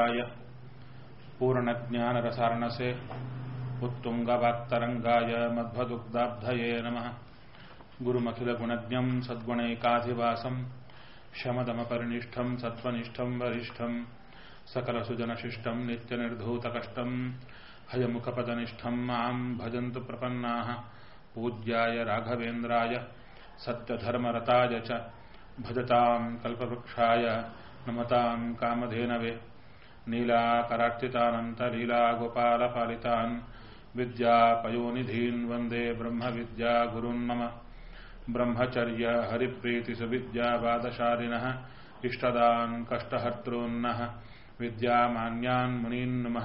य पूर्णज्ञानरसारणसे उत्तुङ्गवाक्तरङ्गाय मध्वदुग्धाब्धये नमः गुरुमखिलगुणज्ञम् सद्गुणैकाधिवासम् शमदमपरिनिष्ठम् सत्त्वनिष्ठम् वरिष्ठम् सकलसुजनशिष्टम् नित्यनिर्धूतकष्टम् हयमुखपदनिष्ठम् माम् भजन्तु प्रपन्नाः पूज्याय राघवेन्द्राय सत्यधर्मरताय च भजताम् कल्पवृक्षाय नमताम् कामधेनवे नीलाकरार्चितानन्तलीलागोपालपालितान् विद्यापयोनिधीन् वन्दे ब्रह्मविद्यागुरुन् मम ब्रह्मचर्य हरिप्रीतिसुविद्यावादशालिनः इष्टदान् कष्टहर्तॄन्नः विद्यामान्यान् मुनीन् नमः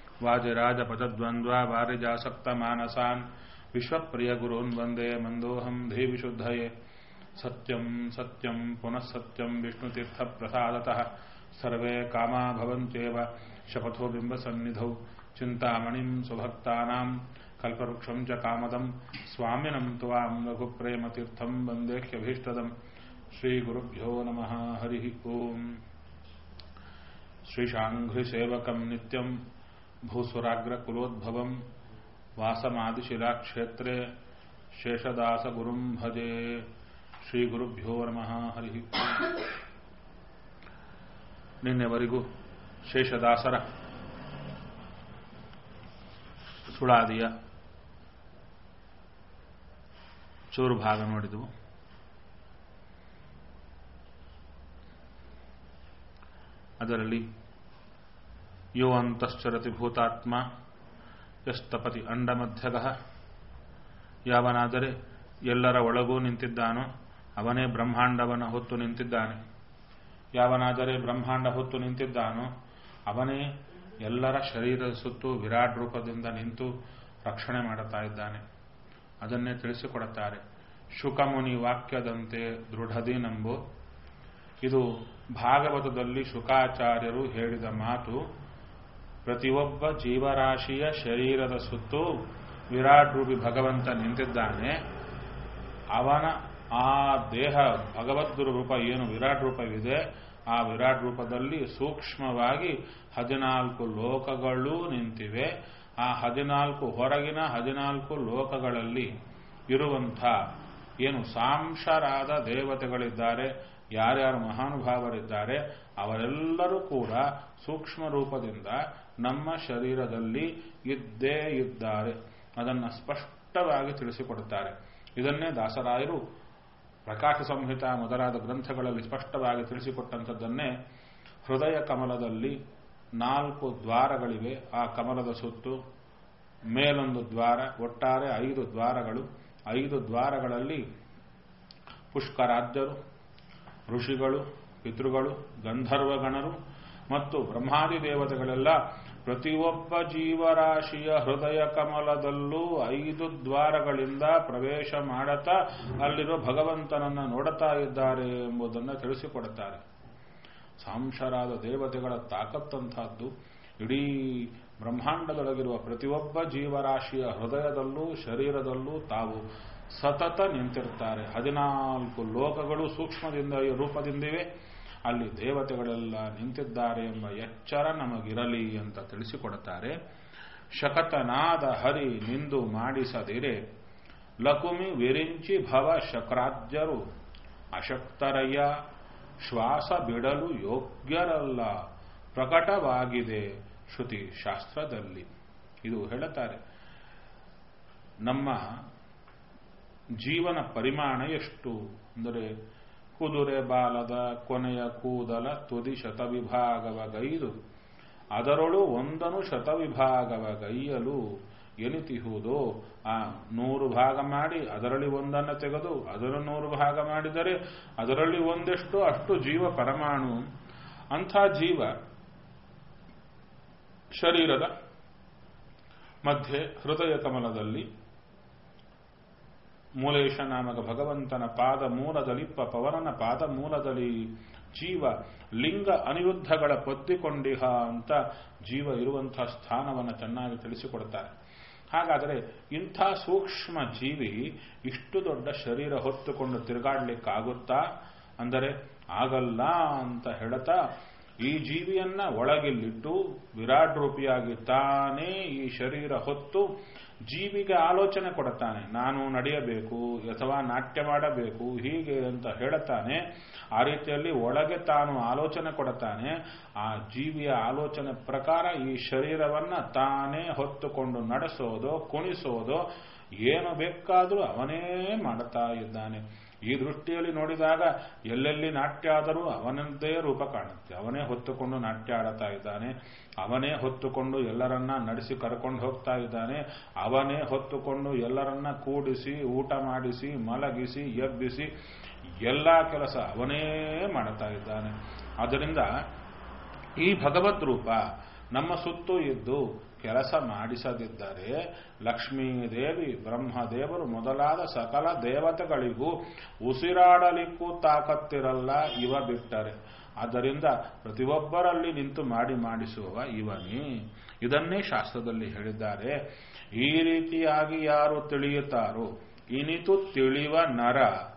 वाजिराजपदद्वन्द्वावारिजासक्तमानसान् विश्वप्रियगुरून् वन्दे मन्दोऽहम् धीविशुद्धये सत्यम् सत्यम् पुनः सत्यम् विष्णुतीर्थप्रसादतः सर्वे कामा भवन्त्येव शपथो बिम्बसन्निधौ चिन्तामणिम् सुभक्तानाम् कल्पवृक्षम् च कामदम् स्वामिनम् त्वाम् रघुप्रेमतीर्थम् वन्देह्यभीष्टदम् श्रीगुरुभ्यो नमः हरिः ओम् श्रीशाङ्घ्रिसेवकम् नित्यम् भूसुराग्रकुलोद्भवम् वासमादिशिलाक्षेत्रे शेषदासगुरुम् भजे ಶ್ರೀಗುರುಭ್ಯೋ ನಮಃ ಹರಿ ನಿನ್ನೆವರೆಗೂ ಶೇಷದಾಸರ ಸುಳಾದಿಯ ಚೂರು ಭಾಗ ನೋಡಿದವು ಅದರಲ್ಲಿ ಯೋ ಅಂತಶ್ಚರತಿ ಭೂತಾತ್ಮ ಯಸ್ತಪತಿ ಅಂಡಮಧ್ಯಗ ಯಾವನಾದರೆ ಎಲ್ಲರ ಒಳಗೂ ನಿಂತಿದ್ದಾನೋ ಅವನೇ ಬ್ರಹ್ಮಾಂಡವನ್ನು ಹೊತ್ತು ನಿಂತಿದ್ದಾನೆ ಯಾವನಾದರೆ ಬ್ರಹ್ಮಾಂಡ ಹೊತ್ತು ನಿಂತಿದ್ದಾನೋ ಅವನೇ ಎಲ್ಲರ ಶರೀರದ ಸುತ್ತು ವಿರಾಟ್ ರೂಪದಿಂದ ನಿಂತು ರಕ್ಷಣೆ ಮಾಡುತ್ತಾ ಇದ್ದಾನೆ ಅದನ್ನೇ ತಿಳಿಸಿಕೊಡುತ್ತಾರೆ ಶುಕಮುನಿ ವಾಕ್ಯದಂತೆ ದೃಢದಿ ನಂಬು ಇದು ಭಾಗವತದಲ್ಲಿ ಶುಕಾಚಾರ್ಯರು ಹೇಳಿದ ಮಾತು ಪ್ರತಿಯೊಬ್ಬ ಜೀವರಾಶಿಯ ಶರೀರದ ಸುತ್ತು ವಿರಾಟ್ ರೂಪಿ ಭಗವಂತ ನಿಂತಿದ್ದಾನೆ ಅವನ ಆ ದೇಹ ಭಗವದ್ ರೂಪ ಏನು ವಿರಾಟ್ ರೂಪವಿದೆ ಆ ವಿರಾಟ್ ರೂಪದಲ್ಲಿ ಸೂಕ್ಷ್ಮವಾಗಿ ಹದಿನಾಲ್ಕು ಲೋಕಗಳು ನಿಂತಿವೆ ಆ ಹದಿನಾಲ್ಕು ಹೊರಗಿನ ಹದಿನಾಲ್ಕು ಲೋಕಗಳಲ್ಲಿ ಇರುವಂಥ ಏನು ಸಾಂಶರಾದ ದೇವತೆಗಳಿದ್ದಾರೆ ಯಾರ್ಯಾರು ಮಹಾನುಭಾವರಿದ್ದಾರೆ ಅವರೆಲ್ಲರೂ ಕೂಡ ಸೂಕ್ಷ್ಮ ರೂಪದಿಂದ ನಮ್ಮ ಶರೀರದಲ್ಲಿ ಇದ್ದೇ ಇದ್ದಾರೆ ಅದನ್ನು ಸ್ಪಷ್ಟವಾಗಿ ತಿಳಿಸಿಕೊಡುತ್ತಾರೆ ಇದನ್ನೇ ದಾಸರಾಯರು ಪ್ರಕಾಶ ಸಂಹಿತ ಮೊದಲಾದ ಗ್ರಂಥಗಳಲ್ಲಿ ಸ್ಪಷ್ಟವಾಗಿ ತಿಳಿಸಿಕೊಟ್ಟಂಥದ್ದನ್ನೇ ಹೃದಯ ಕಮಲದಲ್ಲಿ ನಾಲ್ಕು ದ್ವಾರಗಳಿವೆ ಆ ಕಮಲದ ಸುತ್ತು ಮೇಲೊಂದು ದ್ವಾರ ಒಟ್ಟಾರೆ ಐದು ದ್ವಾರಗಳು ಐದು ದ್ವಾರಗಳಲ್ಲಿ ಪುಷ್ಕರಾಜ್ಯರು ಋಷಿಗಳು ಪಿತೃಗಳು ಗಂಧರ್ವಗಣರು ಮತ್ತು ಬ್ರಹ್ಮಾದಿ ದೇವತೆಗಳೆಲ್ಲ ಪ್ರತಿಯೊಬ್ಬ ಜೀವರಾಶಿಯ ಹೃದಯ ಕಮಲದಲ್ಲೂ ಐದು ದ್ವಾರಗಳಿಂದ ಪ್ರವೇಶ ಮಾಡುತ್ತಾ ಅಲ್ಲಿರೋ ಭಗವಂತನನ್ನು ನೋಡುತ್ತಾ ಇದ್ದಾರೆ ಎಂಬುದನ್ನು ತಿಳಿಸಿಕೊಡುತ್ತಾರೆ ಸಾಂಶರಾದ ದೇವತೆಗಳ ತಾಕತ್ತಂತಹದ್ದು ಇಡೀ ಬ್ರಹ್ಮಾಂಡದೊಳಗಿರುವ ಪ್ರತಿಯೊಬ್ಬ ಜೀವರಾಶಿಯ ಹೃದಯದಲ್ಲೂ ಶರೀರದಲ್ಲೂ ತಾವು ಸತತ ನಿಂತಿರ್ತಾರೆ ಹದಿನಾಲ್ಕು ಲೋಕಗಳು ಸೂಕ್ಷ್ಮದಿಂದ ರೂಪದಿಂದಿವೆ ಅಲ್ಲಿ ದೇವತೆಗಳೆಲ್ಲ ನಿಂತಿದ್ದಾರೆ ಎಂಬ ಎಚ್ಚರ ನಮಗಿರಲಿ ಅಂತ ತಿಳಿಸಿಕೊಡುತ್ತಾರೆ ಶಕತನಾದ ಹರಿ ನಿಂದು ಮಾಡಿಸದಿರೆ ಲಕುಮಿ ವಿರಿಂಚಿ ಭವ ಶಕ್ರಾಜ್ಯರು ಅಶಕ್ತರಯ್ಯ ಶ್ವಾಸ ಬಿಡಲು ಯೋಗ್ಯರಲ್ಲ ಪ್ರಕಟವಾಗಿದೆ ಶ್ರುತಿ ಶಾಸ್ತ್ರದಲ್ಲಿ ಇದು ಹೇಳುತ್ತಾರೆ ನಮ್ಮ ಜೀವನ ಪರಿಮಾಣ ಎಷ್ಟು ಅಂದರೆ ಕುದುರೆ ಬಾಲದ ಕೊನೆಯ ಕೂದಲ ತುದಿ ಶತವಿಭಾಗವ ಗೈದು ಅದರೊಳು ಒಂದನು ಶತವಿಭಾಗವ ಗೈಯಲು ಎನಿತಿಹುದೋ ಆ ನೂರು ಭಾಗ ಮಾಡಿ ಅದರಲ್ಲಿ ಒಂದನ್ನು ತೆಗೆದು ಅದರ ನೂರು ಭಾಗ ಮಾಡಿದರೆ ಅದರಲ್ಲಿ ಒಂದೆಷ್ಟು ಅಷ್ಟು ಜೀವ ಪರಮಾಣು ಅಂಥ ಜೀವ ಶರೀರದ ಮಧ್ಯೆ ಹೃದಯ ಕಮಲದಲ್ಲಿ ಮೂಲೇಶ ನಾಮಕ ಭಗವಂತನ ಪಾದ ಮೂಲದಲ್ಲಿಪ್ಪ ಪವನನ ಪಾದ ಮೂಲದಲ್ಲಿ ಜೀವ ಲಿಂಗ ಅನಿರುದ್ಧಗಳ ಪೊದ್ದಿಕೊಂಡಿಹ ಅಂತ ಜೀವ ಇರುವಂತಹ ಸ್ಥಾನವನ್ನು ಚೆನ್ನಾಗಿ ತಿಳಿಸಿಕೊಡ್ತಾರೆ ಹಾಗಾದರೆ ಇಂಥ ಸೂಕ್ಷ್ಮ ಜೀವಿ ಇಷ್ಟು ದೊಡ್ಡ ಶರೀರ ಹೊತ್ತುಕೊಂಡು ತಿರುಗಾಡ್ಲಿಕ್ಕಾಗುತ್ತಾ ಅಂದರೆ ಆಗಲ್ಲ ಅಂತ ಹೇಳ್ತಾ ಈ ಜೀವಿಯನ್ನ ಒಳಗಿಲ್ಲಿಟ್ಟು ವಿರಾಟ್ ರೂಪಿಯಾಗಿ ತಾನೇ ಈ ಶರೀರ ಹೊತ್ತು ಜೀವಿಗೆ ಆಲೋಚನೆ ಕೊಡುತ್ತಾನೆ ನಾನು ನಡೆಯಬೇಕು ಅಥವಾ ನಾಟ್ಯ ಮಾಡಬೇಕು ಹೀಗೆ ಅಂತ ಹೇಳುತ್ತಾನೆ ಆ ರೀತಿಯಲ್ಲಿ ಒಳಗೆ ತಾನು ಆಲೋಚನೆ ಕೊಡುತ್ತಾನೆ ಆ ಜೀವಿಯ ಆಲೋಚನೆ ಪ್ರಕಾರ ಈ ಶರೀರವನ್ನ ತಾನೇ ಹೊತ್ತುಕೊಂಡು ನಡೆಸೋದು ಕುಣಿಸೋದು ಏನು ಬೇಕಾದರೂ ಅವನೇ ಮಾಡುತ್ತಾ ಇದ್ದಾನೆ ಈ ದೃಷ್ಟಿಯಲ್ಲಿ ನೋಡಿದಾಗ ಎಲ್ಲೆಲ್ಲಿ ನಾಟ್ಯ ಆದರೂ ಅವನದ್ದೇ ರೂಪ ಕಾಣುತ್ತೆ ಅವನೇ ಹೊತ್ತುಕೊಂಡು ನಾಟ್ಯ ಆಡುತ್ತಾ ಇದ್ದಾನೆ ಅವನೇ ಹೊತ್ತುಕೊಂಡು ಎಲ್ಲರನ್ನ ನಡೆಸಿ ಕರ್ಕೊಂಡು ಹೋಗ್ತಾ ಇದ್ದಾನೆ ಅವನೇ ಹೊತ್ತುಕೊಂಡು ಎಲ್ಲರನ್ನ ಕೂಡಿಸಿ ಊಟ ಮಾಡಿಸಿ ಮಲಗಿಸಿ ಎಬ್ಬಿಸಿ ಎಲ್ಲ ಕೆಲಸ ಅವನೇ ಮಾಡುತ್ತಾ ಇದ್ದಾನೆ ಆದ್ದರಿಂದ ಈ ಭಗವದ್ ರೂಪ ನಮ್ಮ ಸುತ್ತೂ ಇದ್ದು ಕೆಲಸ ಮಾಡಿಸದಿದ್ದರೆ ಲಕ್ಷ್ಮೀದೇವಿ ಬ್ರಹ್ಮದೇವರು ಮೊದಲಾದ ಸಕಲ ದೇವತೆಗಳಿಗೂ ಉಸಿರಾಡಲಿಕ್ಕೂ ತಾಕತ್ತಿರಲ್ಲ ಇವ ಬಿಟ್ಟರೆ ಆದ್ದರಿಂದ ಪ್ರತಿಯೊಬ್ಬರಲ್ಲಿ ನಿಂತು ಮಾಡಿ ಮಾಡಿಸುವ ಇವನೇ ಇದನ್ನೇ ಶಾಸ್ತ್ರದಲ್ಲಿ ಹೇಳಿದ್ದಾರೆ ಈ ರೀತಿಯಾಗಿ ಯಾರು ತಿಳಿಯುತ್ತಾರೋ ಇನಿತು ತಿಳಿವ ನರ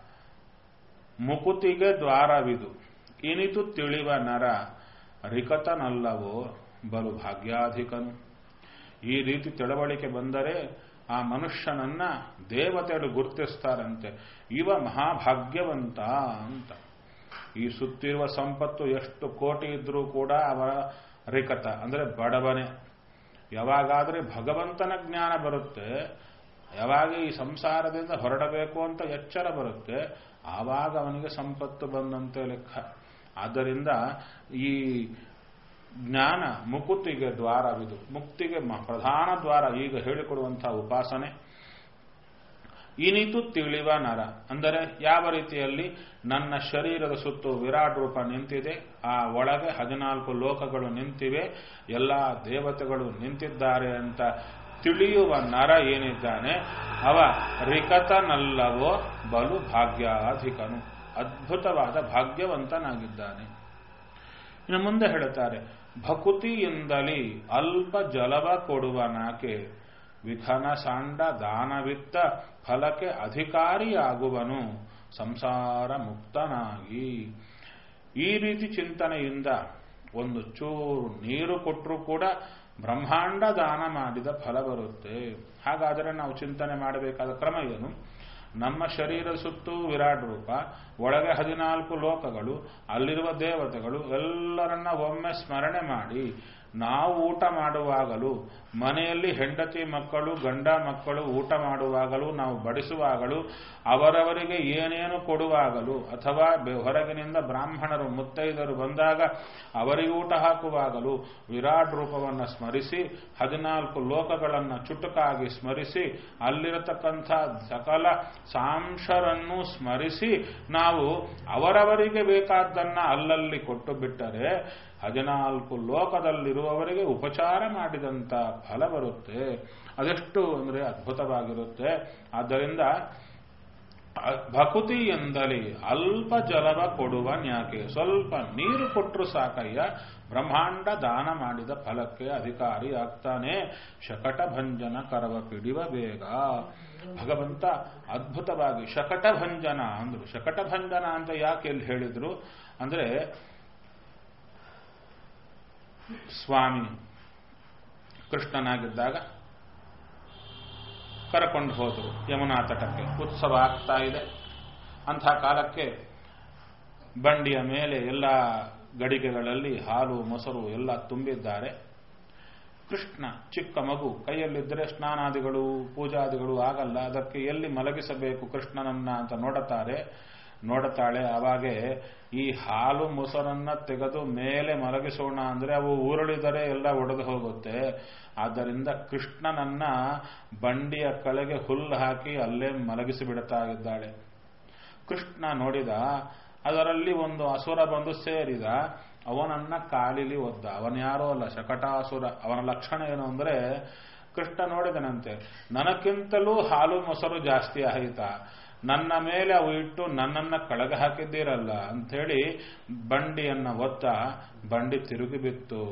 ಮುಕುತಿಗೆ ದ್ವಾರವಿದು ಇನಿತು ತಿಳಿವ ನರ ರಿಕತನಲ್ಲವೋ ಬಲು ಭಾಗ್ಯಾಧಿಕನು ಈ ರೀತಿ ತಿಳುವಳಿಕೆ ಬಂದರೆ ಆ ಮನುಷ್ಯನನ್ನ ದೇವತೆಗಳು ಗುರುತಿಸ್ತಾರಂತೆ ಇವ ಮಹಾಭಾಗ್ಯವಂತ ಅಂತ ಈ ಸುತ್ತಿರುವ ಸಂಪತ್ತು ಎಷ್ಟು ಕೋಟಿ ಇದ್ರೂ ಕೂಡ ಅವರ ರಿಕತ ಅಂದರೆ ಬಡವನೆ ಯಾವಾಗಾದರೆ ಭಗವಂತನ ಜ್ಞಾನ ಬರುತ್ತೆ ಯಾವಾಗ ಈ ಸಂಸಾರದಿಂದ ಹೊರಡಬೇಕು ಅಂತ ಎಚ್ಚರ ಬರುತ್ತೆ ಆವಾಗ ಅವನಿಗೆ ಸಂಪತ್ತು ಬಂದಂತೆ ಲೆಕ್ಕ ಆದ್ದರಿಂದ ಈ ಜ್ಞಾನ ಮುಕುತಿಗೆ ದ್ವಾರವಿದು ಮುಕ್ತಿಗೆ ಪ್ರಧಾನ ದ್ವಾರ ಈಗ ಹೇಳಿಕೊಡುವಂತಹ ಉಪಾಸನೆ ಇನಿತು ತಿಳಿವ ನರ ಅಂದರೆ ಯಾವ ರೀತಿಯಲ್ಲಿ ನನ್ನ ಶರೀರದ ಸುತ್ತು ವಿರಾಟ್ ರೂಪ ನಿಂತಿದೆ ಆ ಒಳಗೆ ಹದಿನಾಲ್ಕು ಲೋಕಗಳು ನಿಂತಿವೆ ಎಲ್ಲ ದೇವತೆಗಳು ನಿಂತಿದ್ದಾರೆ ಅಂತ ತಿಳಿಯುವ ನರ ಏನಿದ್ದಾನೆ ಅವ ರಿಕತನಲ್ಲವೋ ಬಲು ಭಾಗ್ಯಾಧಿಕನು ಅದ್ಭುತವಾದ ಭಾಗ್ಯವಂತನಾಗಿದ್ದಾನೆ ಇನ್ನು ಮುಂದೆ ಹೇಳುತ್ತಾರೆ ಭಕುತಿಯಿಂದಲೇ ಅಲ್ಪ ಜಲವ ಕೊಡುವ ನಾಕೆ ವಿಖನ ಸಾಂಡ ದಾನವಿತ್ತ ಫಲಕ್ಕೆ ಅಧಿಕಾರಿಯಾಗುವನು ಸಂಸಾರ ಮುಕ್ತನಾಗಿ ಈ ರೀತಿ ಚಿಂತನೆಯಿಂದ ಒಂದು ಚೂರು ನೀರು ಕೊಟ್ಟರೂ ಕೂಡ ಬ್ರಹ್ಮಾಂಡ ದಾನ ಮಾಡಿದ ಫಲ ಬರುತ್ತೆ ಹಾಗಾದರೆ ನಾವು ಚಿಂತನೆ ಮಾಡಬೇಕಾದ ಕ್ರಮ ಏನು ನಮ್ಮ ಶರೀರ ಸುತ್ತೂ ವಿರಾಟ್ ರೂಪ ಒಳಗೆ ಹದಿನಾಲ್ಕು ಲೋಕಗಳು ಅಲ್ಲಿರುವ ದೇವತೆಗಳು ಎಲ್ಲರನ್ನ ಒಮ್ಮೆ ಸ್ಮರಣೆ ಮಾಡಿ ನಾವು ಊಟ ಮಾಡುವಾಗಲೂ ಮನೆಯಲ್ಲಿ ಹೆಂಡತಿ ಮಕ್ಕಳು ಗಂಡ ಮಕ್ಕಳು ಊಟ ಮಾಡುವಾಗಲೂ ನಾವು ಬಡಿಸುವಾಗಲೂ ಅವರವರಿಗೆ ಏನೇನು ಕೊಡುವಾಗಲೂ ಅಥವಾ ಹೊರಗಿನಿಂದ ಬ್ರಾಹ್ಮಣರು ಮುತ್ತೈದರು ಬಂದಾಗ ಅವರಿಗೆ ಊಟ ಹಾಕುವಾಗಲೂ ವಿರಾಟ್ ರೂಪವನ್ನು ಸ್ಮರಿಸಿ ಹದಿನಾಲ್ಕು ಲೋಕಗಳನ್ನು ಚುಟುಕಾಗಿ ಸ್ಮರಿಸಿ ಅಲ್ಲಿರತಕ್ಕಂಥ ಸಕಲ ಸಾಂಶರನ್ನು ಸ್ಮರಿಸಿ ನಾವು ಅವರವರಿಗೆ ಬೇಕಾದ್ದನ್ನ ಅಲ್ಲಲ್ಲಿ ಕೊಟ್ಟು ಬಿಟ್ಟರೆ ಹದಿನಾಲ್ಕು ಲೋಕದಲ್ಲಿರುವವರಿಗೆ ಉಪಚಾರ ಮಾಡಿದಂಥ ಫಲ ಬರುತ್ತೆ ಅದೆಷ್ಟು ಅಂದರೆ ಅದ್ಭುತವಾಗಿರುತ್ತೆ ಆದ್ದರಿಂದ ಭಕುತಿ ಎಂದಲಿ ಅಲ್ಪ ಜಲವ ಕೊಡುವ ನ್ಯಾಕೆ ಸ್ವಲ್ಪ ನೀರು ಕೊಟ್ಟರು ಸಾಕಯ್ಯ ಬ್ರಹ್ಮಾಂಡ ದಾನ ಮಾಡಿದ ಫಲಕ್ಕೆ ಅಧಿಕಾರಿ ಆಗ್ತಾನೆ ಶಕಟ ಭಂಜನ ಕರವ ಪಿಡಿವ ಬೇಗ ಭಗವಂತ ಅದ್ಭುತವಾಗಿ ಶಕಟ ಭಂಜನ ಅಂದ್ರು ಶಕಟ ಭಂಜನ ಅಂತ ಯಾಕೆ ಎಲ್ಲಿ ಹೇಳಿದ್ರು ಅಂದ್ರೆ ಸ್ವಾಮಿ ಕೃಷ್ಣನಾಗಿದ್ದಾಗ ಕರಕೊಂಡು ಹೋದರು ಯಮುನಾ ತಟಕ್ಕೆ ಉತ್ಸವ ಆಗ್ತಾ ಇದೆ ಅಂಥ ಕಾಲಕ್ಕೆ ಬಂಡಿಯ ಮೇಲೆ ಎಲ್ಲ ಗಡಿಗೆಗಳಲ್ಲಿ ಹಾಲು ಮೊಸರು ಎಲ್ಲ ತುಂಬಿದ್ದಾರೆ ಕೃಷ್ಣ ಚಿಕ್ಕ ಮಗು ಕೈಯಲ್ಲಿದ್ದರೆ ಸ್ನಾನಾದಿಗಳು ಪೂಜಾದಿಗಳು ಆಗಲ್ಲ ಅದಕ್ಕೆ ಎಲ್ಲಿ ಮಲಗಿಸಬೇಕು ಕೃಷ್ಣನನ್ನ ಅಂತ ನೋಡುತ್ತಾರೆ ನೋಡುತ್ತಾಳೆ ಅವಾಗೆ ಈ ಹಾಲು ಮೊಸರನ್ನ ತೆಗೆದು ಮೇಲೆ ಮಲಗಿಸೋಣ ಅಂದ್ರೆ ಅವು ಉರುಳಿದರೆ ಎಲ್ಲ ಒಡೆದು ಹೋಗುತ್ತೆ ಆದ್ದರಿಂದ ಕೃಷ್ಣನನ್ನ ಬಂಡಿಯ ಕೆಳಗೆ ಹುಲ್ಲು ಹಾಕಿ ಅಲ್ಲೇ ಮಲಗಿಸಿ ಬಿಡುತ್ತಾ ಇದ್ದಾಳೆ ಕೃಷ್ಣ ನೋಡಿದ ಅದರಲ್ಲಿ ಒಂದು ಅಸುರ ಬಂದು ಸೇರಿದ ಅವನನ್ನ ಕಾಲಿಲಿ ಒದ್ದ ಅವನ್ಯಾರೋ ಅಲ್ಲ ಶಕಟಾಸುರ ಅವನ ಲಕ್ಷಣ ಏನು ಅಂದ್ರೆ ಕೃಷ್ಣ ನೋಡಿದನಂತೆ ನನಕ್ಕಿಂತಲೂ ಹಾಲು ಮೊಸರು ಜಾಸ್ತಿ ಆಯಿತಾ ನನ್ನ ಮೇಲೆ ಅವು ಇಟ್ಟು ನನ್ನನ್ನ ಕಳಗ ಹಾಕಿದ್ದೀರಲ್ಲ ಅಂಥೇಳಿ ಬಂಡಿಯನ್ನ ಒತ್ತ ಬಂಡಿ ತಿರುಗಿ ಬಿತ್ತು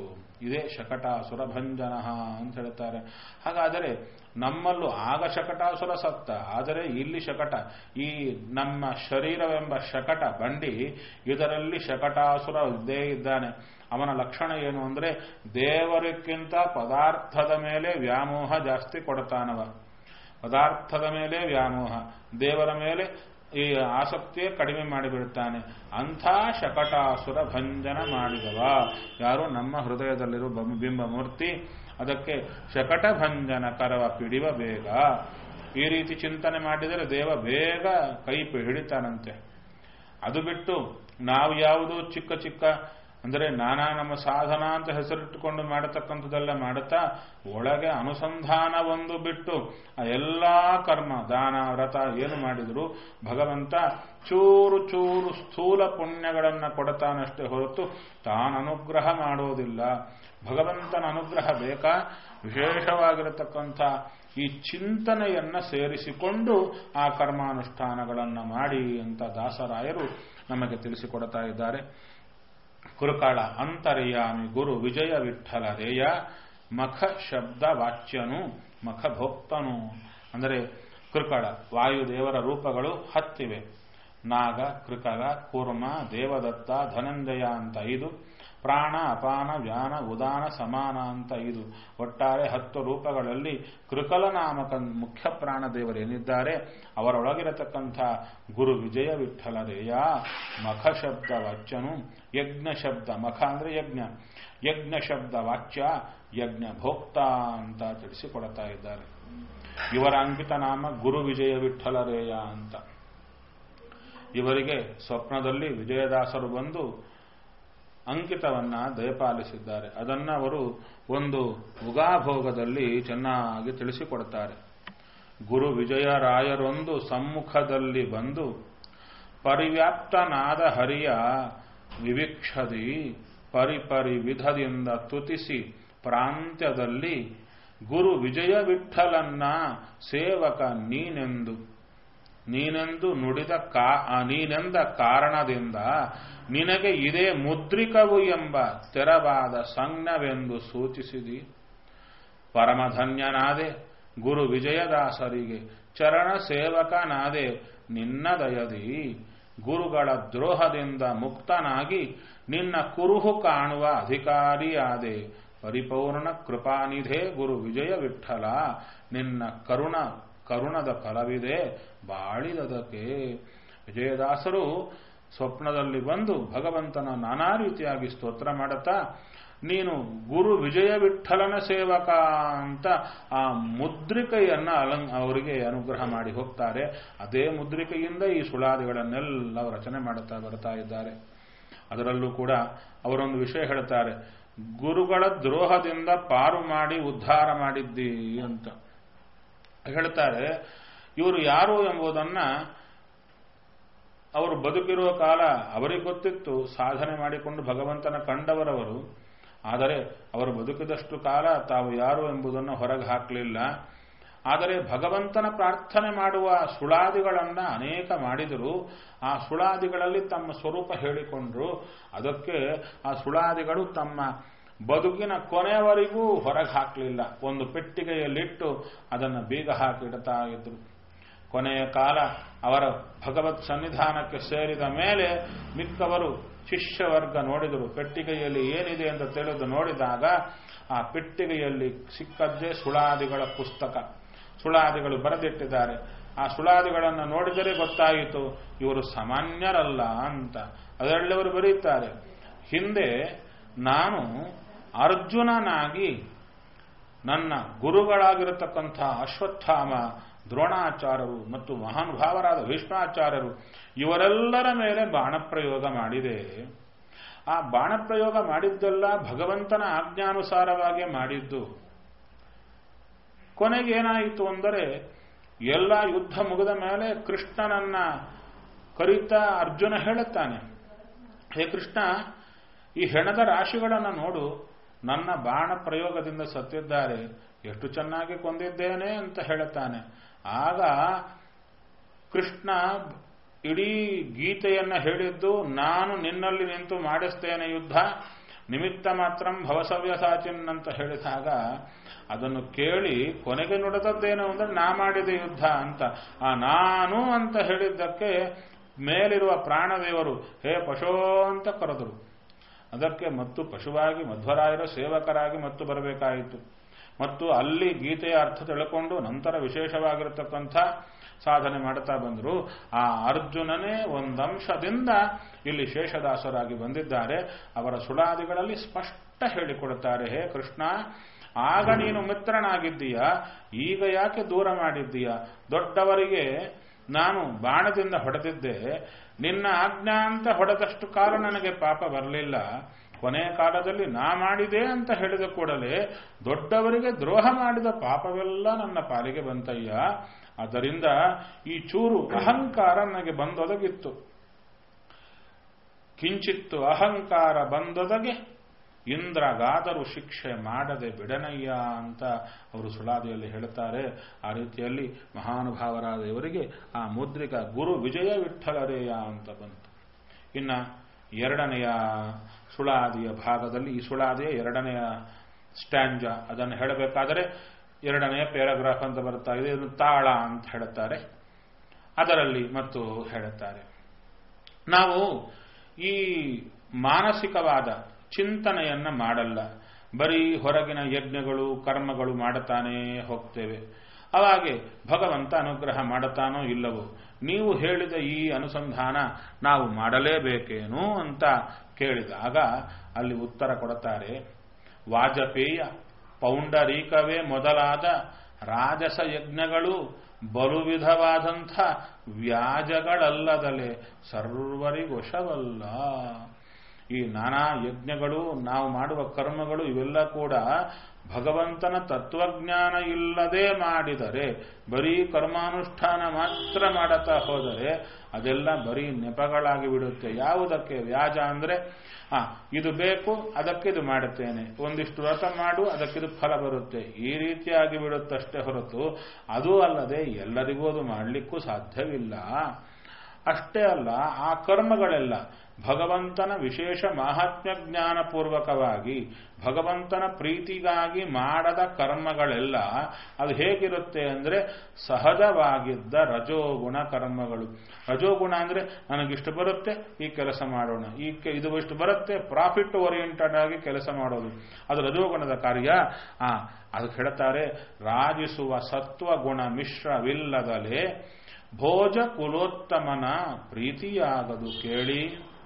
ಇದೇ ಶಕಟಾಸುರ ಭಂಜನ ಅಂತ ಹೇಳ್ತಾರೆ ಹಾಗಾದರೆ ನಮ್ಮಲ್ಲೂ ಆಗ ಶಕಟಾಸುರ ಸತ್ತ ಆದರೆ ಇಲ್ಲಿ ಶಕಟ ಈ ನಮ್ಮ ಶರೀರವೆಂಬ ಶಕಟ ಬಂಡಿ ಇದರಲ್ಲಿ ಶಕಟಾಸುರ ಇದ್ದೇ ಇದ್ದಾನೆ ಅವನ ಲಕ್ಷಣ ಏನು ಅಂದ್ರೆ ದೇವರಕ್ಕಿಂತ ಪದಾರ್ಥದ ಮೇಲೆ ವ್ಯಾಮೋಹ ಜಾಸ್ತಿ ಕೊಡ್ತಾನವ ಪದಾರ್ಥದ ಮೇಲೆ ವ್ಯಾಮೋಹ ದೇವರ ಮೇಲೆ ಈ ಆಸಕ್ತಿಯೇ ಕಡಿಮೆ ಮಾಡಿಬಿಡುತ್ತಾನೆ ಅಂಥ ಶಕಟಾಸುರ ಭಂಜನ ಮಾಡಿದವ ಯಾರು ನಮ್ಮ ಹೃದಯದಲ್ಲಿರುವ ಬಿಂಬಮೂರ್ತಿ ಅದಕ್ಕೆ ಶಕಟ ಭಂಜನ ಕರವ ಪಿಡಿವ ಬೇಗ ಈ ರೀತಿ ಚಿಂತನೆ ಮಾಡಿದರೆ ದೇವ ಬೇಗ ಕೈ ಹಿಡಿತಾನಂತೆ ಅದು ಬಿಟ್ಟು ನಾವು ಯಾವುದು ಚಿಕ್ಕ ಚಿಕ್ಕ ಅಂದರೆ ನಾನಾ ನಮ್ಮ ಸಾಧನ ಅಂತ ಹೆಸರಿಟ್ಟುಕೊಂಡು ಮಾಡತಕ್ಕಂಥದ್ದೆಲ್ಲ ಮಾಡುತ್ತಾ ಒಳಗೆ ಅನುಸಂಧಾನ ಒಂದು ಬಿಟ್ಟು ಆ ಎಲ್ಲ ಕರ್ಮ ದಾನ ವ್ರತ ಏನು ಮಾಡಿದ್ರು ಭಗವಂತ ಚೂರು ಚೂರು ಸ್ಥೂಲ ಪುಣ್ಯಗಳನ್ನು ಕೊಡತಾನಷ್ಟೇ ಹೊರತು ತಾನು ಅನುಗ್ರಹ ಮಾಡೋದಿಲ್ಲ ಭಗವಂತನ ಅನುಗ್ರಹ ಬೇಕಾ ವಿಶೇಷವಾಗಿರತಕ್ಕಂಥ ಈ ಚಿಂತನೆಯನ್ನ ಸೇರಿಸಿಕೊಂಡು ಆ ಕರ್ಮಾನುಷ್ಠಾನಗಳನ್ನು ಮಾಡಿ ಅಂತ ದಾಸರಾಯರು ನಮಗೆ ತಿಳಿಸಿಕೊಡ್ತಾ ಇದ್ದಾರೆ ಕುರುಕಾಳ ಅಂತರ್ಯಾಮಿ ಗುರು ವಿಜಯ ವಿಠಲ ರೇಯ ಮಖ ಶಬ್ದ ವಾಚ್ಯನು ಮಖ ಭೋಕ್ತನು ಅಂದರೆ ಕೃಕಳ ವಾಯುದೇವರ ರೂಪಗಳು ಹತ್ತಿವೆ ನಾಗ ಕೃಕಲ ಕೂರ್ಮ ದೇವದತ್ತ ಧನಂಜಯ ಅಂತ ಐದು ಪ್ರಾಣ ಅಪಾನ ವ್ಯಾನ ಉದಾನ ಸಮಾನ ಅಂತ ಐದು ಒಟ್ಟಾರೆ ಹತ್ತು ರೂಪಗಳಲ್ಲಿ ಕೃಕಲ ನಾಮಕ ಮುಖ್ಯ ಪ್ರಾಣ ದೇವರೇನಿದ್ದಾರೆ ಅವರೊಳಗಿರತಕ್ಕಂಥ ಗುರು ವಿಜಯ ವಿಠಲರೇಯ ಮಖ ಶಬ್ದ ವಾಚ್ಯನು ಯಜ್ಞ ಶಬ್ದ ಮಖ ಅಂದ್ರೆ ಯಜ್ಞ ಯಜ್ಞ ಶಬ್ದ ವಾಚ್ಯ ಯಜ್ಞ ಭೋಕ್ತ ಅಂತ ತಿಳಿಸಿಕೊಡ್ತಾ ಇದ್ದಾರೆ ಇವರ ಅಂಕಿತ ನಾಮ ಗುರು ವಿಜಯ ವಿಠಲರೇಯ ಅಂತ ಇವರಿಗೆ ಸ್ವಪ್ನದಲ್ಲಿ ವಿಜಯದಾಸರು ಬಂದು ಅಂಕಿತವನ್ನ ದಯಪಾಲಿಸಿದ್ದಾರೆ ಅದನ್ನ ಅವರು ಒಂದು ಉಗಾಭೋಗದಲ್ಲಿ ಚೆನ್ನಾಗಿ ತಿಳಿಸಿಕೊಡ್ತಾರೆ ಗುರು ವಿಜಯರಾಯರೊಂದು ಸಮ್ಮುಖದಲ್ಲಿ ಬಂದು ಪರಿವ್ಯಾಪ್ತನಾದ ಹರಿಯ ವಿವಿಕ್ಷದಿ ಪರಿಪರಿ ವಿಧದಿಂದ ತುತಿಸಿ ಪ್ರಾಂತ್ಯದಲ್ಲಿ ಗುರು ವಿಜಯ ವಿಠಲನ್ನ ಸೇವಕ ನೀನೆಂದು ನೀನೆಂದು ನುಡಿದ ಕಾ ನೀನೆಂದ ಕಾರಣದಿಂದ ನಿನಗೆ ಇದೇ ಮುದ್ರಿಕವು ಎಂಬ ತೆರವಾದ ಸಂಜ್ಞವೆಂದು ಸೂಚಿಸಿದಿ ಪರಮಧನ್ಯನಾದೆ ಗುರು ವಿಜಯದಾಸರಿಗೆ ಚರಣ ಸೇವಕನಾದೆ ನಿನ್ನ ದಯದಿ ಗುರುಗಳ ದ್ರೋಹದಿಂದ ಮುಕ್ತನಾಗಿ ನಿನ್ನ ಕುರುಹು ಕಾಣುವ ಅಧಿಕಾರಿಯಾದೆ ಪರಿಪೂರ್ಣ ಕೃಪಾನಿಧೆ ಗುರು ವಿಜಯ ವಿಠಲ ನಿನ್ನ ಕರುಣ ಕರುಣದ ಫಲವಿದೆ ಬಾಳಿದದಕ್ಕೆ ವಿಜಯದಾಸರು ಸ್ವಪ್ನದಲ್ಲಿ ಬಂದು ಭಗವಂತನ ನಾನಾ ರೀತಿಯಾಗಿ ಸ್ತೋತ್ರ ಮಾಡುತ್ತಾ ನೀನು ಗುರು ವಿಜಯ ವಿಠಲನ ಸೇವಕ ಅಂತ ಆ ಮುದ್ರಿಕೆಯನ್ನ ಅಲಂ ಅವರಿಗೆ ಅನುಗ್ರಹ ಮಾಡಿ ಹೋಗ್ತಾರೆ ಅದೇ ಮುದ್ರಿಕೆಯಿಂದ ಈ ಸುಳಾದಿಗಳನ್ನೆಲ್ಲ ರಚನೆ ಮಾಡುತ್ತಾ ಬರ್ತಾ ಇದ್ದಾರೆ ಅದರಲ್ಲೂ ಕೂಡ ಅವರೊಂದು ವಿಷಯ ಹೇಳ್ತಾರೆ ಗುರುಗಳ ದ್ರೋಹದಿಂದ ಪಾರು ಮಾಡಿ ಉದ್ಧಾರ ಮಾಡಿದ್ದಿ ಅಂತ ಹೇಳ್ತಾರೆ ಇವರು ಯಾರು ಎಂಬುದನ್ನ ಅವರು ಬದುಕಿರುವ ಕಾಲ ಅವರಿಗೆ ಗೊತ್ತಿತ್ತು ಸಾಧನೆ ಮಾಡಿಕೊಂಡು ಭಗವಂತನ ಕಂಡವರವರು ಆದರೆ ಅವರು ಬದುಕಿದಷ್ಟು ಕಾಲ ತಾವು ಯಾರು ಎಂಬುದನ್ನು ಹೊರಗೆ ಹಾಕಲಿಲ್ಲ ಆದರೆ ಭಗವಂತನ ಪ್ರಾರ್ಥನೆ ಮಾಡುವ ಸುಳಾದಿಗಳನ್ನ ಅನೇಕ ಮಾಡಿದರು ಆ ಸುಳಾದಿಗಳಲ್ಲಿ ತಮ್ಮ ಸ್ವರೂಪ ಹೇಳಿಕೊಂಡ್ರು ಅದಕ್ಕೆ ಆ ಸುಳಾದಿಗಳು ತಮ್ಮ ಬದುಕಿನ ಕೊನೆಯವರೆಗೂ ಹೊರಗೆ ಹಾಕಲಿಲ್ಲ ಒಂದು ಪೆಟ್ಟಿಗೆಯಲ್ಲಿಟ್ಟು ಅದನ್ನು ಬೀಗ ಹಾಕಿಡ್ತಾ ಇದ್ರು ಕೊನೆಯ ಕಾಲ ಅವರ ಭಗವತ್ ಸನ್ನಿಧಾನಕ್ಕೆ ಸೇರಿದ ಮೇಲೆ ಮಿಕ್ಕವರು ಶಿಷ್ಯ ವರ್ಗ ನೋಡಿದರು ಪೆಟ್ಟಿಗೆಯಲ್ಲಿ ಏನಿದೆ ಅಂತ ತಿಳಿದು ನೋಡಿದಾಗ ಆ ಪೆಟ್ಟಿಗೆಯಲ್ಲಿ ಸಿಕ್ಕದ್ದೇ ಸುಳಾದಿಗಳ ಪುಸ್ತಕ ಸುಳಾದಿಗಳು ಬರೆದಿಟ್ಟಿದ್ದಾರೆ ಆ ಸುಳಾದಿಗಳನ್ನು ನೋಡಿದರೆ ಗೊತ್ತಾಯಿತು ಇವರು ಸಾಮಾನ್ಯರಲ್ಲ ಅಂತ ಅದರಲ್ಲಿ ಅವರು ಬರೀತಾರೆ ಹಿಂದೆ ನಾನು ಅರ್ಜುನನಾಗಿ ನನ್ನ ಗುರುಗಳಾಗಿರತಕ್ಕಂಥ ಅಶ್ವತ್ಥಾಮ ದ್ರೋಣಾಚಾರ್ಯರು ಮತ್ತು ಮಹಾನುಭಾವರಾದ ಭೀಷ್ಮಾಚಾರ್ಯರು ಇವರೆಲ್ಲರ ಮೇಲೆ ಬಾಣಪ್ರಯೋಗ ಮಾಡಿದೆ ಆ ಬಾಣಪ್ರಯೋಗ ಮಾಡಿದ್ದೆಲ್ಲ ಭಗವಂತನ ಆಜ್ಞಾನುಸಾರವಾಗಿ ಮಾಡಿದ್ದು ಕೊನೆಗೇನಾಯಿತು ಅಂದರೆ ಎಲ್ಲ ಯುದ್ಧ ಮುಗಿದ ಮೇಲೆ ಕೃಷ್ಣನನ್ನ ಕರೀತಾ ಅರ್ಜುನ ಹೇಳುತ್ತಾನೆ ಹೇ ಕೃಷ್ಣ ಈ ಹೆಣದ ರಾಶಿಗಳನ್ನು ನೋಡು ನನ್ನ ಬಾಣ ಪ್ರಯೋಗದಿಂದ ಸತ್ತಿದ್ದಾರೆ ಎಷ್ಟು ಚೆನ್ನಾಗಿ ಕೊಂದಿದ್ದೇನೆ ಅಂತ ಹೇಳುತ್ತಾನೆ ಆಗ ಕೃಷ್ಣ ಇಡೀ ಗೀತೆಯನ್ನ ಹೇಳಿದ್ದು ನಾನು ನಿನ್ನಲ್ಲಿ ನಿಂತು ಮಾಡಿಸ್ತೇನೆ ಯುದ್ಧ ನಿಮಿತ್ತ ಮಾತ್ರ ಭವಸವ್ಯ ಸಾಚಿನ್ ಅಂತ ಹೇಳಿದಾಗ ಅದನ್ನು ಕೇಳಿ ಕೊನೆಗೆ ನುಡಿದದ್ದೇನು ಅಂದ್ರೆ ನಾ ಮಾಡಿದ ಯುದ್ಧ ಅಂತ ಆ ನಾನು ಅಂತ ಹೇಳಿದ್ದಕ್ಕೆ ಮೇಲಿರುವ ಪ್ರಾಣದೇವರು ಹೇ ಪಶೋ ಅಂತ ಕರೆದರು ಅದಕ್ಕೆ ಮತ್ತು ಪಶುವಾಗಿ ಮಧ್ವರಾಯರ ಸೇವಕರಾಗಿ ಮತ್ತು ಬರಬೇಕಾಯಿತು ಮತ್ತು ಅಲ್ಲಿ ಗೀತೆಯ ಅರ್ಥ ತಿಳ್ಕೊಂಡು ನಂತರ ವಿಶೇಷವಾಗಿರತಕ್ಕಂಥ ಸಾಧನೆ ಮಾಡ್ತಾ ಬಂದರು ಆ ಅರ್ಜುನನೇ ಒಂದಂಶದಿಂದ ಇಲ್ಲಿ ಶೇಷದಾಸರಾಗಿ ಬಂದಿದ್ದಾರೆ ಅವರ ಸುಳಾದಿಗಳಲ್ಲಿ ಸ್ಪಷ್ಟ ಹೇಳಿಕೊಡುತ್ತಾರೆ ಹೇ ಕೃಷ್ಣ ಆಗ ನೀನು ಮಿತ್ರನಾಗಿದ್ದೀಯ ಈಗ ಯಾಕೆ ದೂರ ಮಾಡಿದ್ದೀಯ ದೊಡ್ಡವರಿಗೆ ನಾನು ಬಾಣದಿಂದ ಹೊಡೆದಿದ್ದೆ ನಿನ್ನ ಆಜ್ಞಾ ಅಂತ ಹೊಡೆದಷ್ಟು ಕಾಲ ನನಗೆ ಪಾಪ ಬರಲಿಲ್ಲ ಕೊನೆಯ ಕಾಲದಲ್ಲಿ ನಾ ಮಾಡಿದೆ ಅಂತ ಹೇಳಿದ ಕೂಡಲೇ ದೊಡ್ಡವರಿಗೆ ದ್ರೋಹ ಮಾಡಿದ ಪಾಪವೆಲ್ಲ ನನ್ನ ಪಾಲಿಗೆ ಬಂತಯ್ಯ ಆದ್ದರಿಂದ ಈ ಚೂರು ಅಹಂಕಾರ ನನಗೆ ಬಂದೊದಗಿತ್ತು ಕಿಂಚಿತ್ತು ಅಹಂಕಾರ ಬಂದೊದಗೆ ಇಂದ್ರಗಾದರೂ ಶಿಕ್ಷೆ ಮಾಡದೆ ಬಿಡನಯ್ಯ ಅಂತ ಅವರು ಸುಳಾದಿಯಲ್ಲಿ ಹೇಳುತ್ತಾರೆ ಆ ರೀತಿಯಲ್ಲಿ ಮಹಾನುಭಾವರಾದ ಇವರಿಗೆ ಆ ಮುದ್ರಿಕ ಗುರು ವಿಜಯ ವಿಠಲರೇಯ ಅಂತ ಬಂತು ಇನ್ನ ಎರಡನೆಯ ಸುಳಾದಿಯ ಭಾಗದಲ್ಲಿ ಈ ಸುಳಾದಿಯ ಎರಡನೆಯ ಸ್ಟ್ಯಾಂಜ ಅದನ್ನು ಹೇಳಬೇಕಾದರೆ ಎರಡನೆಯ ಪ್ಯಾರಾಗ್ರಾಫ್ ಅಂತ ಬರ್ತಾ ಇದೆ ಇದನ್ನು ತಾಳ ಅಂತ ಹೇಳುತ್ತಾರೆ ಅದರಲ್ಲಿ ಮತ್ತು ಹೇಳುತ್ತಾರೆ ನಾವು ಈ ಮಾನಸಿಕವಾದ ಚಿಂತನೆಯನ್ನ ಮಾಡಲ್ಲ ಬರೀ ಹೊರಗಿನ ಯಜ್ಞಗಳು ಕರ್ಮಗಳು ಮಾಡುತ್ತಾನೇ ಹೋಗ್ತೇವೆ ಅವಾಗೆ ಭಗವಂತ ಅನುಗ್ರಹ ಮಾಡುತ್ತಾನೋ ಇಲ್ಲವೋ ನೀವು ಹೇಳಿದ ಈ ಅನುಸಂಧಾನ ನಾವು ಮಾಡಲೇಬೇಕೇನು ಅಂತ ಕೇಳಿದಾಗ ಅಲ್ಲಿ ಉತ್ತರ ಕೊಡುತ್ತಾರೆ ವಾಜಪೇಯ ಪೌಂಡರೀಕವೇ ಮೊದಲಾದ ರಾಜಸ ಯಜ್ಞಗಳು ಬಲು ವಿಧವಾದಂಥ ವ್ಯಾಜಗಳಲ್ಲದಲೆ ಸರ್ವರಿಗೊಶವಲ್ಲ ಈ ನಾನಾ ಯಜ್ಞಗಳು ನಾವು ಮಾಡುವ ಕರ್ಮಗಳು ಇವೆಲ್ಲ ಕೂಡ ಭಗವಂತನ ತತ್ವಜ್ಞಾನ ಇಲ್ಲದೆ ಮಾಡಿದರೆ ಬರೀ ಕರ್ಮಾನುಷ್ಠಾನ ಮಾತ್ರ ಮಾಡುತ್ತಾ ಹೋದರೆ ಅದೆಲ್ಲ ಬರೀ ನೆಪಗಳಾಗಿ ಬಿಡುತ್ತೆ ಯಾವುದಕ್ಕೆ ವ್ಯಾಜ ಅಂದ್ರೆ ಆ ಇದು ಬೇಕು ಅದಕ್ಕೆ ಇದು ಮಾಡುತ್ತೇನೆ ಒಂದಿಷ್ಟು ವ್ರತ ಮಾಡು ಅದಕ್ಕಿದು ಫಲ ಬರುತ್ತೆ ಈ ರೀತಿಯಾಗಿ ಬಿಡುತ್ತಷ್ಟೇ ಹೊರತು ಅದು ಅಲ್ಲದೆ ಎಲ್ಲರಿಗೂ ಅದು ಮಾಡಲಿಕ್ಕೂ ಸಾಧ್ಯವಿಲ್ಲ ಅಷ್ಟೇ ಅಲ್ಲ ಆ ಕರ್ಮಗಳೆಲ್ಲ ಭಗವಂತನ ವಿಶೇಷ ಮಹಾತ್ಮ್ಯ ಜ್ಞಾನಪೂರ್ವಕವಾಗಿ ಭಗವಂತನ ಪ್ರೀತಿಗಾಗಿ ಮಾಡದ ಕರ್ಮಗಳೆಲ್ಲ ಅದು ಹೇಗಿರುತ್ತೆ ಅಂದ್ರೆ ಸಹಜವಾಗಿದ್ದ ರಜೋಗುಣ ಕರ್ಮಗಳು ರಜೋಗುಣ ಅಂದ್ರೆ ನನಗಿಷ್ಟು ಬರುತ್ತೆ ಈ ಕೆಲಸ ಮಾಡೋಣ ಈ ಇದು ಇಷ್ಟು ಬರುತ್ತೆ ಪ್ರಾಫಿಟ್ ಓರಿಯೆಂಟೆಡ್ ಆಗಿ ಕೆಲಸ ಮಾಡೋದು ಅದು ರಜೋಗುಣದ ಕಾರ್ಯ ಆ ಅದಕ್ಕೆ ಹೇಳ್ತಾರೆ ರಾಜಿಸುವ ಸತ್ವಗುಣ ಮಿಶ್ರವಿಲ್ಲದಲೇ ಭೋಜ ಕುಲೋತ್ತಮನ ಪ್ರೀತಿಯಾಗದು ಕೇಳಿ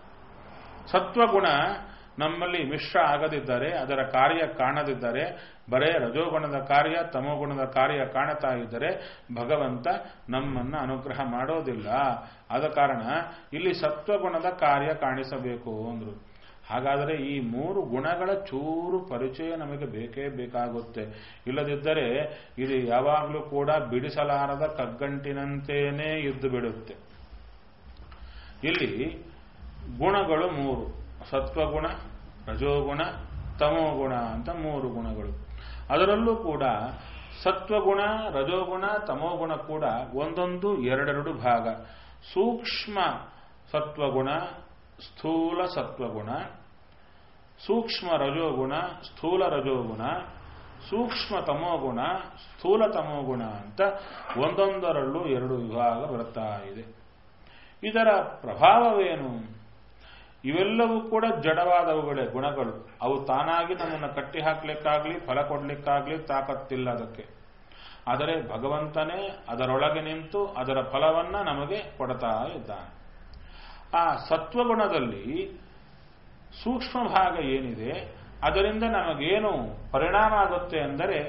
ಸತ್ವಗುಣ ನಮ್ಮಲ್ಲಿ ಮಿಶ್ರ ಆಗದಿದ್ದರೆ ಅದರ ಕಾರ್ಯ ಕಾಣದಿದ್ದರೆ ಬರೇ ರಜೋಗುಣದ ಕಾರ್ಯ ತಮೋಗುಣದ ಕಾರ್ಯ ಕಾಣುತ್ತಾ ಇದ್ದರೆ ಭಗವಂತ ನಮ್ಮನ್ನ ಅನುಗ್ರಹ ಮಾಡೋದಿಲ್ಲ ಆದ ಕಾರಣ ಇಲ್ಲಿ ಸತ್ವಗುಣದ ಕಾರ್ಯ ಕಾಣಿಸಬೇಕು ಅಂದ್ರು ಹಾಗಾದರೆ ಈ ಮೂರು ಗುಣಗಳ ಚೂರು ಪರಿಚಯ ನಮಗೆ ಬೇಕೇ ಬೇಕಾಗುತ್ತೆ ಇಲ್ಲದಿದ್ದರೆ ಇದು ಯಾವಾಗಲೂ ಕೂಡ ಬಿಡಿಸಲಾರದ ಕಗ್ಗಂಟಿನಂತೇನೆ ಇದ್ದು ಬಿಡುತ್ತೆ ಇಲ್ಲಿ ಗುಣಗಳು ಮೂರು ಸತ್ವಗುಣ ರಜೋಗುಣ ತಮೋಗುಣ ಅಂತ ಮೂರು ಗುಣಗಳು ಅದರಲ್ಲೂ ಕೂಡ ಸತ್ವಗುಣ ರಜೋಗುಣ ತಮೋಗುಣ ಕೂಡ ಒಂದೊಂದು ಎರಡೆರಡು ಭಾಗ ಸೂಕ್ಷ್ಮ ಸತ್ವಗುಣ ಸ್ಥೂಲ ಸತ್ವಗುಣ ಸೂಕ್ಷ್ಮ ರಜೋಗುಣ ಸ್ಥೂಲ ರಜೋಗುಣ ಸೂಕ್ಷ್ಮ ತಮೋಗುಣ ಸ್ಥೂಲ ತಮೋಗುಣ ಅಂತ ಒಂದೊಂದರಲ್ಲೂ ಎರಡು ವಿಭಾಗ ಬರ್ತಾ ಇದೆ ಇದರ ಪ್ರಭಾವವೇನು ಇವೆಲ್ಲವೂ ಕೂಡ ಜಡವಾದವುಗಳೇ ಗುಣಗಳು ಅವು ತಾನಾಗಿ ನಮ್ಮನ್ನು ಕಟ್ಟಿ ಹಾಕ್ಲಿಕ್ಕಾಗ್ಲಿ ಫಲ ಕೊಡ್ಲಿಕ್ಕಾಗ್ಲಿ ತಾಕತ್ತಿಲ್ಲ ಅದಕ್ಕೆ ಆದರೆ ಭಗವಂತನೇ ಅದರೊಳಗೆ ನಿಂತು ಅದರ ಫಲವನ್ನ ನಮಗೆ ಕೊಡ್ತಾ ಇದ್ದಾನೆ ಆ ಸತ್ವಗುಣದಲ್ಲಿ ಸೂಕ್ಷ್ಮ ಭಾಗ ಏನಿದೆ ಅದರಿಂದ ನಮಗೇನು ಪರಿಣಾಮ ಆಗುತ್ತೆ ಅಂದರೆ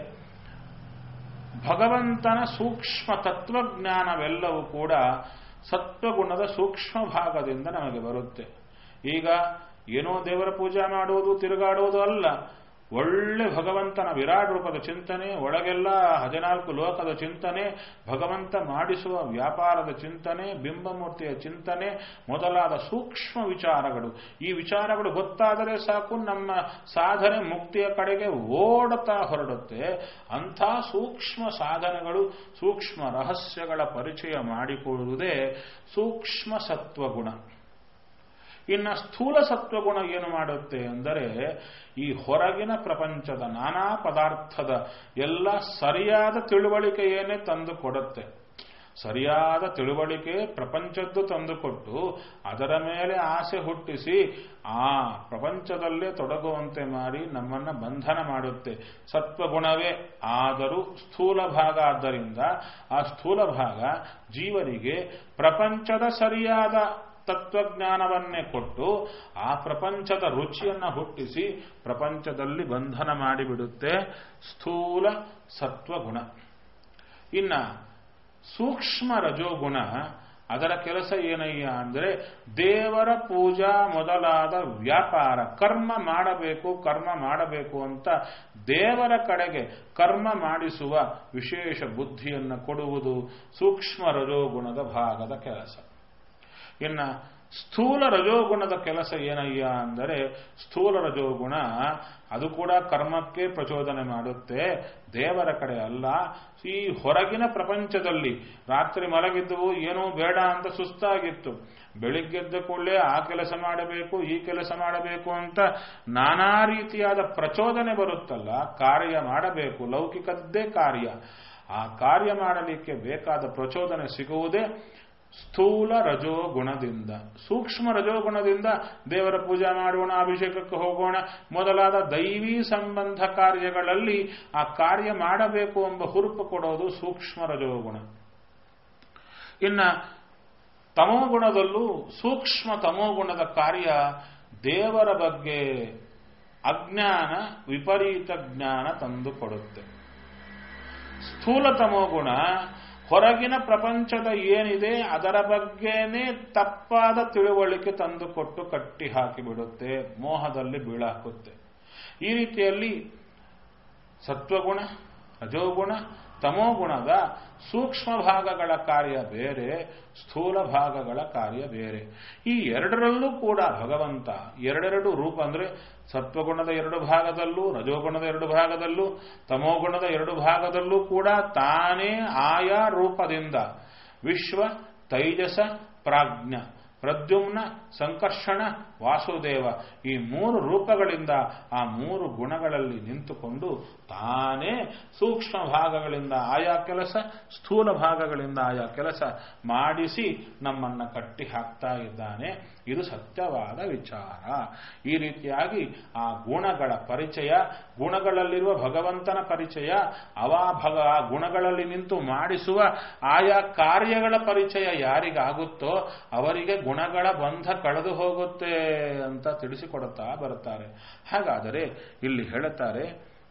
ಭಗವಂತನ ಸೂಕ್ಷ್ಮ ತತ್ವಜ್ಞಾನವೆಲ್ಲವೂ ಕೂಡ ಸತ್ವಗುಣದ ಸೂಕ್ಷ್ಮ ಭಾಗದಿಂದ ನಮಗೆ ಬರುತ್ತೆ ಈಗ ಏನೋ ದೇವರ ಪೂಜೆ ಮಾಡುವುದು ತಿರುಗಾಡುವುದು ಅಲ್ಲ ಒಳ್ಳೆ ಭಗವಂತನ ವಿರಾಟ್ ರೂಪದ ಚಿಂತನೆ ಒಳಗೆಲ್ಲ ಹದಿನಾಲ್ಕು ಲೋಕದ ಚಿಂತನೆ ಭಗವಂತ ಮಾಡಿಸುವ ವ್ಯಾಪಾರದ ಚಿಂತನೆ ಬಿಂಬಮೂರ್ತಿಯ ಚಿಂತನೆ ಮೊದಲಾದ ಸೂಕ್ಷ್ಮ ವಿಚಾರಗಳು ಈ ವಿಚಾರಗಳು ಗೊತ್ತಾದರೆ ಸಾಕು ನಮ್ಮ ಸಾಧನೆ ಮುಕ್ತಿಯ ಕಡೆಗೆ ಓಡುತ್ತಾ ಹೊರಡುತ್ತೆ ಅಂಥ ಸೂಕ್ಷ್ಮ ಸಾಧನೆಗಳು ಸೂಕ್ಷ್ಮ ರಹಸ್ಯಗಳ ಪರಿಚಯ ಮಾಡಿಕೊಳ್ಳುವುದೇ ಸೂಕ್ಷ್ಮ ಸತ್ವಗುಣ ಇನ್ನು ಸ್ಥೂಲ ಸತ್ವಗುಣ ಏನು ಮಾಡುತ್ತೆ ಅಂದರೆ ಈ ಹೊರಗಿನ ಪ್ರಪಂಚದ ನಾನಾ ಪದಾರ್ಥದ ಎಲ್ಲ ಸರಿಯಾದ ತಿಳುವಳಿಕೆಯೇನೆ ತಂದು ಕೊಡುತ್ತೆ ಸರಿಯಾದ ತಿಳುವಳಿಕೆ ಪ್ರಪಂಚದ್ದು ತಂದುಕೊಟ್ಟು ಅದರ ಮೇಲೆ ಆಸೆ ಹುಟ್ಟಿಸಿ ಆ ಪ್ರಪಂಚದಲ್ಲೇ ತೊಡಗುವಂತೆ ಮಾಡಿ ನಮ್ಮನ್ನ ಬಂಧನ ಮಾಡುತ್ತೆ ಸತ್ವಗುಣವೇ ಆದರೂ ಸ್ಥೂಲ ಭಾಗ ಆದ್ದರಿಂದ ಆ ಸ್ಥೂಲ ಭಾಗ ಜೀವನಿಗೆ ಪ್ರಪಂಚದ ಸರಿಯಾದ ತತ್ವಜ್ಞಾನವನ್ನೇ ಕೊಟ್ಟು ಆ ಪ್ರಪಂಚದ ರುಚಿಯನ್ನ ಹುಟ್ಟಿಸಿ ಪ್ರಪಂಚದಲ್ಲಿ ಬಂಧನ ಮಾಡಿಬಿಡುತ್ತೆ ಸ್ಥೂಲ ಸತ್ವಗುಣ ಇನ್ನ ಸೂಕ್ಷ್ಮ ರಜೋಗುಣ ಅದರ ಕೆಲಸ ಏನಯ್ಯ ಅಂದರೆ ದೇವರ ಪೂಜಾ ಮೊದಲಾದ ವ್ಯಾಪಾರ ಕರ್ಮ ಮಾಡಬೇಕು ಕರ್ಮ ಮಾಡಬೇಕು ಅಂತ ದೇವರ ಕಡೆಗೆ ಕರ್ಮ ಮಾಡಿಸುವ ವಿಶೇಷ ಬುದ್ಧಿಯನ್ನು ಕೊಡುವುದು ಸೂಕ್ಷ್ಮ ರಜೋಗುಣದ ಭಾಗದ ಕೆಲಸ ಇನ್ನ ಸ್ಥೂಲ ರಜೋಗುಣದ ಕೆಲಸ ಏನಯ್ಯ ಅಂದರೆ ಸ್ಥೂಲ ರಜೋಗುಣ ಅದು ಕೂಡ ಕರ್ಮಕ್ಕೆ ಪ್ರಚೋದನೆ ಮಾಡುತ್ತೆ ದೇವರ ಕಡೆ ಅಲ್ಲ ಈ ಹೊರಗಿನ ಪ್ರಪಂಚದಲ್ಲಿ ರಾತ್ರಿ ಮಲಗಿದ್ದವು ಏನೂ ಬೇಡ ಅಂತ ಸುಸ್ತಾಗಿತ್ತು ಬೆಳಿಗ್ಗೆದ್ದ ಕೂಡಲೇ ಆ ಕೆಲಸ ಮಾಡಬೇಕು ಈ ಕೆಲಸ ಮಾಡಬೇಕು ಅಂತ ನಾನಾ ರೀತಿಯಾದ ಪ್ರಚೋದನೆ ಬರುತ್ತಲ್ಲ ಕಾರ್ಯ ಮಾಡಬೇಕು ಲೌಕಿಕದ್ದೇ ಕಾರ್ಯ ಆ ಕಾರ್ಯ ಮಾಡಲಿಕ್ಕೆ ಬೇಕಾದ ಪ್ರಚೋದನೆ ಸಿಗುವುದೇ ಸ್ಥೂಲ ರಜೋಗುಣದಿಂದ ಸೂಕ್ಷ್ಮ ರಜೋಗುಣದಿಂದ ದೇವರ ಪೂಜೆ ಮಾಡೋಣ ಅಭಿಷೇಕಕ್ಕೆ ಹೋಗೋಣ ಮೊದಲಾದ ದೈವಿ ಸಂಬಂಧ ಕಾರ್ಯಗಳಲ್ಲಿ ಆ ಕಾರ್ಯ ಮಾಡಬೇಕು ಎಂಬ ಹುರುಪು ಕೊಡೋದು ಸೂಕ್ಷ್ಮ ರಜೋಗುಣ ಇನ್ನ ತಮೋಗುಣದಲ್ಲೂ ಸೂಕ್ಷ್ಮ ತಮೋಗುಣದ ಕಾರ್ಯ ದೇವರ ಬಗ್ಗೆ ಅಜ್ಞಾನ ವಿಪರೀತ ಜ್ಞಾನ ತಂದುಕೊಡುತ್ತೆ ಸ್ಥೂಲ ತಮೋಗುಣ ಹೊರಗಿನ ಪ್ರಪಂಚದ ಏನಿದೆ ಅದರ ಬಗ್ಗೆನೇ ತಪ್ಪಾದ ತಿಳುವಳಿಕೆ ತಂದುಕೊಟ್ಟು ಕಟ್ಟಿ ಹಾಕಿಬಿಡುತ್ತೆ ಮೋಹದಲ್ಲಿ ಬೀಳಾಕುತ್ತೆ ಈ ರೀತಿಯಲ್ಲಿ ಸತ್ವಗುಣ ರಜೋಗುಣ ತಮೋಗುಣದ ಸೂಕ್ಷ್ಮ ಭಾಗಗಳ ಕಾರ್ಯ ಬೇರೆ ಸ್ಥೂಲ ಭಾಗಗಳ ಕಾರ್ಯ ಬೇರೆ ಈ ಎರಡರಲ್ಲೂ ಕೂಡ ಭಗವಂತ ಎರಡೆರಡು ರೂಪ ಅಂದ್ರೆ ಸತ್ವಗುಣದ ಎರಡು ಭಾಗದಲ್ಲೂ ರಜೋಗುಣದ ಎರಡು ಭಾಗದಲ್ಲೂ ತಮೋಗುಣದ ಎರಡು ಭಾಗದಲ್ಲೂ ಕೂಡ ತಾನೇ ಆಯಾ ರೂಪದಿಂದ ವಿಶ್ವ ತೈಜಸ ಪ್ರಾಜ್ಞ ಪ್ರದ್ಯುಮ್ನ ಸಂಕರ್ಷಣ ವಾಸುದೇವ ಈ ಮೂರು ರೂಪಗಳಿಂದ ಆ ಮೂರು ಗುಣಗಳಲ್ಲಿ ನಿಂತುಕೊಂಡು ತಾನೇ ಸೂಕ್ಷ್ಮ ಭಾಗಗಳಿಂದ ಆಯಾ ಕೆಲಸ ಸ್ಥೂಲ ಭಾಗಗಳಿಂದ ಆಯಾ ಕೆಲಸ ಮಾಡಿಸಿ ನಮ್ಮನ್ನ ಕಟ್ಟಿ ಹಾಕ್ತಾ ಇದ್ದಾನೆ ಇದು ಸತ್ಯವಾದ ವಿಚಾರ ಈ ರೀತಿಯಾಗಿ ಆ ಗುಣಗಳ ಪರಿಚಯ ಗುಣಗಳಲ್ಲಿರುವ ಭಗವಂತನ ಪರಿಚಯ ಅವಾ ಭಗ ಆ ಗುಣಗಳಲ್ಲಿ ನಿಂತು ಮಾಡಿಸುವ ಆಯಾ ಕಾರ್ಯಗಳ ಪರಿಚಯ ಯಾರಿಗಾಗುತ್ತೋ ಅವರಿಗೆ ಗುಣಗಳ ಬಂಧ ಕಳೆದು ಹೋಗುತ್ತೆ ಅಂತ ತಿಳಿಸಿಕೊಡುತ್ತಾ ಬರುತ್ತಾರೆ ಹಾಗಾದರೆ ಇಲ್ಲಿ ಹೇಳುತ್ತಾರೆ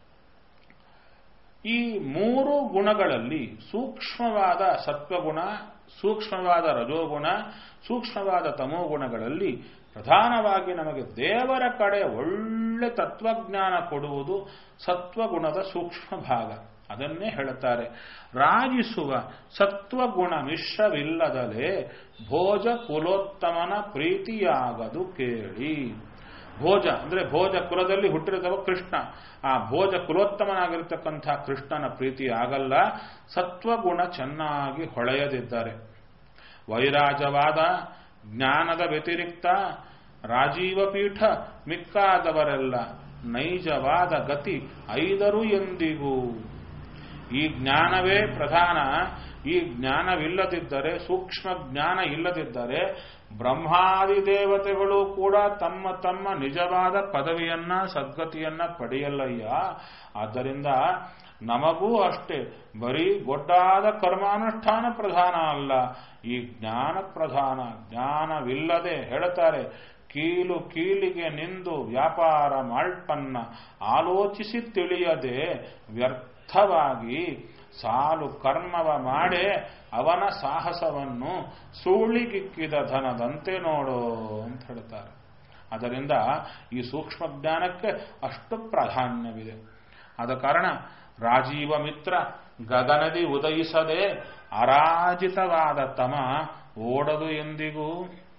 ಈ ಮೂರು ಗುಣಗಳಲ್ಲಿ ಸೂಕ್ಷ್ಮವಾದ ಸತ್ವಗುಣ ಸೂಕ್ಷ್ಮವಾದ ರಜೋಗುಣ ಸೂಕ್ಷ್ಮವಾದ ತಮೋಗುಣಗಳಲ್ಲಿ ಪ್ರಧಾನವಾಗಿ ನಮಗೆ ದೇವರ ಕಡೆ ಒಳ್ಳೆ ತತ್ವಜ್ಞಾನ ಕೊಡುವುದು ಸತ್ವಗುಣದ ಸೂಕ್ಷ್ಮ ಭಾಗ ಅದನ್ನೇ ಹೇಳುತ್ತಾರೆ ರಾಜಿಸುವ ಸತ್ವಗುಣ ಮಿಶ್ರವಿಲ್ಲದಲೇ ಭೋಜ ಕುಲೋತ್ತಮನ ಪ್ರೀತಿಯಾಗದು ಕೇಳಿ ಭೋಜ ಅಂದ್ರೆ ಭೋಜ ಕುಲದಲ್ಲಿ ಹುಟ್ಟಿರುತ್ತವ ಕೃಷ್ಣ ಆ ಭೋಜ ಕುಲೋತ್ತಮನಾಗಿರ್ತಕ್ಕಂಥ ಕೃಷ್ಣನ ಪ್ರೀತಿ ಆಗಲ್ಲ ಸತ್ವಗುಣ ಚೆನ್ನಾಗಿ ಹೊಳೆಯದಿದ್ದಾರೆ ವೈರಾಜವಾದ ಜ್ಞಾನದ ವ್ಯತಿರಿಕ್ತ ರಾಜೀವ ಪೀಠ ಮಿಕ್ಕಾದವರೆಲ್ಲ ನೈಜವಾದ ಗತಿ ಐದರು ಎಂದಿಗೂ ಈ ಜ್ಞಾನವೇ ಪ್ರಧಾನ ಈ ಜ್ಞಾನವಿಲ್ಲದಿದ್ದರೆ ಸೂಕ್ಷ್ಮ ಜ್ಞಾನ ಇಲ್ಲದಿದ್ದರೆ ಬ್ರಹ್ಮಾದಿ ದೇವತೆಗಳು ಕೂಡ ತಮ್ಮ ತಮ್ಮ ನಿಜವಾದ ಪದವಿಯನ್ನ ಸದ್ಗತಿಯನ್ನ ಪಡೆಯಲ್ಲಯ್ಯ ಆದ್ದರಿಂದ ನಮಗೂ ಅಷ್ಟೇ ಬರೀ ಗೊಡ್ಡಾದ ಕರ್ಮಾನುಷ್ಠಾನ ಪ್ರಧಾನ ಅಲ್ಲ ಈ ಜ್ಞಾನ ಪ್ರಧಾನ ಜ್ಞಾನವಿಲ್ಲದೆ ಹೇಳುತ್ತಾರೆ ಕೀಲು ಕೀಲಿಗೆ ನಿಂದು ವ್ಯಾಪಾರ ಮಾಳ್ಪನ್ನ ಆಲೋಚಿಸಿ ತಿಳಿಯದೆ ವ್ಯರ್ಥವಾಗಿ ಸಾಲು ಕರ್ಮವ ಮಾಡೇ ಅವನ ಸಾಹಸವನ್ನು ಸೂಳಿಗಿಕ್ಕಿದ ಧನದಂತೆ ನೋಡು ಅಂತ ಹೇಳ್ತಾರೆ ಅದರಿಂದ ಈ ಸೂಕ್ಷ್ಮ ಜ್ಞಾನಕ್ಕೆ ಅಷ್ಟು ಪ್ರಾಧಾನ್ಯವಿದೆ ಆದ ಕಾರಣ ರಾಜೀವ ಮಿತ್ರ ಗಗನದಿ ಉದಯಿಸದೆ ಅರಾಜಿತವಾದ ತಮ ಓಡದು ಎಂದಿಗೂ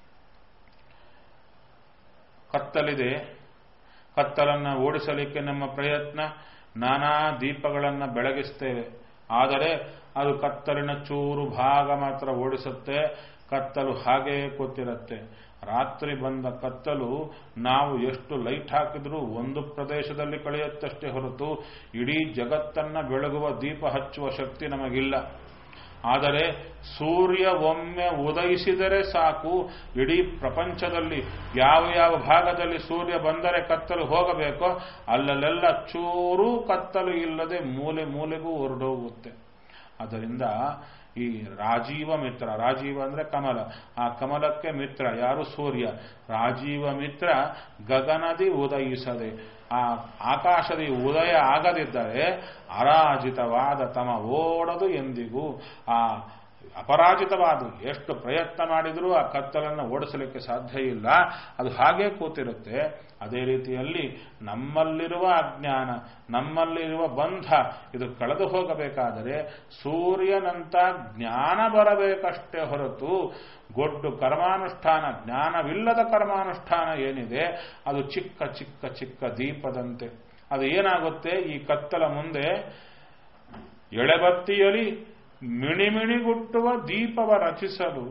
ಕತ್ತಲಿದೆ ಕತ್ತಲನ್ನು ಓಡಿಸಲಿಕ್ಕೆ ನಮ್ಮ ಪ್ರಯತ್ನ ನಾನಾ ದೀಪಗಳನ್ನು ಬೆಳಗಿಸ್ತೇವೆ ಆದರೆ ಅದು ಕತ್ತಲಿನ ಚೂರು ಭಾಗ ಮಾತ್ರ ಓಡಿಸುತ್ತೆ ಕತ್ತಲು ಹಾಗೇ ಕೂತಿರುತ್ತೆ ರಾತ್ರಿ ಬಂದ ಕತ್ತಲು ನಾವು ಎಷ್ಟು ಲೈಟ್ ಹಾಕಿದ್ರೂ ಒಂದು ಪ್ರದೇಶದಲ್ಲಿ ಕಳೆಯುತ್ತಷ್ಟೇ ಹೊರತು ಇಡೀ ಜಗತ್ತನ್ನ ಬೆಳಗುವ ದೀಪ ಹಚ್ಚುವ ಶಕ್ತಿ ನಮಗಿಲ್ಲ ಆದರೆ ಸೂರ್ಯ ಒಮ್ಮೆ ಉದಯಿಸಿದರೆ ಸಾಕು ಇಡೀ ಪ್ರಪಂಚದಲ್ಲಿ ಯಾವ ಯಾವ ಭಾಗದಲ್ಲಿ ಸೂರ್ಯ ಬಂದರೆ ಕತ್ತಲು ಹೋಗಬೇಕೋ ಅಲ್ಲಲ್ಲೆಲ್ಲ ಚೂರೂ ಕತ್ತಲು ಇಲ್ಲದೆ ಮೂಲೆ ಮೂಲೆಗೂ ಹೊರಡೋಗುತ್ತೆ ಅದರಿಂದ ಈ ರಾಜೀವ ಮಿತ್ರ ರಾಜೀವ ಅಂದ್ರೆ ಕಮಲ ಆ ಕಮಲಕ್ಕೆ ಮಿತ್ರ ಯಾರು ಸೂರ್ಯ ರಾಜೀವ ಮಿತ್ರ ಗಗನದಿ ಉದಯಿಸದೆ ಆ ಆಕಾಶದಿ ಉದಯ ಆಗದಿದ್ದರೆ ಅರಾಜಿತವಾದ ತಮ ಓಡದು ಎಂದಿಗೂ ಆ ಅಪರಾಜಿತವಾದ ಎಷ್ಟು ಪ್ರಯತ್ನ ಮಾಡಿದರೂ ಆ ಕತ್ತಲನ್ನು ಓಡಿಸಲಿಕ್ಕೆ ಸಾಧ್ಯ ಇಲ್ಲ ಅದು ಹಾಗೇ ಕೂತಿರುತ್ತೆ ಅದೇ ರೀತಿಯಲ್ಲಿ ನಮ್ಮಲ್ಲಿರುವ ಅಜ್ಞಾನ ನಮ್ಮಲ್ಲಿರುವ ಬಂಧ ಇದು ಕಳೆದು ಹೋಗಬೇಕಾದರೆ ಸೂರ್ಯನಂತ ಜ್ಞಾನ ಬರಬೇಕಷ್ಟೇ ಹೊರತು ಗೊಡ್ಡು ಕರ್ಮಾನುಷ್ಠಾನ ಜ್ಞಾನವಿಲ್ಲದ ಕರ್ಮಾನುಷ್ಠಾನ ಏನಿದೆ ಅದು ಚಿಕ್ಕ ಚಿಕ್ಕ ಚಿಕ್ಕ ದೀಪದಂತೆ ಅದು ಏನಾಗುತ್ತೆ ಈ ಕತ್ತಲ ಮುಂದೆ ಎಳೆಬತ್ತಿಯಲ್ಲಿ ಮಿಣಿಮಿಣಿಗುಟ್ಟುವ ದೀಪವ ರಚಿಸಲು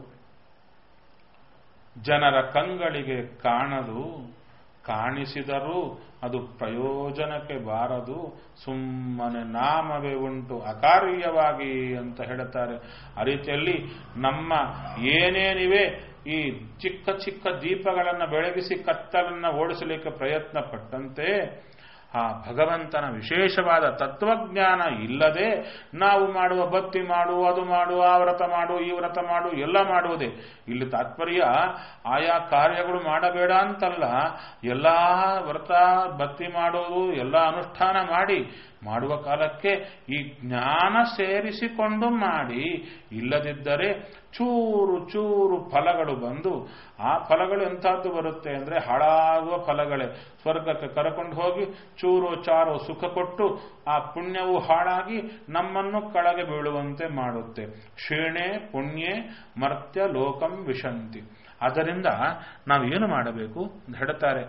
ಜನರ ಕಂಗಳಿಗೆ ಕಾಣದು ಕಾಣಿಸಿದರೂ ಅದು ಪ್ರಯೋಜನಕ್ಕೆ ಬಾರದು ಸುಮ್ಮನೆ ನಾಮವೇ ಉಂಟು ಅಕಾರ್ಯವಾಗಿ ಅಂತ ಹೇಳುತ್ತಾರೆ ಆ ರೀತಿಯಲ್ಲಿ ನಮ್ಮ ಏನೇನಿವೆ ಈ ಚಿಕ್ಕ ಚಿಕ್ಕ ದೀಪಗಳನ್ನು ಬೆಳಗಿಸಿ ಕತ್ತಲನ್ನು ಓಡಿಸಲಿಕ್ಕೆ ಪ್ರಯತ್ನ ಪಟ್ಟಂತೆ ಆ ಭಗವಂತನ ವಿಶೇಷವಾದ ತತ್ವಜ್ಞಾನ ಇಲ್ಲದೆ ನಾವು ಮಾಡುವ ಭಕ್ತಿ ಮಾಡು ಅದು ಮಾಡು ಆ ವ್ರತ ಮಾಡು ಈ ವ್ರತ ಮಾಡು ಎಲ್ಲ ಮಾಡುವುದೇ ಇಲ್ಲಿ ತಾತ್ಪರ್ಯ ಆಯಾ ಕಾರ್ಯಗಳು ಮಾಡಬೇಡ ಅಂತಲ್ಲ ಎಲ್ಲ ವ್ರತ ಭಕ್ತಿ ಮಾಡೋದು ಎಲ್ಲ ಅನುಷ್ಠಾನ ಮಾಡಿ ಮಾಡುವ ಕಾಲಕ್ಕೆ ಈ ಜ್ಞಾನ ಸೇರಿಸಿಕೊಂಡು ಮಾಡಿ ಇಲ್ಲದಿದ್ದರೆ ಚೂರು ಚೂರು ಫಲಗಳು ಬಂದು ಆ ಫಲಗಳು ಎಂಥದ್ದು ಬರುತ್ತೆ ಅಂದರೆ ಹಾಳಾಗುವ ಫಲಗಳೇ ಸ್ವರ್ಗಕ್ಕೆ ಕರಕೊಂಡು ಹೋಗಿ ಚೂರು ಚಾರು ಸುಖ ಕೊಟ್ಟು ಆ ಪುಣ್ಯವು ಹಾಳಾಗಿ ನಮ್ಮನ್ನು ಕೆಳಗೆ ಬೀಳುವಂತೆ ಮಾಡುತ್ತೆ ಕ್ಷೀಣೆ ಪುಣ್ಯೆ ಮರ್ತ್ಯ ಲೋಕಂ ವಿಶಂತಿ ಆದ್ದರಿಂದ ನಾವೇನು ಮಾಡಬೇಕು ಹೇಳ್ತಾರೆ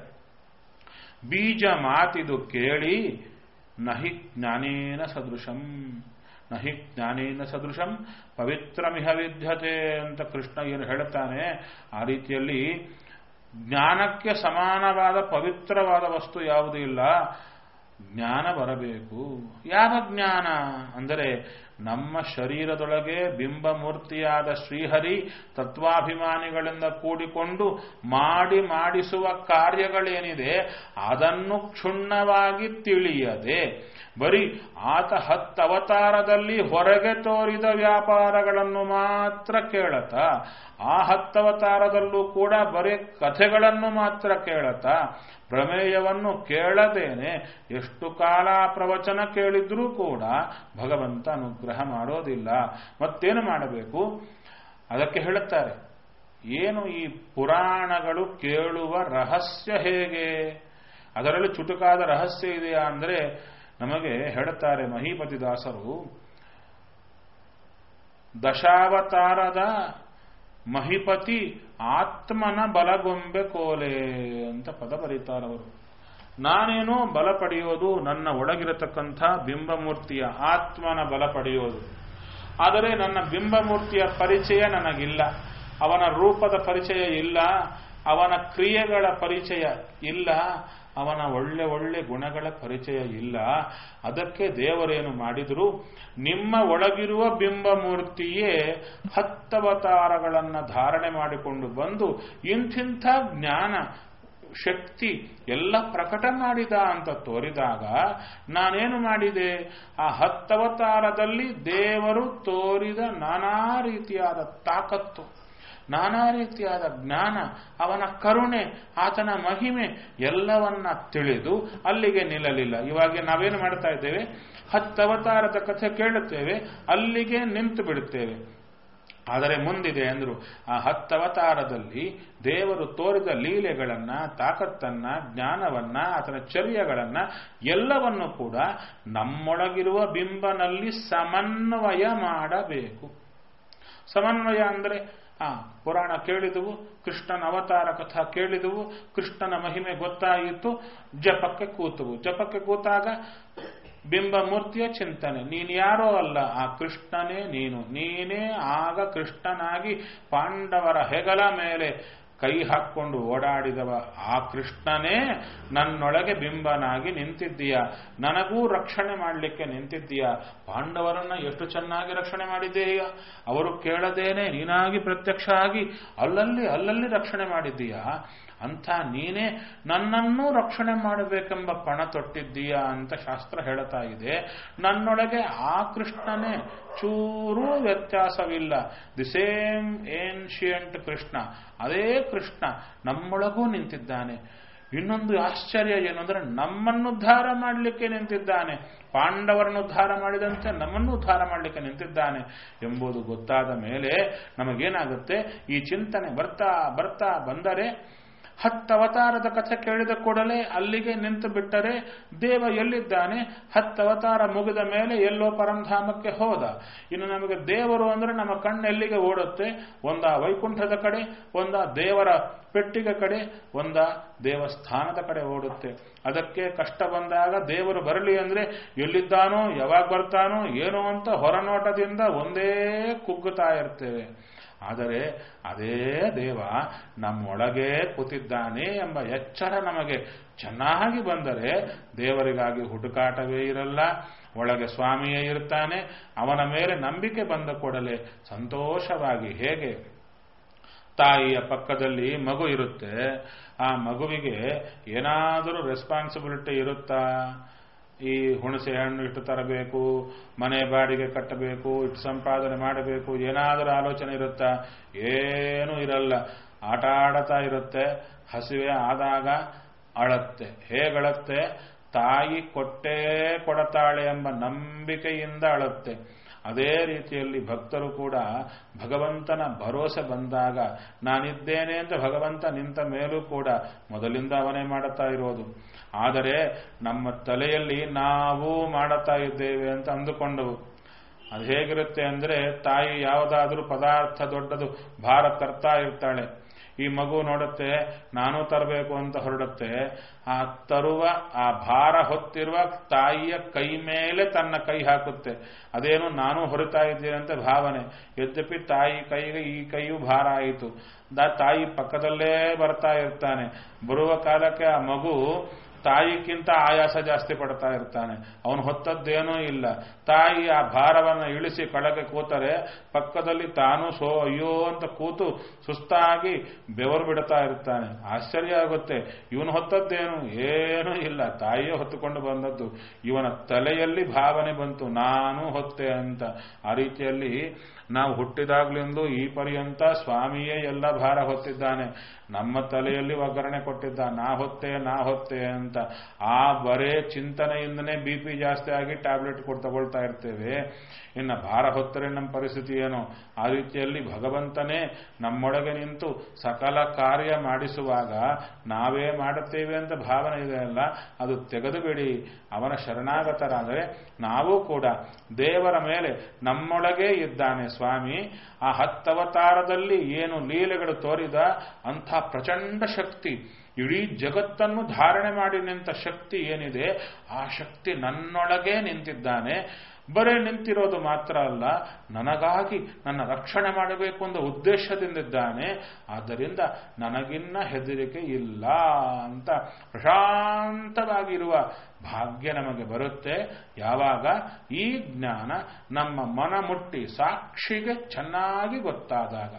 ಬೀಜ ಮಾತಿದು ಕೇಳಿ ನಹಿ ಜ್ಞಾನೇನ ಸದೃಶಂ ನಹಿ ಜ್ಞಾನೇನ ಸದೃಶಂ ಪವಿತ್ರಮಿಹ ವಿದ್ಯತೆ ಅಂತ ಕೃಷ್ಣ ಏನು ಹೇಳುತ್ತಾನೆ ಆ ರೀತಿಯಲ್ಲಿ ಜ್ಞಾನಕ್ಕೆ ಸಮಾನವಾದ ಪವಿತ್ರವಾದ ವಸ್ತು ಯಾವುದೂ ಇಲ್ಲ ಜ್ಞಾನ ಬರಬೇಕು ಯಾವ ಜ್ಞಾನ ಅಂದರೆ ನಮ್ಮ ಶರೀರದೊಳಗೆ ಬಿಂಬಮೂರ್ತಿಯಾದ ಶ್ರೀಹರಿ ತತ್ವಾಭಿಮಾನಿಗಳಿಂದ ಕೂಡಿಕೊಂಡು ಮಾಡಿ ಮಾಡಿಸುವ ಕಾರ್ಯಗಳೇನಿದೆ ಅದನ್ನು ಕ್ಷುಣ್ಣವಾಗಿ ತಿಳಿಯದೆ ಬರೀ ಆತ ಹತ್ತವತಾರದಲ್ಲಿ ಹೊರಗೆ ತೋರಿದ ವ್ಯಾಪಾರಗಳನ್ನು ಮಾತ್ರ ಕೇಳತ ಆ ಹತ್ತವತಾರದಲ್ಲೂ ಕೂಡ ಬರೀ ಕಥೆಗಳನ್ನು ಮಾತ್ರ ಕೇಳತ ಪ್ರಮೇಯವನ್ನು ಕೇಳದೇನೆ ಎಷ್ಟು ಕಾಲ ಪ್ರವಚನ ಕೇಳಿದ್ರೂ ಕೂಡ ಭಗವಂತ ಅನುಗ್ರಹ ಮಾಡೋದಿಲ್ಲ ಮತ್ತೇನು ಮಾಡಬೇಕು ಅದಕ್ಕೆ ಹೇಳುತ್ತಾರೆ ಏನು ಈ ಪುರಾಣಗಳು ಕೇಳುವ ರಹಸ್ಯ ಹೇಗೆ ಅದರಲ್ಲಿ ಚುಟುಕಾದ ರಹಸ್ಯ ಇದೆಯಾ ಅಂದರೆ ನಮಗೆ ಹೇಳುತ್ತಾರೆ ಮಹೀಪತಿ ದಾಸರು ದಶಾವತಾರದ ಮಹಿಪತಿ ಆತ್ಮನ ಬಲಗೊಂಬೆ ಕೋಲೆ ಅಂತ ಪದ ಬರೀತಾರವರು ನಾನೇನೋ ಬಲ ಪಡೆಯೋದು ನನ್ನ ಒಳಗಿರತಕ್ಕಂಥ ಬಿಂಬಮೂರ್ತಿಯ ಆತ್ಮನ ಬಲ ಪಡೆಯೋದು ಆದರೆ ನನ್ನ ಬಿಂಬಮೂರ್ತಿಯ ಪರಿಚಯ ನನಗಿಲ್ಲ ಅವನ ರೂಪದ ಪರಿಚಯ ಇಲ್ಲ ಅವನ ಕ್ರಿಯೆಗಳ ಪರಿಚಯ ಇಲ್ಲ ಅವನ ಒಳ್ಳೆ ಒಳ್ಳೆ ಗುಣಗಳ ಪರಿಚಯ ಇಲ್ಲ ಅದಕ್ಕೆ ದೇವರೇನು ಮಾಡಿದ್ರು ನಿಮ್ಮ ಒಳಗಿರುವ ಬಿಂಬಮೂರ್ತಿಯೇ ಹತ್ತವತಾರಗಳನ್ನು ಧಾರಣೆ ಮಾಡಿಕೊಂಡು ಬಂದು ಇಂಥಿಂಥ ಜ್ಞಾನ ಶಕ್ತಿ ಎಲ್ಲ ಪ್ರಕಟ ಮಾಡಿದ ಅಂತ ತೋರಿದಾಗ ನಾನೇನು ಮಾಡಿದೆ ಆ ಹತ್ತವತಾರದಲ್ಲಿ ದೇವರು ತೋರಿದ ನಾನಾ ರೀತಿಯಾದ ತಾಕತ್ತು ನಾನಾ ರೀತಿಯಾದ ಜ್ಞಾನ ಅವನ ಕರುಣೆ ಆತನ ಮಹಿಮೆ ಎಲ್ಲವನ್ನ ತಿಳಿದು ಅಲ್ಲಿಗೆ ನಿಲ್ಲಲಿಲ್ಲ ಇವಾಗ ನಾವೇನು ಮಾಡ್ತಾ ಇದ್ದೇವೆ ಹತ್ತವತಾರದ ಕಥೆ ಕೇಳುತ್ತೇವೆ ಅಲ್ಲಿಗೆ ನಿಂತು ಬಿಡುತ್ತೇವೆ ಆದರೆ ಮುಂದಿದೆ ಅಂದ್ರು ಆ ಹತ್ತವತಾರದಲ್ಲಿ ದೇವರು ತೋರಿದ ಲೀಲೆಗಳನ್ನ ತಾಕತ್ತನ್ನ ಜ್ಞಾನವನ್ನ ಆತನ ಚರ್ಯಗಳನ್ನ ಎಲ್ಲವನ್ನು ಕೂಡ ನಮ್ಮೊಳಗಿರುವ ಬಿಂಬನಲ್ಲಿ ಸಮನ್ವಯ ಮಾಡಬೇಕು ಸಮನ್ವಯ ಅಂದರೆ ಆ ಪುರಾಣ ಕೇಳಿದವು ಕೃಷ್ಣನ ಅವತಾರ ಕಥಾ ಕೇಳಿದವು ಕೃಷ್ಣನ ಮಹಿಮೆ ಗೊತ್ತಾಯಿತು ಜಪಕ್ಕೆ ಕೂತವು ಜಪಕ್ಕೆ ಕೂತಾಗ ಬಿಂಬ ಮೂರ್ತಿಯ ಚಿಂತನೆ ನೀನು ಯಾರೋ ಅಲ್ಲ ಆ ಕೃಷ್ಣನೇ ನೀನು ನೀನೇ ಆಗ ಕೃಷ್ಣನಾಗಿ ಪಾಂಡವರ ಹೆಗಲ ಮೇಲೆ ಕೈ ಹಾಕ್ಕೊಂಡು ಓಡಾಡಿದವ ಆ ಕೃಷ್ಣನೇ ನನ್ನೊಳಗೆ ಬಿಂಬನಾಗಿ ನಿಂತಿದ್ದೀಯ ನನಗೂ ರಕ್ಷಣೆ ಮಾಡಲಿಕ್ಕೆ ನಿಂತಿದ್ದೀಯ ಪಾಂಡವರನ್ನ ಎಷ್ಟು ಚೆನ್ನಾಗಿ ರಕ್ಷಣೆ ಮಾಡಿದ್ದೀಯ ಅವರು ಕೇಳದೇನೆ ನೀನಾಗಿ ಪ್ರತ್ಯಕ್ಷ ಆಗಿ ಅಲ್ಲಲ್ಲಿ ಅಲ್ಲಲ್ಲಿ ರಕ್ಷಣೆ ಮಾಡಿದ್ದೀಯ ಅಂಥ ನೀನೇ ನನ್ನನ್ನೂ ರಕ್ಷಣೆ ಮಾಡಬೇಕೆಂಬ ಪಣ ತೊಟ್ಟಿದ್ದೀಯಾ ಅಂತ ಶಾಸ್ತ್ರ ಹೇಳ್ತಾ ಇದೆ ನನ್ನೊಳಗೆ ಆ ಕೃಷ್ಣನೇ ಚೂರೂ ವ್ಯತ್ಯಾಸವಿಲ್ಲ ದಿ ಸೇಮ್ ಏನ್ಷಿಯಂಟ್ ಕೃಷ್ಣ ಅದೇ ಕೃಷ್ಣ ನಮ್ಮೊಳಗೂ ನಿಂತಿದ್ದಾನೆ ಇನ್ನೊಂದು ಆಶ್ಚರ್ಯ ಏನು ಅಂದ್ರೆ ನಮ್ಮನ್ನು ಉದ್ಧಾರ ಮಾಡಲಿಕ್ಕೆ ನಿಂತಿದ್ದಾನೆ ಪಾಂಡವರನ್ನು ಉದ್ಧಾರ ಮಾಡಿದಂತೆ ನಮ್ಮನ್ನು ಉದ್ಧಾರ ಮಾಡಲಿಕ್ಕೆ ನಿಂತಿದ್ದಾನೆ ಎಂಬುದು ಗೊತ್ತಾದ ಮೇಲೆ ನಮಗೇನಾಗುತ್ತೆ ಈ ಚಿಂತನೆ ಬರ್ತಾ ಬರ್ತಾ ಬಂದರೆ ಹತ್ತು ಅವತಾರದ ಕಥೆ ಕೇಳಿದ ಕೂಡಲೇ ಅಲ್ಲಿಗೆ ನಿಂತು ಬಿಟ್ಟರೆ ದೇವ ಎಲ್ಲಿದ್ದಾನೆ ಹತ್ತು ಅವತಾರ ಮುಗಿದ ಮೇಲೆ ಎಲ್ಲೋ ಪರಂಧಾಮಕ್ಕೆ ಹೋದ ಇನ್ನು ನಮಗೆ ದೇವರು ಅಂದ್ರೆ ನಮ್ಮ ಕಣ್ಣು ಎಲ್ಲಿಗೆ ಓಡುತ್ತೆ ಒಂದ ವೈಕುಂಠದ ಕಡೆ ಒಂದ ದೇವರ ಪೆಟ್ಟಿಗೆ ಕಡೆ ಒಂದ ದೇವಸ್ಥಾನದ ಕಡೆ ಓಡುತ್ತೆ ಅದಕ್ಕೆ ಕಷ್ಟ ಬಂದಾಗ ದೇವರು ಬರಲಿ ಅಂದ್ರೆ ಎಲ್ಲಿದ್ದಾನೋ ಯಾವಾಗ ಬರ್ತಾನೋ ಏನೋ ಅಂತ ಹೊರನೋಟದಿಂದ ಒಂದೇ ಕುಗ್ಗುತ್ತಾ ಇರ್ತೇವೆ ಆದರೆ ಅದೇ ದೇವ ನಮ್ಮೊಳಗೇ ಕೂತಿದ್ದಾನೆ ಎಂಬ ಎಚ್ಚರ ನಮಗೆ ಚೆನ್ನಾಗಿ ಬಂದರೆ ದೇವರಿಗಾಗಿ ಹುಡುಕಾಟವೇ ಇರಲ್ಲ ಒಳಗೆ ಸ್ವಾಮಿಯೇ ಇರ್ತಾನೆ ಅವನ ಮೇಲೆ ನಂಬಿಕೆ ಬಂದ ಕೂಡಲೇ ಸಂತೋಷವಾಗಿ ಹೇಗೆ ತಾಯಿಯ ಪಕ್ಕದಲ್ಲಿ ಮಗು ಇರುತ್ತೆ ಆ ಮಗುವಿಗೆ ಏನಾದರೂ ರೆಸ್ಪಾನ್ಸಿಬಿಲಿಟಿ ಇರುತ್ತಾ ಈ ಹುಣಸೆ ಹಣ್ಣು ಇಟ್ಟು ತರಬೇಕು ಮನೆ ಬಾಡಿಗೆ ಕಟ್ಟಬೇಕು ಇಟ್ಟು ಸಂಪಾದನೆ ಮಾಡಬೇಕು ಏನಾದರೂ ಆಲೋಚನೆ ಇರುತ್ತಾ ಏನೂ ಇರಲ್ಲ ಆಟ ಆಡತಾ ಇರುತ್ತೆ ಹಸಿವೆ ಆದಾಗ ಅಳತ್ತೆ ಹೇಗಳತ್ತೆ ತಾಯಿ ಕೊಟ್ಟೇ ಕೊಡತಾಳೆ ಎಂಬ ನಂಬಿಕೆಯಿಂದ ಅಳುತ್ತೆ ಅದೇ ರೀತಿಯಲ್ಲಿ ಭಕ್ತರು ಕೂಡ ಭಗವಂತನ ಭರೋಸೆ ಬಂದಾಗ ನಾನಿದ್ದೇನೆ ಅಂತ ಭಗವಂತ ನಿಂತ ಮೇಲೂ ಕೂಡ ಮೊದಲಿಂದ ಅವನೇ ಮಾಡುತ್ತಾ ಇರೋದು ಆದರೆ ನಮ್ಮ ತಲೆಯಲ್ಲಿ ನಾವು ಮಾಡುತ್ತಾ ಇದ್ದೇವೆ ಅಂತ ಅಂದುಕೊಂಡವು ಅದು ಹೇಗಿರುತ್ತೆ ಅಂದ್ರೆ ತಾಯಿ ಯಾವುದಾದ್ರೂ ಪದಾರ್ಥ ದೊಡ್ಡದು ಭಾರ ತರ್ತಾ ಇರ್ತಾಳೆ ಈ ಮಗು ನೋಡುತ್ತೆ ನಾನು ತರಬೇಕು ಅಂತ ಹೊರಡುತ್ತೆ ಆ ತರುವ ಆ ಭಾರ ಹೊತ್ತಿರುವ ತಾಯಿಯ ಕೈ ಮೇಲೆ ತನ್ನ ಕೈ ಹಾಕುತ್ತೆ ಅದೇನು ನಾನು ಹೊರತಾ ಇದ್ದೇನೆ ಅಂತ ಭಾವನೆ ಯದ್ಯಪಿ ತಾಯಿ ಕೈಗೆ ಈ ಕೈಯು ಭಾರ ಆಯಿತು ತಾಯಿ ಪಕ್ಕದಲ್ಲೇ ಬರ್ತಾ ಇರ್ತಾನೆ ಬರುವ ಕಾಲಕ್ಕೆ ಆ ಮಗು ತಾಯಿಗಿಂತ ಆಯಾಸ ಜಾಸ್ತಿ ಪಡ್ತಾ ಇರ್ತಾನೆ ಅವನು ಹೊತ್ತದ್ದೇನೂ ಇಲ್ಲ ತಾಯಿ ಆ ಭಾರವನ್ನು ಇಳಿಸಿ ಕಳಗೆ ಕೂತರೆ ಪಕ್ಕದಲ್ಲಿ ತಾನು ಸೋ ಅಯ್ಯೋ ಅಂತ ಕೂತು ಸುಸ್ತಾಗಿ ಬೆವರು ಬಿಡ್ತಾ ಇರ್ತಾನೆ ಆಶ್ಚರ್ಯ ಆಗುತ್ತೆ ಇವನು ಹೊತ್ತದ್ದೇನು ಏನೂ ಇಲ್ಲ ತಾಯಿಯೇ ಹೊತ್ತುಕೊಂಡು ಬಂದದ್ದು ಇವನ ತಲೆಯಲ್ಲಿ ಭಾವನೆ ಬಂತು ನಾನು ಹೊತ್ತೆ ಅಂತ ಆ ರೀತಿಯಲ್ಲಿ ನಾವು ಹುಟ್ಟಿದಾಗ್ಲಿಂದು ಈ ಪರ್ಯಂತ ಸ್ವಾಮಿಯೇ ಎಲ್ಲ ಭಾರ ಹೊತ್ತಿದ್ದಾನೆ ನಮ್ಮ ತಲೆಯಲ್ಲಿ ಒಗ್ಗರಣೆ ಕೊಟ್ಟಿದ್ದ ನಾ ಹೊತ್ತೆ ನಾ ಹೊತ್ತೆ ಅಂತ ಆ ಬರೇ ಚಿಂತನೆಯಿಂದನೇ ಬಿ ಪಿ ಜಾಸ್ತಿ ಆಗಿ ಟ್ಯಾಬ್ಲೆಟ್ ಕೊಟ್ಟು ತಗೊಳ್ತಾ ಇರ್ತೇವೆ ಇನ್ನು ಭಾರ ಹೊತ್ತರೆ ನಮ್ಮ ಪರಿಸ್ಥಿತಿ ಏನು ಆ ರೀತಿಯಲ್ಲಿ ಭಗವಂತನೇ ನಮ್ಮೊಳಗೆ ನಿಂತು ಸಕಲ ಕಾರ್ಯ ಮಾಡಿಸುವಾಗ ನಾವೇ ಮಾಡುತ್ತೇವೆ ಅಂತ ಭಾವನೆ ಇದೆ ಅಲ್ಲ ಅದು ತೆಗೆದು ಬಿಡಿ ಅವನ ಶರಣಾಗತರಾದರೆ ನಾವು ಕೂಡ ದೇವರ ಮೇಲೆ ನಮ್ಮೊಳಗೆ ಇದ್ದಾನೆ ಸ್ವಾಮಿ ಆ ಹತ್ತವತಾರದಲ್ಲಿ ಏನು ಲೀಲೆಗಳು ತೋರಿದ ಅಂಥ ಪ್ರಚಂಡ ಶಕ್ತಿ ಇಡೀ ಜಗತ್ತನ್ನು ಧಾರಣೆ ಮಾಡಿ ನಿಂತ ಶಕ್ತಿ ಏನಿದೆ ಆ ಶಕ್ತಿ ನನ್ನೊಳಗೆ ನಿಂತಿದ್ದಾನೆ ಬರೇ ನಿಂತಿರೋದು ಮಾತ್ರ ಅಲ್ಲ ನನಗಾಗಿ ನನ್ನ ರಕ್ಷಣೆ ಮಾಡಬೇಕು ಎಂದ ಉದ್ದೇಶದಿಂದಿದ್ದಾನೆ ಆದ್ದರಿಂದ ನನಗಿನ್ನ ಹೆದರಿಕೆ ಇಲ್ಲ ಅಂತ ಪ್ರಶಾಂತವಾಗಿರುವ ಭಾಗ್ಯ ನಮಗೆ ಬರುತ್ತೆ ಯಾವಾಗ ಈ ಜ್ಞಾನ ನಮ್ಮ ಮನ ಮುಟ್ಟಿ ಸಾಕ್ಷಿಗೆ ಚೆನ್ನಾಗಿ ಗೊತ್ತಾದಾಗ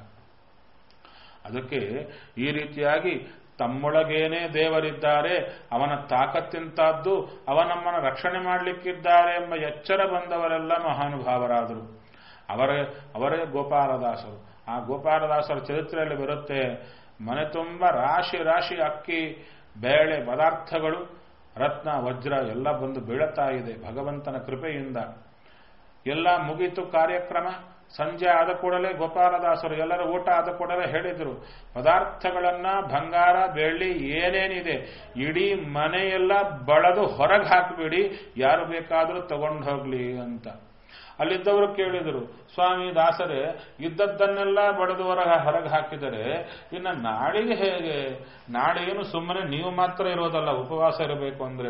ಅದಕ್ಕೆ ಈ ರೀತಿಯಾಗಿ ತಮ್ಮೊಳಗೇನೆ ದೇವರಿದ್ದಾರೆ ಅವನ ತಾಕತ್ತಿಂತದ್ದು ಅವ ನಮ್ಮನ್ನು ರಕ್ಷಣೆ ಮಾಡಲಿಕ್ಕಿದ್ದಾರೆ ಎಂಬ ಎಚ್ಚರ ಬಂದವರೆಲ್ಲ ಮಹಾನುಭಾವರಾದರು ಅವರೇ ಅವರೇ ಗೋಪಾಲದಾಸರು ಆ ಗೋಪಾಲದಾಸರ ಚರಿತ್ರೆಯಲ್ಲಿ ಬರುತ್ತೆ ಮನೆ ತುಂಬ ರಾಶಿ ರಾಶಿ ಅಕ್ಕಿ ಬೇಳೆ ಪದಾರ್ಥಗಳು ರತ್ನ ವಜ್ರ ಎಲ್ಲ ಬಂದು ಬೀಳುತ್ತಾ ಇದೆ ಭಗವಂತನ ಕೃಪೆಯಿಂದ ಎಲ್ಲ ಮುಗೀತು ಕಾರ್ಯಕ್ರಮ ಸಂಜೆ ಆದ ಕೂಡಲೇ ಗೋಪಾಲದಾಸರು ಎಲ್ಲರ ಊಟ ಆದ ಕೂಡಲೇ ಹೇಳಿದರು ಪದಾರ್ಥಗಳನ್ನ ಬಂಗಾರ ಬೆಳ್ಳಿ ಏನೇನಿದೆ ಇಡೀ ಮನೆಯೆಲ್ಲ ಬಳದು ಹೊರಗೆ ಹಾಕಿಬಿಡಿ ಯಾರು ಬೇಕಾದರೂ ತಗೊಂಡು ಹೋಗ್ಲಿ ಅಂತ ಅಲ್ಲಿದ್ದವರು ಕೇಳಿದರು ಸ್ವಾಮಿ ದಾಸರೇ ಇದ್ದದ್ದನ್ನೆಲ್ಲ ಬಡದು ಹೊರಗೆ ಹೊರಗೆ ಹಾಕಿದರೆ ಇನ್ನು ನಾಳಿಗೆ ಹೇಗೆ ನಾಳೆ ಏನು ಸುಮ್ಮನೆ ನೀವು ಮಾತ್ರ ಇರೋದಲ್ಲ ಉಪವಾಸ ಇರಬೇಕು ಅಂದ್ರೆ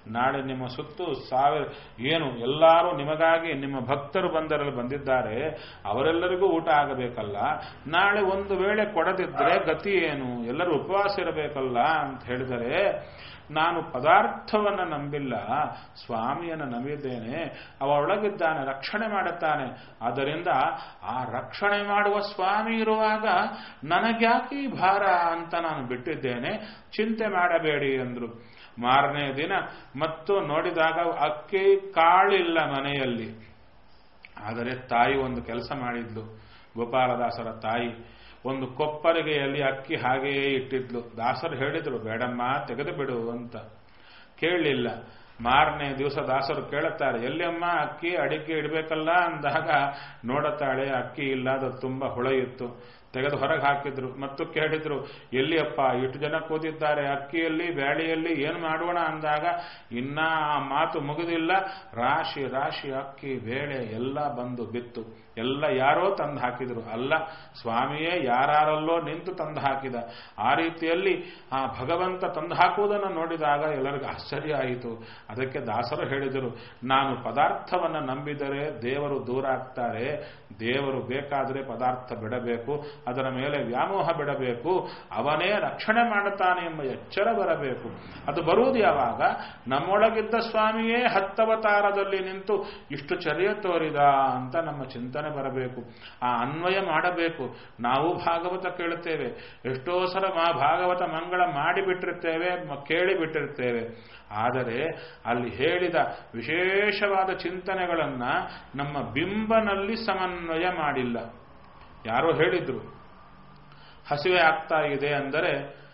ನಾಳೆ ನಿಮ್ಮ ಸುತ್ತು ಸಾವಿರ ಏನು ಎಲ್ಲರೂ ನಿಮಗಾಗಿ ನಿಮ್ಮ ಭಕ್ತರು ಬಂದರಲ್ಲಿ ಬಂದಿದ್ದಾರೆ ಅವರೆಲ್ಲರಿಗೂ ಊಟ ಆಗಬೇಕಲ್ಲ ನಾಳೆ ಒಂದು ವೇಳೆ ಕೊಡದಿದ್ರೆ ಗತಿ ಏನು ಎಲ್ಲರೂ ಉಪವಾಸ ಇರಬೇಕಲ್ಲ ಅಂತ ಹೇಳಿದರೆ ನಾನು ಪದಾರ್ಥವನ್ನು ನಂಬಿಲ್ಲ ಸ್ವಾಮಿಯನ್ನು ನಂಬಿದ್ದೇನೆ ಅವ ಒಳಗಿದ್ದಾನೆ ರಕ್ಷಣೆ ಮಾಡುತ್ತಾನೆ ಆದ್ದರಿಂದ ಆ ರಕ್ಷಣೆ ಮಾಡುವ ಸ್ವಾಮಿ ಇರುವಾಗ ನನಗ್ಯಾಕೆ ಈ ಭಾರ ಅಂತ ನಾನು ಬಿಟ್ಟಿದ್ದೇನೆ ಚಿಂತೆ ಮಾಡಬೇಡಿ ಅಂದ್ರು ಮಾರನೇ ದಿನ ಮತ್ತು ನೋಡಿದಾಗ ಅಕ್ಕಿ ಕಾಳಿಲ್ಲ ಮನೆಯಲ್ಲಿ ಆದರೆ ತಾಯಿ ಒಂದು ಕೆಲಸ ಮಾಡಿದ್ಲು ಗೋಪಾಲದಾಸರ ತಾಯಿ ಒಂದು ಕೊಪ್ಪರಿಗೆಯಲ್ಲಿ ಅಕ್ಕಿ ಹಾಗೆಯೇ ಇಟ್ಟಿದ್ಲು ದಾಸರು ಹೇಳಿದ್ರು ಬೇಡಮ್ಮ ತೆಗೆದು ಬಿಡು ಅಂತ ಕೇಳಲಿಲ್ಲ ಮಾರನೇ ದಿವಸ ದಾಸರು ಕೇಳುತ್ತಾರೆ ಎಲ್ಲಿಯಮ್ಮ ಅಕ್ಕಿ ಅಡಿಕೆ ಇಡಬೇಕಲ್ಲ ಅಂದಾಗ ನೋಡುತ್ತಾಳೆ ಅಕ್ಕಿ ಇಲ್ಲ ಅದು ತುಂಬ ಹುಳ ಇತ್ತು ತೆಗೆದು ಹೊರಗೆ ಹಾಕಿದ್ರು ಮತ್ತು ಕೇಳಿದ್ರು ಎಲ್ಲಿಯಪ್ಪ ಇಷ್ಟು ಜನ ಕೂತಿದ್ದಾರೆ ಅಕ್ಕಿಯಲ್ಲಿ ಬ್ಯಾಳಿಯಲ್ಲಿ ಏನು ಮಾಡೋಣ ಅಂದಾಗ ಇನ್ನ ಆ ಮಾತು ಮುಗಿದಿಲ್ಲ ರಾಶಿ ರಾಶಿ ಅಕ್ಕಿ ಬೇಳೆ ಎಲ್ಲ ಬಂದು ಬಿತ್ತು ಎಲ್ಲ ಯಾರೋ ತಂದು ಹಾಕಿದ್ರು ಅಲ್ಲ ಸ್ವಾಮಿಯೇ ಯಾರಲ್ಲೋ ನಿಂತು ತಂದು ಹಾಕಿದ ಆ ರೀತಿಯಲ್ಲಿ ಆ ಭಗವಂತ ತಂದು ಹಾಕುವುದನ್ನು ನೋಡಿದಾಗ ಎಲ್ಲರಿಗೂ ಆಶ್ಚರ್ಯ ಆಯಿತು ಅದಕ್ಕೆ ದಾಸರು ಹೇಳಿದರು ನಾನು ಪದಾರ್ಥವನ್ನು ನಂಬಿದರೆ ದೇವರು ದೂರ ಆಗ್ತಾರೆ ದೇವರು ಬೇಕಾದರೆ ಪದಾರ್ಥ ಬಿಡಬೇಕು ಅದರ ಮೇಲೆ ವ್ಯಾಮೋಹ ಬಿಡಬೇಕು ಅವನೇ ರಕ್ಷಣೆ ಮಾಡುತ್ತಾನೆ ಎಂಬ ಎಚ್ಚರ ಬರಬೇಕು ಅದು ಬರುವುದು ಯಾವಾಗ ನಮ್ಮೊಳಗಿದ್ದ ಸ್ವಾಮಿಯೇ ಹತ್ತವತಾರದಲ್ಲಿ ನಿಂತು ಇಷ್ಟು ಚರ್ಯ ತೋರಿದ ಅಂತ ನಮ್ಮ ಚಿಂತನೆ ಬರಬೇಕು ಆ ಅನ್ವಯ ಮಾಡಬೇಕು ನಾವು ಭಾಗವತ ಕೇಳುತ್ತೇವೆ ಎಷ್ಟೋ ಸಲ ಮಾ ಭಾಗವತ ಮಂಗಳ ಮಾಡಿಬಿಟ್ಟಿರ್ತೇವೆ ಕೇಳಿಬಿಟ್ಟಿರ್ತೇವೆ ಆದರೆ ಅಲ್ಲಿ ಹೇಳಿದ ವಿಶೇಷವಾದ ಚಿಂತನೆಗಳನ್ನ ನಮ್ಮ ಬಿಂಬನಲ್ಲಿ ಸಮನ್ವಯ ಮಾಡಿಲ್ಲ ಯಾರೋ ಹೇಳಿದ್ರು ಹಸಿವೆ ಆಗ್ತಾ ಇದೆ ಅಂದರೆ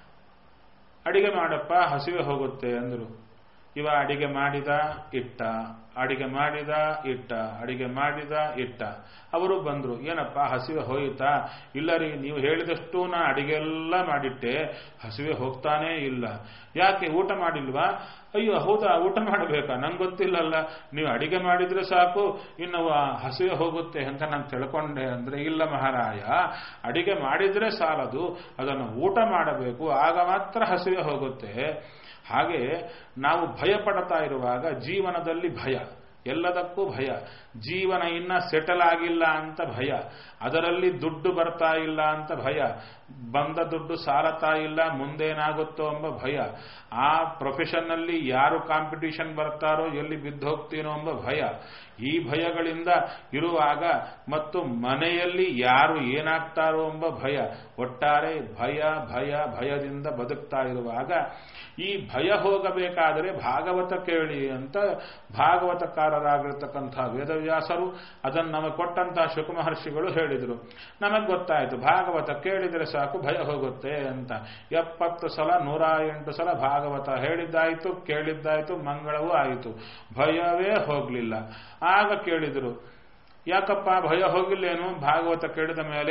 ಅಡಿಗೆ ಮಾಡಪ್ಪ ಹಸಿವೆ ಹೋಗುತ್ತೆ ಅಂದರು ಇವ ಅಡಿಗೆ ಮಾಡಿದ ಇಟ್ಟ ಅಡಿಗೆ ಮಾಡಿದ ಇಟ್ಟ ಅಡಿಗೆ ಮಾಡಿದ ಇಟ್ಟ ಅವರು ಬಂದರು ಏನಪ್ಪ ಹಸಿವೆ ಹೋಯಿತಾ ಇಲ್ಲ ರೀ ನೀವು ಹೇಳಿದಷ್ಟು ನಾ ಅಡಿಗೆಲ್ಲ ಮಾಡಿಟ್ಟೆ ಹಸಿವೆ ಹೋಗ್ತಾನೇ ಇಲ್ಲ ಯಾಕೆ ಊಟ ಮಾಡಿಲ್ವಾ ಅಯ್ಯೋ ಹೌದಾ ಊಟ ಮಾಡಬೇಕಾ ನಂಗೆ ಗೊತ್ತಿಲ್ಲಲ್ಲ ನೀವು ಅಡಿಗೆ ಮಾಡಿದ್ರೆ ಸಾಕು ಇನ್ನು ಹಸಿವೆ ಹೋಗುತ್ತೆ ಅಂತ ನಾನು ತಿಳ್ಕೊಂಡೆ ಅಂದ್ರೆ ಇಲ್ಲ ಮಹಾರಾಯ ಅಡಿಗೆ ಮಾಡಿದ್ರೆ ಸಾಲದು ಅದನ್ನು ಊಟ ಮಾಡಬೇಕು ಆಗ ಮಾತ್ರ ಹಸಿವೆ ಹೋಗುತ್ತೆ ಹಾಗೆ ನಾವು ಭಯ ಪಡ್ತಾ ಇರುವಾಗ ಜೀವನದಲ್ಲಿ ಭಯ ಎಲ್ಲದಕ್ಕೂ ಭಯ ಜೀವನ ಇನ್ನ ಸೆಟಲ್ ಆಗಿಲ್ಲ ಅಂತ ಭಯ ಅದರಲ್ಲಿ ದುಡ್ಡು ಬರ್ತಾ ಇಲ್ಲ ಅಂತ ಭಯ ಬಂದ ದುಡ್ಡು ಸಾಲತಾ ಇಲ್ಲ ಮುಂದೇನಾಗುತ್ತೋ ಎಂಬ ಭಯ ಆ ಪ್ರೊಫೆಷನ್ನಲ್ಲಿ ಯಾರು ಕಾಂಪಿಟಿಷನ್ ಬರ್ತಾರೋ ಎಲ್ಲಿ ಬಿದ್ದು ಹೋಗ್ತೀನೋ ಎಂಬ ಭಯ ಈ ಭಯಗಳಿಂದ ಇರುವಾಗ ಮತ್ತು ಮನೆಯಲ್ಲಿ ಯಾರು ಏನಾಗ್ತಾರೋ ಎಂಬ ಭಯ ಒಟ್ಟಾರೆ ಭಯ ಭಯ ಭಯದಿಂದ ಬದುಕ್ತಾ ಇರುವಾಗ ಈ ಭಯ ಹೋಗಬೇಕಾದರೆ ಭಾಗವತ ಕೇಳಿ ಅಂತ ಭಾಗವತಕಾರರಾಗಿರ್ತಕ್ಕಂಥ ವೇದವ್ಯಾಸರು ಅದನ್ನು ನಮಗೆ ಕೊಟ್ಟಂತಹ ಶುಕಮಹರ್ಷಿಗಳು ಹೇಳಿದರು ನಮಗೆ ಗೊತ್ತಾಯಿತು ಭಾಗವತ ಕೇಳಿದರೆ ಸಾಕು ಭಯ ಹೋಗುತ್ತೆ ಅಂತ ಎಪ್ಪತ್ತು ಸಲ ನೂರ ಎಂಟು ಸಲ ಭಾಗವತ ಹೇಳಿದ್ದಾಯಿತು ಕೇಳಿದ್ದಾಯಿತು ಮಂಗಳವೂ ಆಯಿತು ಭಯವೇ ಹೋಗಲಿಲ್ಲ ಆಗ ಕೇಳಿದರು ಯಾಕಪ್ಪ ಭಯ ಹೋಗಿಲ್ಲೇನು ಭಾಗವತ ಕೇಳಿದ ಮೇಲೆ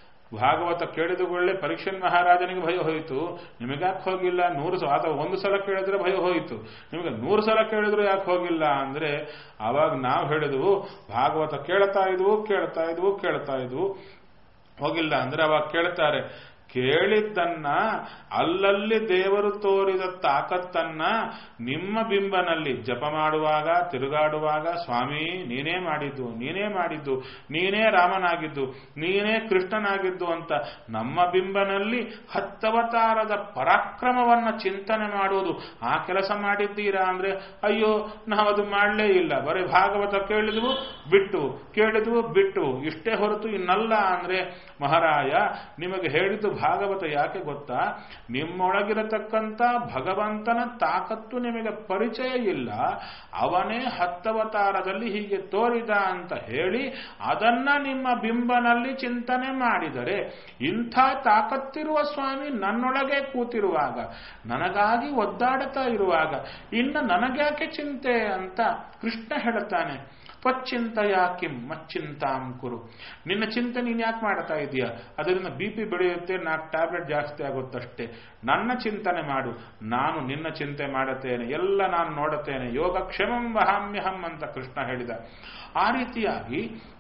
ಭಾಗವತ ಕೇಳಿದುಕೊಳ್ಳೆ ಪರೀಕ್ಷನ್ ಮಹಾರಾಜನಿಗೆ ಭಯ ಹೋಯಿತು ನಿಮಗ್ಯಾಕೆ ಹೋಗಿಲ್ಲ ನೂರು ಸಲ ಅಥವಾ ಒಂದು ಸಲ ಕೇಳಿದ್ರೆ ಭಯ ಹೋಯಿತು ನಿಮಗೆ ನೂರು ಸಲ ಕೇಳಿದ್ರು ಯಾಕೆ ಹೋಗಿಲ್ಲ ಅಂದ್ರೆ ಅವಾಗ ನಾವು ಹೇಳಿದ್ವು ಭಾಗವತ ಕೇಳ್ತಾ ಇದ್ವು ಕೇಳ್ತಾ ಇದ್ವು ಕೇಳ್ತಾ ಇದ್ವು ಹೋಗಿಲ್ಲ ಅಂದ್ರೆ ಅವಾಗ ಕೇಳ್ತಾರೆ ಕೇಳಿದ್ದನ್ನ ಅಲ್ಲಲ್ಲಿ ದೇವರು ತೋರಿದ ತಾಕತ್ತನ್ನ ನಿಮ್ಮ ಬಿಂಬನಲ್ಲಿ ಜಪ ಮಾಡುವಾಗ ತಿರುಗಾಡುವಾಗ ಸ್ವಾಮಿ ನೀನೇ ಮಾಡಿದ್ದು ನೀನೇ ಮಾಡಿದ್ದು ನೀನೇ ರಾಮನಾಗಿದ್ದು ನೀನೇ ಕೃಷ್ಣನಾಗಿದ್ದು ಅಂತ ನಮ್ಮ ಬಿಂಬನಲ್ಲಿ ಹತ್ತವತಾರದ ಪರಾಕ್ರಮವನ್ನ ಚಿಂತನೆ ಮಾಡುವುದು ಆ ಕೆಲಸ ಮಾಡಿದ್ದೀರಾ ಅಂದ್ರೆ ಅಯ್ಯೋ ನಾವದು ಮಾಡಲೇ ಇಲ್ಲ ಬರೀ ಭಾಗವತ ಕೇಳಿದ್ವು ಬಿಟ್ಟು ಕೇಳಿದ್ವು ಬಿಟ್ಟು ಇಷ್ಟೇ ಹೊರತು ಇನ್ನಲ್ಲ ಅಂದ್ರೆ ಮಹಾರಾಯ ನಿಮಗೆ ಹೇಳಿದ್ದು ಭಾಗವತ ಯಾಕೆ ಗೊತ್ತಾ ನಿಮ್ಮೊಳಗಿರತಕ್ಕಂಥ ಭಗವಂತನ ತಾಕತ್ತು ನಿಮಗೆ ಪರಿಚಯ ಇಲ್ಲ ಅವನೇ ಹತ್ತವತಾರದಲ್ಲಿ ಹೀಗೆ ತೋರಿದ ಅಂತ ಹೇಳಿ ಅದನ್ನ ನಿಮ್ಮ ಬಿಂಬನಲ್ಲಿ ಚಿಂತನೆ ಮಾಡಿದರೆ ಇಂಥ ತಾಕತ್ತಿರುವ ಸ್ವಾಮಿ ನನ್ನೊಳಗೆ ಕೂತಿರುವಾಗ ನನಗಾಗಿ ಒದ್ದಾಡುತ್ತಾ ಇರುವಾಗ ಇನ್ನು ನನಗ್ಯಾಕೆ ಚಿಂತೆ ಅಂತ ಕೃಷ್ಣ ಹೇಳುತ್ತಾನೆ ತ್ವಚ್ಚಿಂತೆಯ ಕಿಂ ಮಚ್ಚಿಂತಾಂ ಕುರು ನಿನ್ನ ಚಿಂತೆ ನೀನು ಯಾಕೆ ಮಾಡ್ತಾ ಇದೀಯಾ ಅದರಿಂದ ಬಿ ಪಿ ಬೆಳೆಯುತ್ತೆ ನಾಲ್ಕು ಟ್ಯಾಬ್ಲೆಟ್ ಜಾಸ್ತಿ ಆಗುತ್ತಷ್ಟೇ ನನ್ನ ಚಿಂತನೆ ಮಾಡು ನಾನು ನಿನ್ನ ಚಿಂತೆ ಮಾಡುತ್ತೇನೆ ಎಲ್ಲ ನಾನು ನೋಡುತ್ತೇನೆ ಯೋಗ ಕ್ಷಮಂ ವಹಾಮ್ಯಹಂ ಅಂತ ಕೃಷ್ಣ ಹೇಳಿದ ಆ ರೀತಿಯಾಗಿ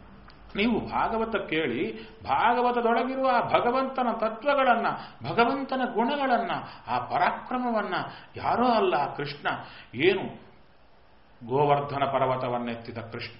ನೀವು ಭಾಗವತ ಕೇಳಿ ಭಾಗವತದೊಳಗಿರುವ ಆ ಭಗವಂತನ ತತ್ವಗಳನ್ನ ಭಗವಂತನ ಗುಣಗಳನ್ನ ಆ ಪರಾಕ್ರಮವನ್ನ ಯಾರೋ ಅಲ್ಲ ಕೃಷ್ಣ ಏನು ಗೋವರ್ಧನ ಪರ್ವತವನ್ನೆತ್ತಿದ ಕೃಷ್ಣ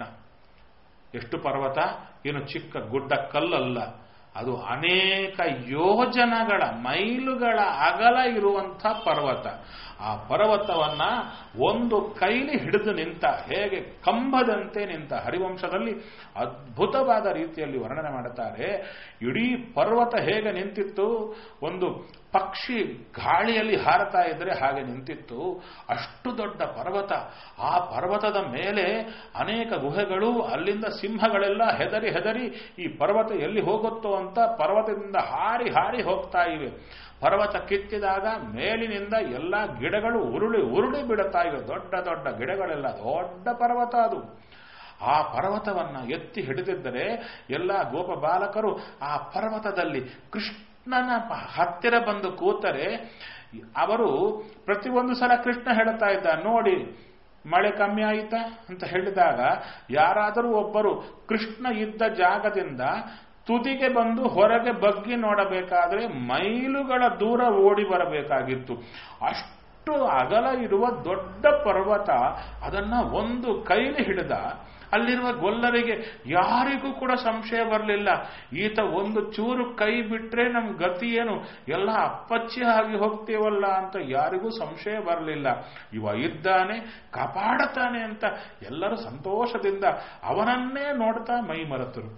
ಎಷ್ಟು ಪರ್ವತ ಏನು ಚಿಕ್ಕ ಗುಡ್ಡ ಕಲ್ಲಲ್ಲ ಅದು ಅನೇಕ ಯೋಜನಗಳ ಮೈಲುಗಳ ಅಗಲ ಇರುವಂಥ ಪರ್ವತ ಆ ಪರ್ವತವನ್ನ ಒಂದು ಕೈಲಿ ಹಿಡಿದು ನಿಂತ ಹೇಗೆ ಕಂಬದಂತೆ ನಿಂತ ಹರಿವಂಶದಲ್ಲಿ ಅದ್ಭುತವಾದ ರೀತಿಯಲ್ಲಿ ವರ್ಣನೆ ಮಾಡುತ್ತಾರೆ ಇಡೀ ಪರ್ವತ ಹೇಗೆ ನಿಂತಿತ್ತು ಒಂದು ಪಕ್ಷಿ ಗಾಳಿಯಲ್ಲಿ ಹಾರತಾ ಇದ್ರೆ ಹಾಗೆ ನಿಂತಿತ್ತು ಅಷ್ಟು ದೊಡ್ಡ ಪರ್ವತ ಆ ಪರ್ವತದ ಮೇಲೆ ಅನೇಕ ಗುಹೆಗಳು ಅಲ್ಲಿಂದ ಸಿಂಹಗಳೆಲ್ಲ ಹೆದರಿ ಹೆದರಿ ಈ ಪರ್ವತ ಎಲ್ಲಿ ಹೋಗುತ್ತೋ ಅಂತ ಪರ್ವತದಿಂದ ಹಾರಿ ಹಾರಿ ಹೋಗ್ತಾ ಇವೆ ಪರ್ವತ ಕಿತ್ತಿದಾಗ ಮೇಲಿನಿಂದ ಎಲ್ಲ ಗಿಡಗಳು ಉರುಳಿ ಉರುಳಿ ಬಿಡುತ್ತಾ ಇವೆ ದೊಡ್ಡ ದೊಡ್ಡ ಗಿಡಗಳೆಲ್ಲ ದೊಡ್ಡ ಪರ್ವತ ಅದು ಆ ಪರ್ವತವನ್ನ ಎತ್ತಿ ಹಿಡಿದಿದ್ದರೆ ಎಲ್ಲ ಗೋಪ ಬಾಲಕರು ಆ ಪರ್ವತದಲ್ಲಿ ಕೃಷ್ಣನ ಹತ್ತಿರ ಬಂದು ಕೂತರೆ ಅವರು ಪ್ರತಿಯೊಂದು ಸಲ ಕೃಷ್ಣ ಹೇಳುತ್ತಾ ಇದ್ದ ನೋಡಿ ಮಳೆ ಕಮ್ಮಿ ಆಯಿತಾ ಅಂತ ಹೇಳಿದಾಗ ಯಾರಾದರೂ ಒಬ್ಬರು ಕೃಷ್ಣ ಇದ್ದ ಜಾಗದಿಂದ ತುದಿಗೆ ಬಂದು ಹೊರಗೆ ಬಗ್ಗಿ ನೋಡಬೇಕಾದ್ರೆ ಮೈಲುಗಳ ದೂರ ಓಡಿ ಬರಬೇಕಾಗಿತ್ತು ಅಷ್ಟು ಅಗಲ ಇರುವ ದೊಡ್ಡ ಪರ್ವತ ಅದನ್ನ ಒಂದು ಕೈಲಿ ಹಿಡಿದ ಅಲ್ಲಿರುವ ಗೊಲ್ಲರಿಗೆ ಯಾರಿಗೂ ಕೂಡ ಸಂಶಯ ಬರಲಿಲ್ಲ ಈತ ಒಂದು ಚೂರು ಕೈ ಬಿಟ್ರೆ ನಮ್ ಗತಿ ಏನು ಎಲ್ಲ ಅಪ್ಪಚ್ಚಿ ಆಗಿ ಹೋಗ್ತೀವಲ್ಲ ಅಂತ ಯಾರಿಗೂ ಸಂಶಯ ಬರಲಿಲ್ಲ ಇವ ಇದ್ದಾನೆ ಕಾಪಾಡತಾನೆ ಅಂತ ಎಲ್ಲರೂ ಸಂತೋಷದಿಂದ ಅವನನ್ನೇ ನೋಡ್ತಾ ಮೈ ಮರೆತರು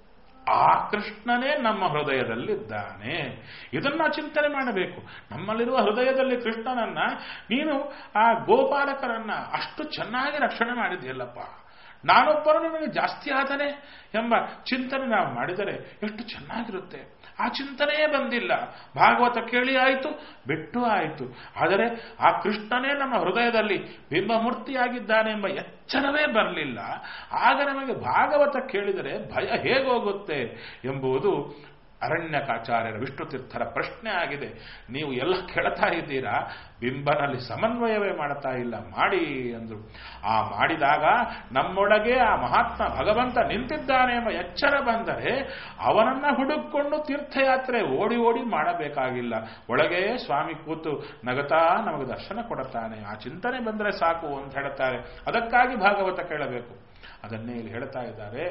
ಆ ಕೃಷ್ಣನೇ ನಮ್ಮ ಹೃದಯದಲ್ಲಿದ್ದಾನೆ ಇದನ್ನ ಚಿಂತನೆ ಮಾಡಬೇಕು ನಮ್ಮಲ್ಲಿರುವ ಹೃದಯದಲ್ಲಿ ಕೃಷ್ಣನನ್ನ ನೀನು ಆ ಗೋಪಾಲಕರನ್ನ ಅಷ್ಟು ಚೆನ್ನಾಗಿ ರಕ್ಷಣೆ ಮಾಡಿದ್ಯಲ್ಲಪ್ಪ ನಾನೊಬ್ಬರು ನಿಮಗೆ ಜಾಸ್ತಿ ಆದನೆ ಎಂಬ ಚಿಂತನೆ ನಾವು ಮಾಡಿದರೆ ಎಷ್ಟು ಚೆನ್ನಾಗಿರುತ್ತೆ ಆ ಚಿಂತನೆಯೇ ಬಂದಿಲ್ಲ ಭಾಗವತ ಕೇಳಿ ಆಯಿತು ಬಿಟ್ಟು ಆಯಿತು ಆದರೆ ಆ ಕೃಷ್ಣನೇ ನಮ್ಮ ಹೃದಯದಲ್ಲಿ ಬಿಂಬಮೂರ್ತಿಯಾಗಿದ್ದಾನೆ ಎಂಬ ಎಚ್ಚರವೇ ಬರಲಿಲ್ಲ ಆಗ ನಮಗೆ ಭಾಗವತ ಕೇಳಿದರೆ ಭಯ ಹೇಗೋಗುತ್ತೆ ಎಂಬುದು ಅರಣ್ಯಕಾಚಾರ್ಯರ ವಿಷ್ಣುತೀರ್ಥರ ಪ್ರಶ್ನೆ ಆಗಿದೆ ನೀವು ಎಲ್ಲ ಕೇಳ್ತಾ ಇದ್ದೀರಾ ಬಿಂಬನಲ್ಲಿ ಸಮನ್ವಯವೇ ಮಾಡ್ತಾ ಇಲ್ಲ ಮಾಡಿ ಅಂದ್ರು ಆ ಮಾಡಿದಾಗ ನಮ್ಮೊಳಗೆ ಆ ಮಹಾತ್ಮ ಭಗವಂತ ನಿಂತಿದ್ದಾನೆ ಎಂಬ ಎಚ್ಚರ ಬಂದರೆ ಅವನನ್ನ ಹುಡುಕೊಂಡು ತೀರ್ಥಯಾತ್ರೆ ಓಡಿ ಓಡಿ ಮಾಡಬೇಕಾಗಿಲ್ಲ ಒಳಗೆ ಸ್ವಾಮಿ ಕೂತು ನಗತಾ ನಮಗೆ ದರ್ಶನ ಕೊಡುತ್ತಾನೆ ಆ ಚಿಂತನೆ ಬಂದರೆ ಸಾಕು ಅಂತ ಹೇಳ್ತಾರೆ ಅದಕ್ಕಾಗಿ ಭಾಗವತ ಕೇಳಬೇಕು ಅದನ್ನೇ ಇಲ್ಲಿ ಹೇಳ್ತಾ ಇದ್ದಾರೆ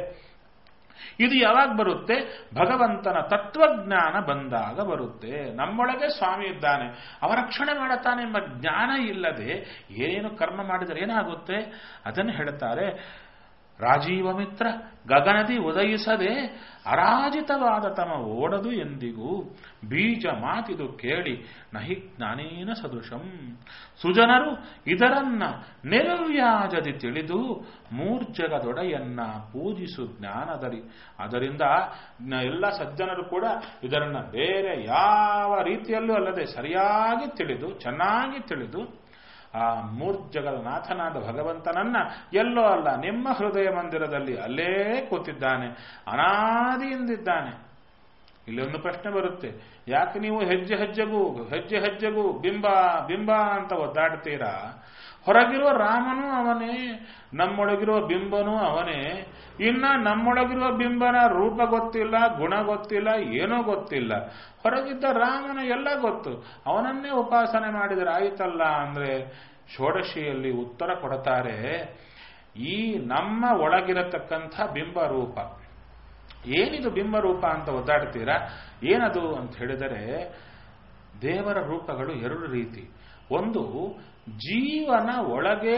ಇದು ಯಾವಾಗ ಬರುತ್ತೆ ಭಗವಂತನ ತತ್ವಜ್ಞಾನ ಬಂದಾಗ ಬರುತ್ತೆ ನಮ್ಮೊಳಗೆ ಸ್ವಾಮಿ ಇದ್ದಾನೆ ಅವ ರಕ್ಷಣೆ ಮಾಡುತ್ತಾನೆ ಎಂಬ ಜ್ಞಾನ ಇಲ್ಲದೆ ಏನೇನು ಕರ್ಮ ಮಾಡಿದರೆ ಏನಾಗುತ್ತೆ ಅದನ್ನು ಹೇಳುತ್ತಾರೆ ರಾಜೀವ ಮಿತ್ರ ಗಗನದಿ ಉದಯಿಸದೆ ಅರಾಜಿತವಾದ ತಮ ಓಡದು ಎಂದಿಗೂ ಬೀಜ ಮಾತಿದು ಕೇಳಿ ನಹಿ ಜ್ಞಾನೇನ ಸದೃಶಂ ಸುಜನರು ಇದರನ್ನ ನಿರ್ವ್ಯಾಜದಿ ತಿಳಿದು ಮೂರ್ಜಗದೊಡೆಯನ್ನ ಪೂಜಿಸು ಜ್ಞಾನದರಿ ಅದರಿಂದ ಎಲ್ಲ ಸಜ್ಜನರು ಕೂಡ ಇದರನ್ನ ಬೇರೆ ಯಾವ ರೀತಿಯಲ್ಲೂ ಅಲ್ಲದೆ ಸರಿಯಾಗಿ ತಿಳಿದು ಚೆನ್ನಾಗಿ ತಿಳಿದು ಆ ಮೂರ್ಜಗದ ನಾಥನಾದ ಭಗವಂತನನ್ನ ಎಲ್ಲೋ ಅಲ್ಲ ನಿಮ್ಮ ಹೃದಯ ಮಂದಿರದಲ್ಲಿ ಅಲ್ಲೇ ಕೂತಿದ್ದಾನೆ ಅನಾದಿಯಿಂದಿದ್ದಾನೆ ಇಲ್ಲಿ ಒಂದು ಪ್ರಶ್ನೆ ಬರುತ್ತೆ ಯಾಕೆ ನೀವು ಹೆಜ್ಜೆ ಹೆಜ್ಜೆಗೂ ಹೆಜ್ಜೆ ಹೆಜ್ಜೆಗೂ ಬಿಂಬ ಬಿಂಬ ಅಂತ ಒದ್ದಾಡ್ತೀರಾ ಹೊರಗಿರುವ ರಾಮನೂ ಅವನೇ ನಮ್ಮೊಳಗಿರುವ ಬಿಂಬನೂ ಅವನೇ ಇನ್ನ ನಮ್ಮೊಳಗಿರುವ ಬಿಂಬನ ರೂಪ ಗೊತ್ತಿಲ್ಲ ಗುಣ ಗೊತ್ತಿಲ್ಲ ಏನೂ ಗೊತ್ತಿಲ್ಲ ಹೊರಗಿದ್ದ ರಾಮನ ಎಲ್ಲ ಗೊತ್ತು ಅವನನ್ನೇ ಉಪಾಸನೆ ಮಾಡಿದರೆ ಆಯಿತಲ್ಲ ಅಂದ್ರೆ ಷೋಡಶಿಯಲ್ಲಿ ಉತ್ತರ ಕೊಡ್ತಾರೆ ಈ ನಮ್ಮ ಒಳಗಿರತಕ್ಕಂಥ ಬಿಂಬ ರೂಪ ಏನಿದು ಬಿಂಬರೂಪ ಅಂತ ಒದ್ದಾಡ್ತೀರಾ ಏನದು ಅಂತ ಹೇಳಿದರೆ ದೇವರ ರೂಪಗಳು ಎರಡು ರೀತಿ ಒಂದು ಜೀವನ ಒಳಗೆ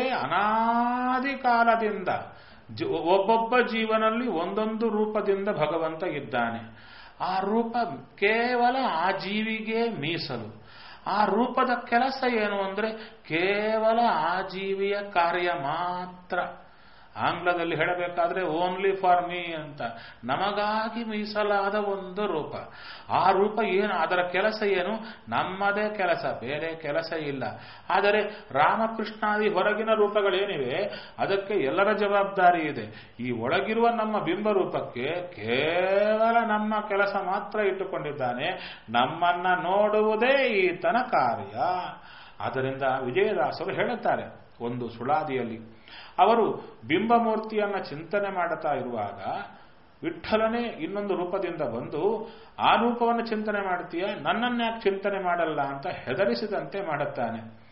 ಅನಾದಿ ಕಾಲದಿಂದ ಒಬ್ಬೊಬ್ಬ ಜೀವನಲ್ಲಿ ಒಂದೊಂದು ರೂಪದಿಂದ ಭಗವಂತ ಇದ್ದಾನೆ ಆ ರೂಪ ಕೇವಲ ಆ ಜೀವಿಗೆ ಮೀಸಲು ಆ ರೂಪದ ಕೆಲಸ ಏನು ಅಂದ್ರೆ ಕೇವಲ ಆ ಜೀವಿಯ ಕಾರ್ಯ ಮಾತ್ರ ಆಂಗ್ಲದಲ್ಲಿ ಹೇಳಬೇಕಾದ್ರೆ ಓನ್ಲಿ ಫಾರ್ ಮೀ ಅಂತ ನಮಗಾಗಿ ಮೀಸಲಾದ ಒಂದು ರೂಪ ಆ ರೂಪ ಏನು ಅದರ ಕೆಲಸ ಏನು ನಮ್ಮದೇ ಕೆಲಸ ಬೇರೆ ಕೆಲಸ ಇಲ್ಲ ಆದರೆ ರಾಮಕೃಷ್ಣಾದಿ ಹೊರಗಿನ ರೂಪಗಳೇನಿವೆ ಅದಕ್ಕೆ ಎಲ್ಲರ ಜವಾಬ್ದಾರಿ ಇದೆ ಈ ಒಳಗಿರುವ ನಮ್ಮ ಬಿಂಬ ರೂಪಕ್ಕೆ ಕೇವಲ ನಮ್ಮ ಕೆಲಸ ಮಾತ್ರ ಇಟ್ಟುಕೊಂಡಿದ್ದಾನೆ ನಮ್ಮನ್ನ ನೋಡುವುದೇ ಈತನ ಕಾರ್ಯ ಆದ್ದರಿಂದ ವಿಜಯದಾಸರು ಹೇಳುತ್ತಾರೆ ಒಂದು ಸುಳಾದಿಯಲ್ಲಿ ಅವರು ಬಿಂಬಮೂರ್ತಿಯನ್ನ ಚಿಂತನೆ ಮಾಡುತ್ತಾ ಇರುವಾಗ ವಿಠಲನೇ ಇನ್ನೊಂದು ರೂಪದಿಂದ ಬಂದು ಆ ರೂಪವನ್ನು ಚಿಂತನೆ ಮಾಡ್ತೀಯ ನನ್ನನ್ಯಾಕೆ ಚಿಂತನೆ ಮಾಡಲ್ಲ ಅಂತ ಹೆದರಿಸಿದಂತೆ ಮಾಡುತ್ತಾನೆ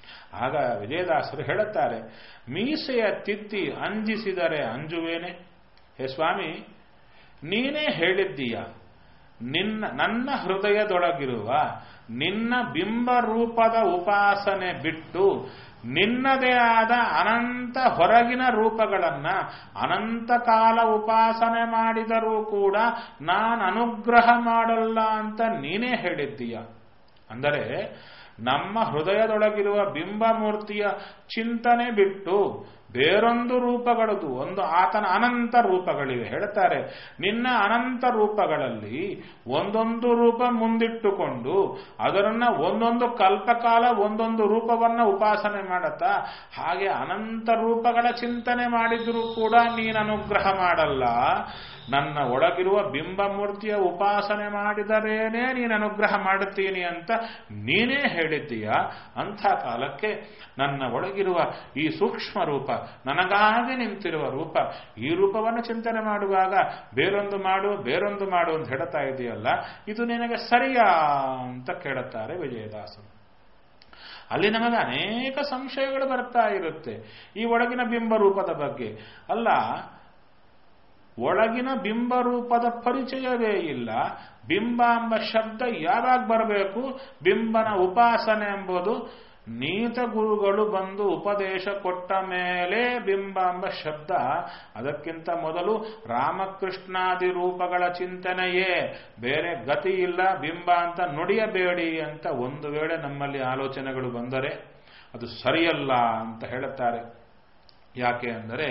ಆಗ ವಿಜಯದಾಸರು ಹೇಳುತ್ತಾರೆ ಮೀಸೆಯ ತಿತ್ತಿ ಅಂಜಿಸಿದರೆ ಅಂಜುವೇನೆ ಹೇ ಸ್ವಾಮಿ ನೀನೇ ಹೇಳಿದ್ದೀಯ ನಿನ್ನ ನನ್ನ ಹೃದಯದೊಳಗಿರುವ ನಿನ್ನ ಬಿಂಬ ರೂಪದ ಉಪಾಸನೆ ಬಿಟ್ಟು ನಿನ್ನದೇ ಆದ ಅನಂತ ಹೊರಗಿನ ರೂಪಗಳನ್ನ ಅನಂತ ಕಾಲ ಉಪಾಸನೆ ಮಾಡಿದರೂ ಕೂಡ ನಾನು ಅನುಗ್ರಹ ಮಾಡಲ್ಲ ಅಂತ ನೀನೇ ಹೇಳಿದ್ದೀಯ ಅಂದರೆ ನಮ್ಮ ಹೃದಯದೊಳಗಿರುವ ಬಿಂಬಮೂರ್ತಿಯ ಚಿಂತನೆ ಬಿಟ್ಟು ಬೇರೊಂದು ರೂಪಗಳದು ಒಂದು ಆತನ ಅನಂತ ರೂಪಗಳಿವೆ ಹೇಳ್ತಾರೆ ನಿನ್ನ ಅನಂತ ರೂಪಗಳಲ್ಲಿ ಒಂದೊಂದು ರೂಪ ಮುಂದಿಟ್ಟುಕೊಂಡು ಅದರನ್ನ ಒಂದೊಂದು ಕಲ್ಪಕಾಲ ಒಂದೊಂದು ರೂಪವನ್ನ ಉಪಾಸನೆ ಮಾಡುತ್ತಾ ಹಾಗೆ ಅನಂತ ರೂಪಗಳ ಚಿಂತನೆ ಮಾಡಿದರೂ ಕೂಡ ನೀನು ಅನುಗ್ರಹ ಮಾಡಲ್ಲ ನನ್ನ ಒಳಗಿರುವ ಬಿಂಬಮೂರ್ತಿಯ ಉಪಾಸನೆ ಮಾಡಿದರೇನೇ ನೀನು ಅನುಗ್ರಹ ಮಾಡುತ್ತೀನಿ ಅಂತ ನೀನೇ ಹೇಳಿದ್ದೀಯ ಅಂಥ ಕಾಲಕ್ಕೆ ನನ್ನ ಒಳಗಿರುವ ಈ ಸೂಕ್ಷ್ಮ ರೂಪ ನನಗಾಗಿ ನಿಂತಿರುವ ರೂಪ ಈ ರೂಪವನ್ನು ಚಿಂತನೆ ಮಾಡುವಾಗ ಬೇರೊಂದು ಮಾಡು ಬೇರೊಂದು ಮಾಡು ಅಂತ ಹೇಳ್ತಾ ಇದೆಯಲ್ಲ ಇದು ನಿನಗೆ ಸರಿಯಾ ಅಂತ ಕೇಳುತ್ತಾರೆ ವಿಜಯದಾಸರು ಅಲ್ಲಿ ನಮಗೆ ಅನೇಕ ಸಂಶಯಗಳು ಬರ್ತಾ ಇರುತ್ತೆ ಈ ಒಳಗಿನ ಬಿಂಬ ರೂಪದ ಬಗ್ಗೆ ಅಲ್ಲ ಒಳಗಿನ ಬಿಂಬ ರೂಪದ ಪರಿಚಯವೇ ಇಲ್ಲ ಬಿಂಬ ಎಂಬ ಶಬ್ದ ಯಾವಾಗ ಬರಬೇಕು ಬಿಂಬನ ಉಪಾಸನೆ ಎಂಬುದು ನೀತ ಗುರುಗಳು ಬಂದು ಉಪದೇಶ ಕೊಟ್ಟ ಮೇಲೆ ಬಿಂಬ ಎಂಬ ಶಬ್ದ ಅದಕ್ಕಿಂತ ಮೊದಲು ರಾಮಕೃಷ್ಣಾದಿ ರೂಪಗಳ ಚಿಂತನೆಯೇ ಬೇರೆ ಗತಿ ಇಲ್ಲ ಬಿಂಬ ಅಂತ ನುಡಿಯಬೇಡಿ ಅಂತ ಒಂದು ವೇಳೆ ನಮ್ಮಲ್ಲಿ ಆಲೋಚನೆಗಳು ಬಂದರೆ ಅದು ಸರಿಯಲ್ಲ ಅಂತ ಹೇಳುತ್ತಾರೆ ಯಾಕೆ ಅಂದರೆ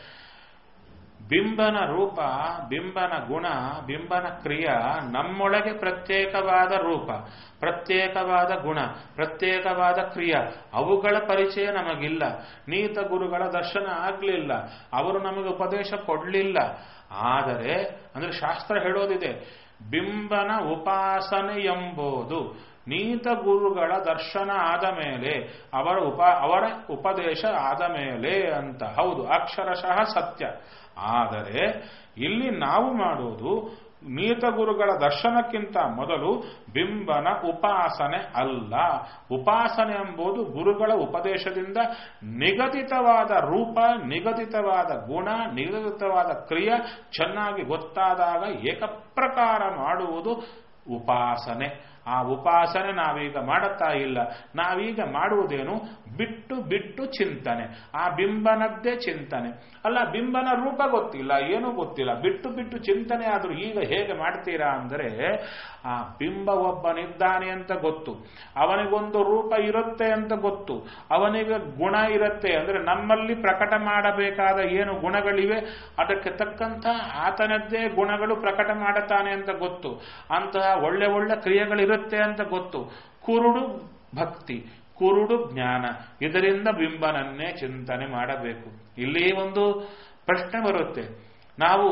ಬಿಂಬನ ರೂಪ ಬಿಂಬನ ಗುಣ ಬಿಂಬನ ಕ್ರಿಯ ನಮ್ಮೊಳಗೆ ಪ್ರತ್ಯೇಕವಾದ ರೂಪ ಪ್ರತ್ಯೇಕವಾದ ಗುಣ ಪ್ರತ್ಯೇಕವಾದ ಕ್ರಿಯ ಅವುಗಳ ಪರಿಚಯ ನಮಗಿಲ್ಲ ನೀತ ಗುರುಗಳ ದರ್ಶನ ಆಗಲಿಲ್ಲ ಅವರು ನಮಗೆ ಉಪದೇಶ ಕೊಡಲಿಲ್ಲ ಆದರೆ ಅಂದ್ರೆ ಶಾಸ್ತ್ರ ಹೇಳೋದಿದೆ ಬಿಂಬನ ಉಪಾಸನೆ ಎಂಬುದು ನೀತ ಗುರುಗಳ ದರ್ಶನ ಆದ ಮೇಲೆ ಅವರ ಉಪ ಅವರ ಉಪದೇಶ ಆದ ಮೇಲೆ ಅಂತ ಹೌದು ಅಕ್ಷರಶಃ ಸತ್ಯ ಆದರೆ ಇಲ್ಲಿ ನಾವು ಮಾಡುವುದು ನೀತ ಗುರುಗಳ ದರ್ಶನಕ್ಕಿಂತ ಮೊದಲು ಬಿಂಬನ ಉಪಾಸನೆ ಅಲ್ಲ ಉಪಾಸನೆ ಎಂಬುದು ಗುರುಗಳ ಉಪದೇಶದಿಂದ ನಿಗದಿತವಾದ ರೂಪ ನಿಗದಿತವಾದ ಗುಣ ನಿಗದಿತವಾದ ಕ್ರಿಯೆ ಚೆನ್ನಾಗಿ ಗೊತ್ತಾದಾಗ ಏಕಪ್ರಕಾರ ಮಾಡುವುದು ಉಪಾಸನೆ ಆ ಉಪಾಸನೆ ನಾವೀಗ ಮಾಡುತ್ತಾ ಇಲ್ಲ ನಾವೀಗ ಮಾಡುವುದೇನು ಬಿಟ್ಟು ಬಿಟ್ಟು ಚಿಂತನೆ ಆ ಬಿಂಬನದ್ದೇ ಚಿಂತನೆ ಅಲ್ಲ ಬಿಂಬನ ರೂಪ ಗೊತ್ತಿಲ್ಲ ಏನೂ ಗೊತ್ತಿಲ್ಲ ಬಿಟ್ಟು ಬಿಟ್ಟು ಚಿಂತನೆ ಆದರೂ ಈಗ ಹೇಗೆ ಮಾಡ್ತೀರಾ ಅಂದರೆ ಆ ಬಿಂಬ ಒಬ್ಬನಿದ್ದಾನೆ ಅಂತ ಗೊತ್ತು ಅವನಿಗೊಂದು ರೂಪ ಇರುತ್ತೆ ಅಂತ ಗೊತ್ತು ಅವನಿಗೆ ಗುಣ ಇರುತ್ತೆ ಅಂದ್ರೆ ನಮ್ಮಲ್ಲಿ ಪ್ರಕಟ ಮಾಡಬೇಕಾದ ಏನು ಗುಣಗಳಿವೆ ಅದಕ್ಕೆ ತಕ್ಕಂಥ ಆತನದ್ದೇ ಗುಣಗಳು ಪ್ರಕಟ ಮಾಡುತ್ತಾನೆ ಅಂತ ಗೊತ್ತು ಅಂತಹ ಒಳ್ಳೆ ಒಳ್ಳೆ ಕ್ರಿಯೆಗಳಿರುತ್ತೆ ಅಂತ ಗೊತ್ತು ಕುರುಡು ಭಕ್ತಿ ಕುರುಡು ಜ್ಞಾನ ಇದರಿಂದ ಬಿಂಬನನ್ನೇ ಚಿಂತನೆ ಮಾಡಬೇಕು ಇಲ್ಲಿ ಒಂದು ಪ್ರಶ್ನೆ ಬರುತ್ತೆ ನಾವು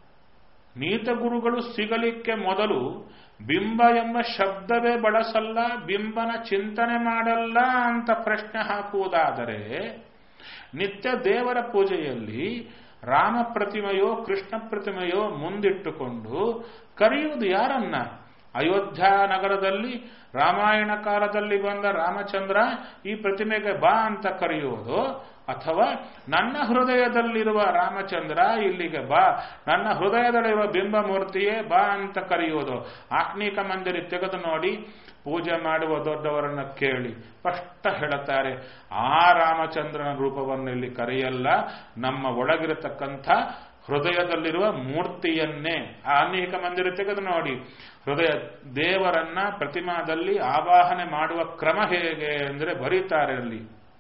ನೀತ ಗುರುಗಳು ಸಿಗಲಿಕ್ಕೆ ಮೊದಲು ಬಿಂಬ ಎಂಬ ಶಬ್ದವೇ ಬಳಸಲ್ಲ ಬಿಂಬನ ಚಿಂತನೆ ಮಾಡಲ್ಲ ಅಂತ ಪ್ರಶ್ನೆ ಹಾಕುವುದಾದರೆ ನಿತ್ಯ ದೇವರ ಪೂಜೆಯಲ್ಲಿ ರಾಮ ಪ್ರತಿಮೆಯೋ ಕೃಷ್ಣ ಪ್ರತಿಮೆಯೋ ಮುಂದಿಟ್ಟುಕೊಂಡು ಕರೆಯುವುದು ಯಾರನ್ನ ಅಯೋಧ್ಯ ನಗರದಲ್ಲಿ ರಾಮಾಯಣ ಕಾಲದಲ್ಲಿ ಬಂದ ರಾಮಚಂದ್ರ ಈ ಪ್ರತಿಮೆಗೆ ಬಾ ಅಂತ ಕರೆಯುವುದು ಅಥವಾ ನನ್ನ ಹೃದಯದಲ್ಲಿರುವ ರಾಮಚಂದ್ರ ಇಲ್ಲಿಗೆ ಬಾ ನನ್ನ ಹೃದಯದಲ್ಲಿರುವ ಬಿಂಬ ಮೂರ್ತಿಯೇ ಬಾ ಅಂತ ಕರೆಯುವುದು ಆಕ್ನಿಕ ಮಂದಿರ ತೆಗೆದು ನೋಡಿ ಪೂಜೆ ಮಾಡುವ ದೊಡ್ಡವರನ್ನ ಕೇಳಿ ಸ್ಪಷ್ಟ ಹೇಳುತ್ತಾರೆ ಆ ರಾಮಚಂದ್ರನ ರೂಪವನ್ನು ಇಲ್ಲಿ ಕರೆಯಲ್ಲ ನಮ್ಮ ಒಳಗಿರತಕ್ಕಂಥ ಹೃದಯದಲ್ಲಿರುವ ಮೂರ್ತಿಯನ್ನೇ ಆ ಅನೇಕ ಮಂದಿರ ತೆಗೆದು ನೋಡಿ ಹೃದಯ ದೇವರನ್ನ ಪ್ರತಿಮಾದಲ್ಲಿ ಆವಾಹನೆ ಮಾಡುವ ಕ್ರಮ ಹೇಗೆ ಅಂದರೆ ಬರೀತಾರೆ ಅಲ್ಲಿ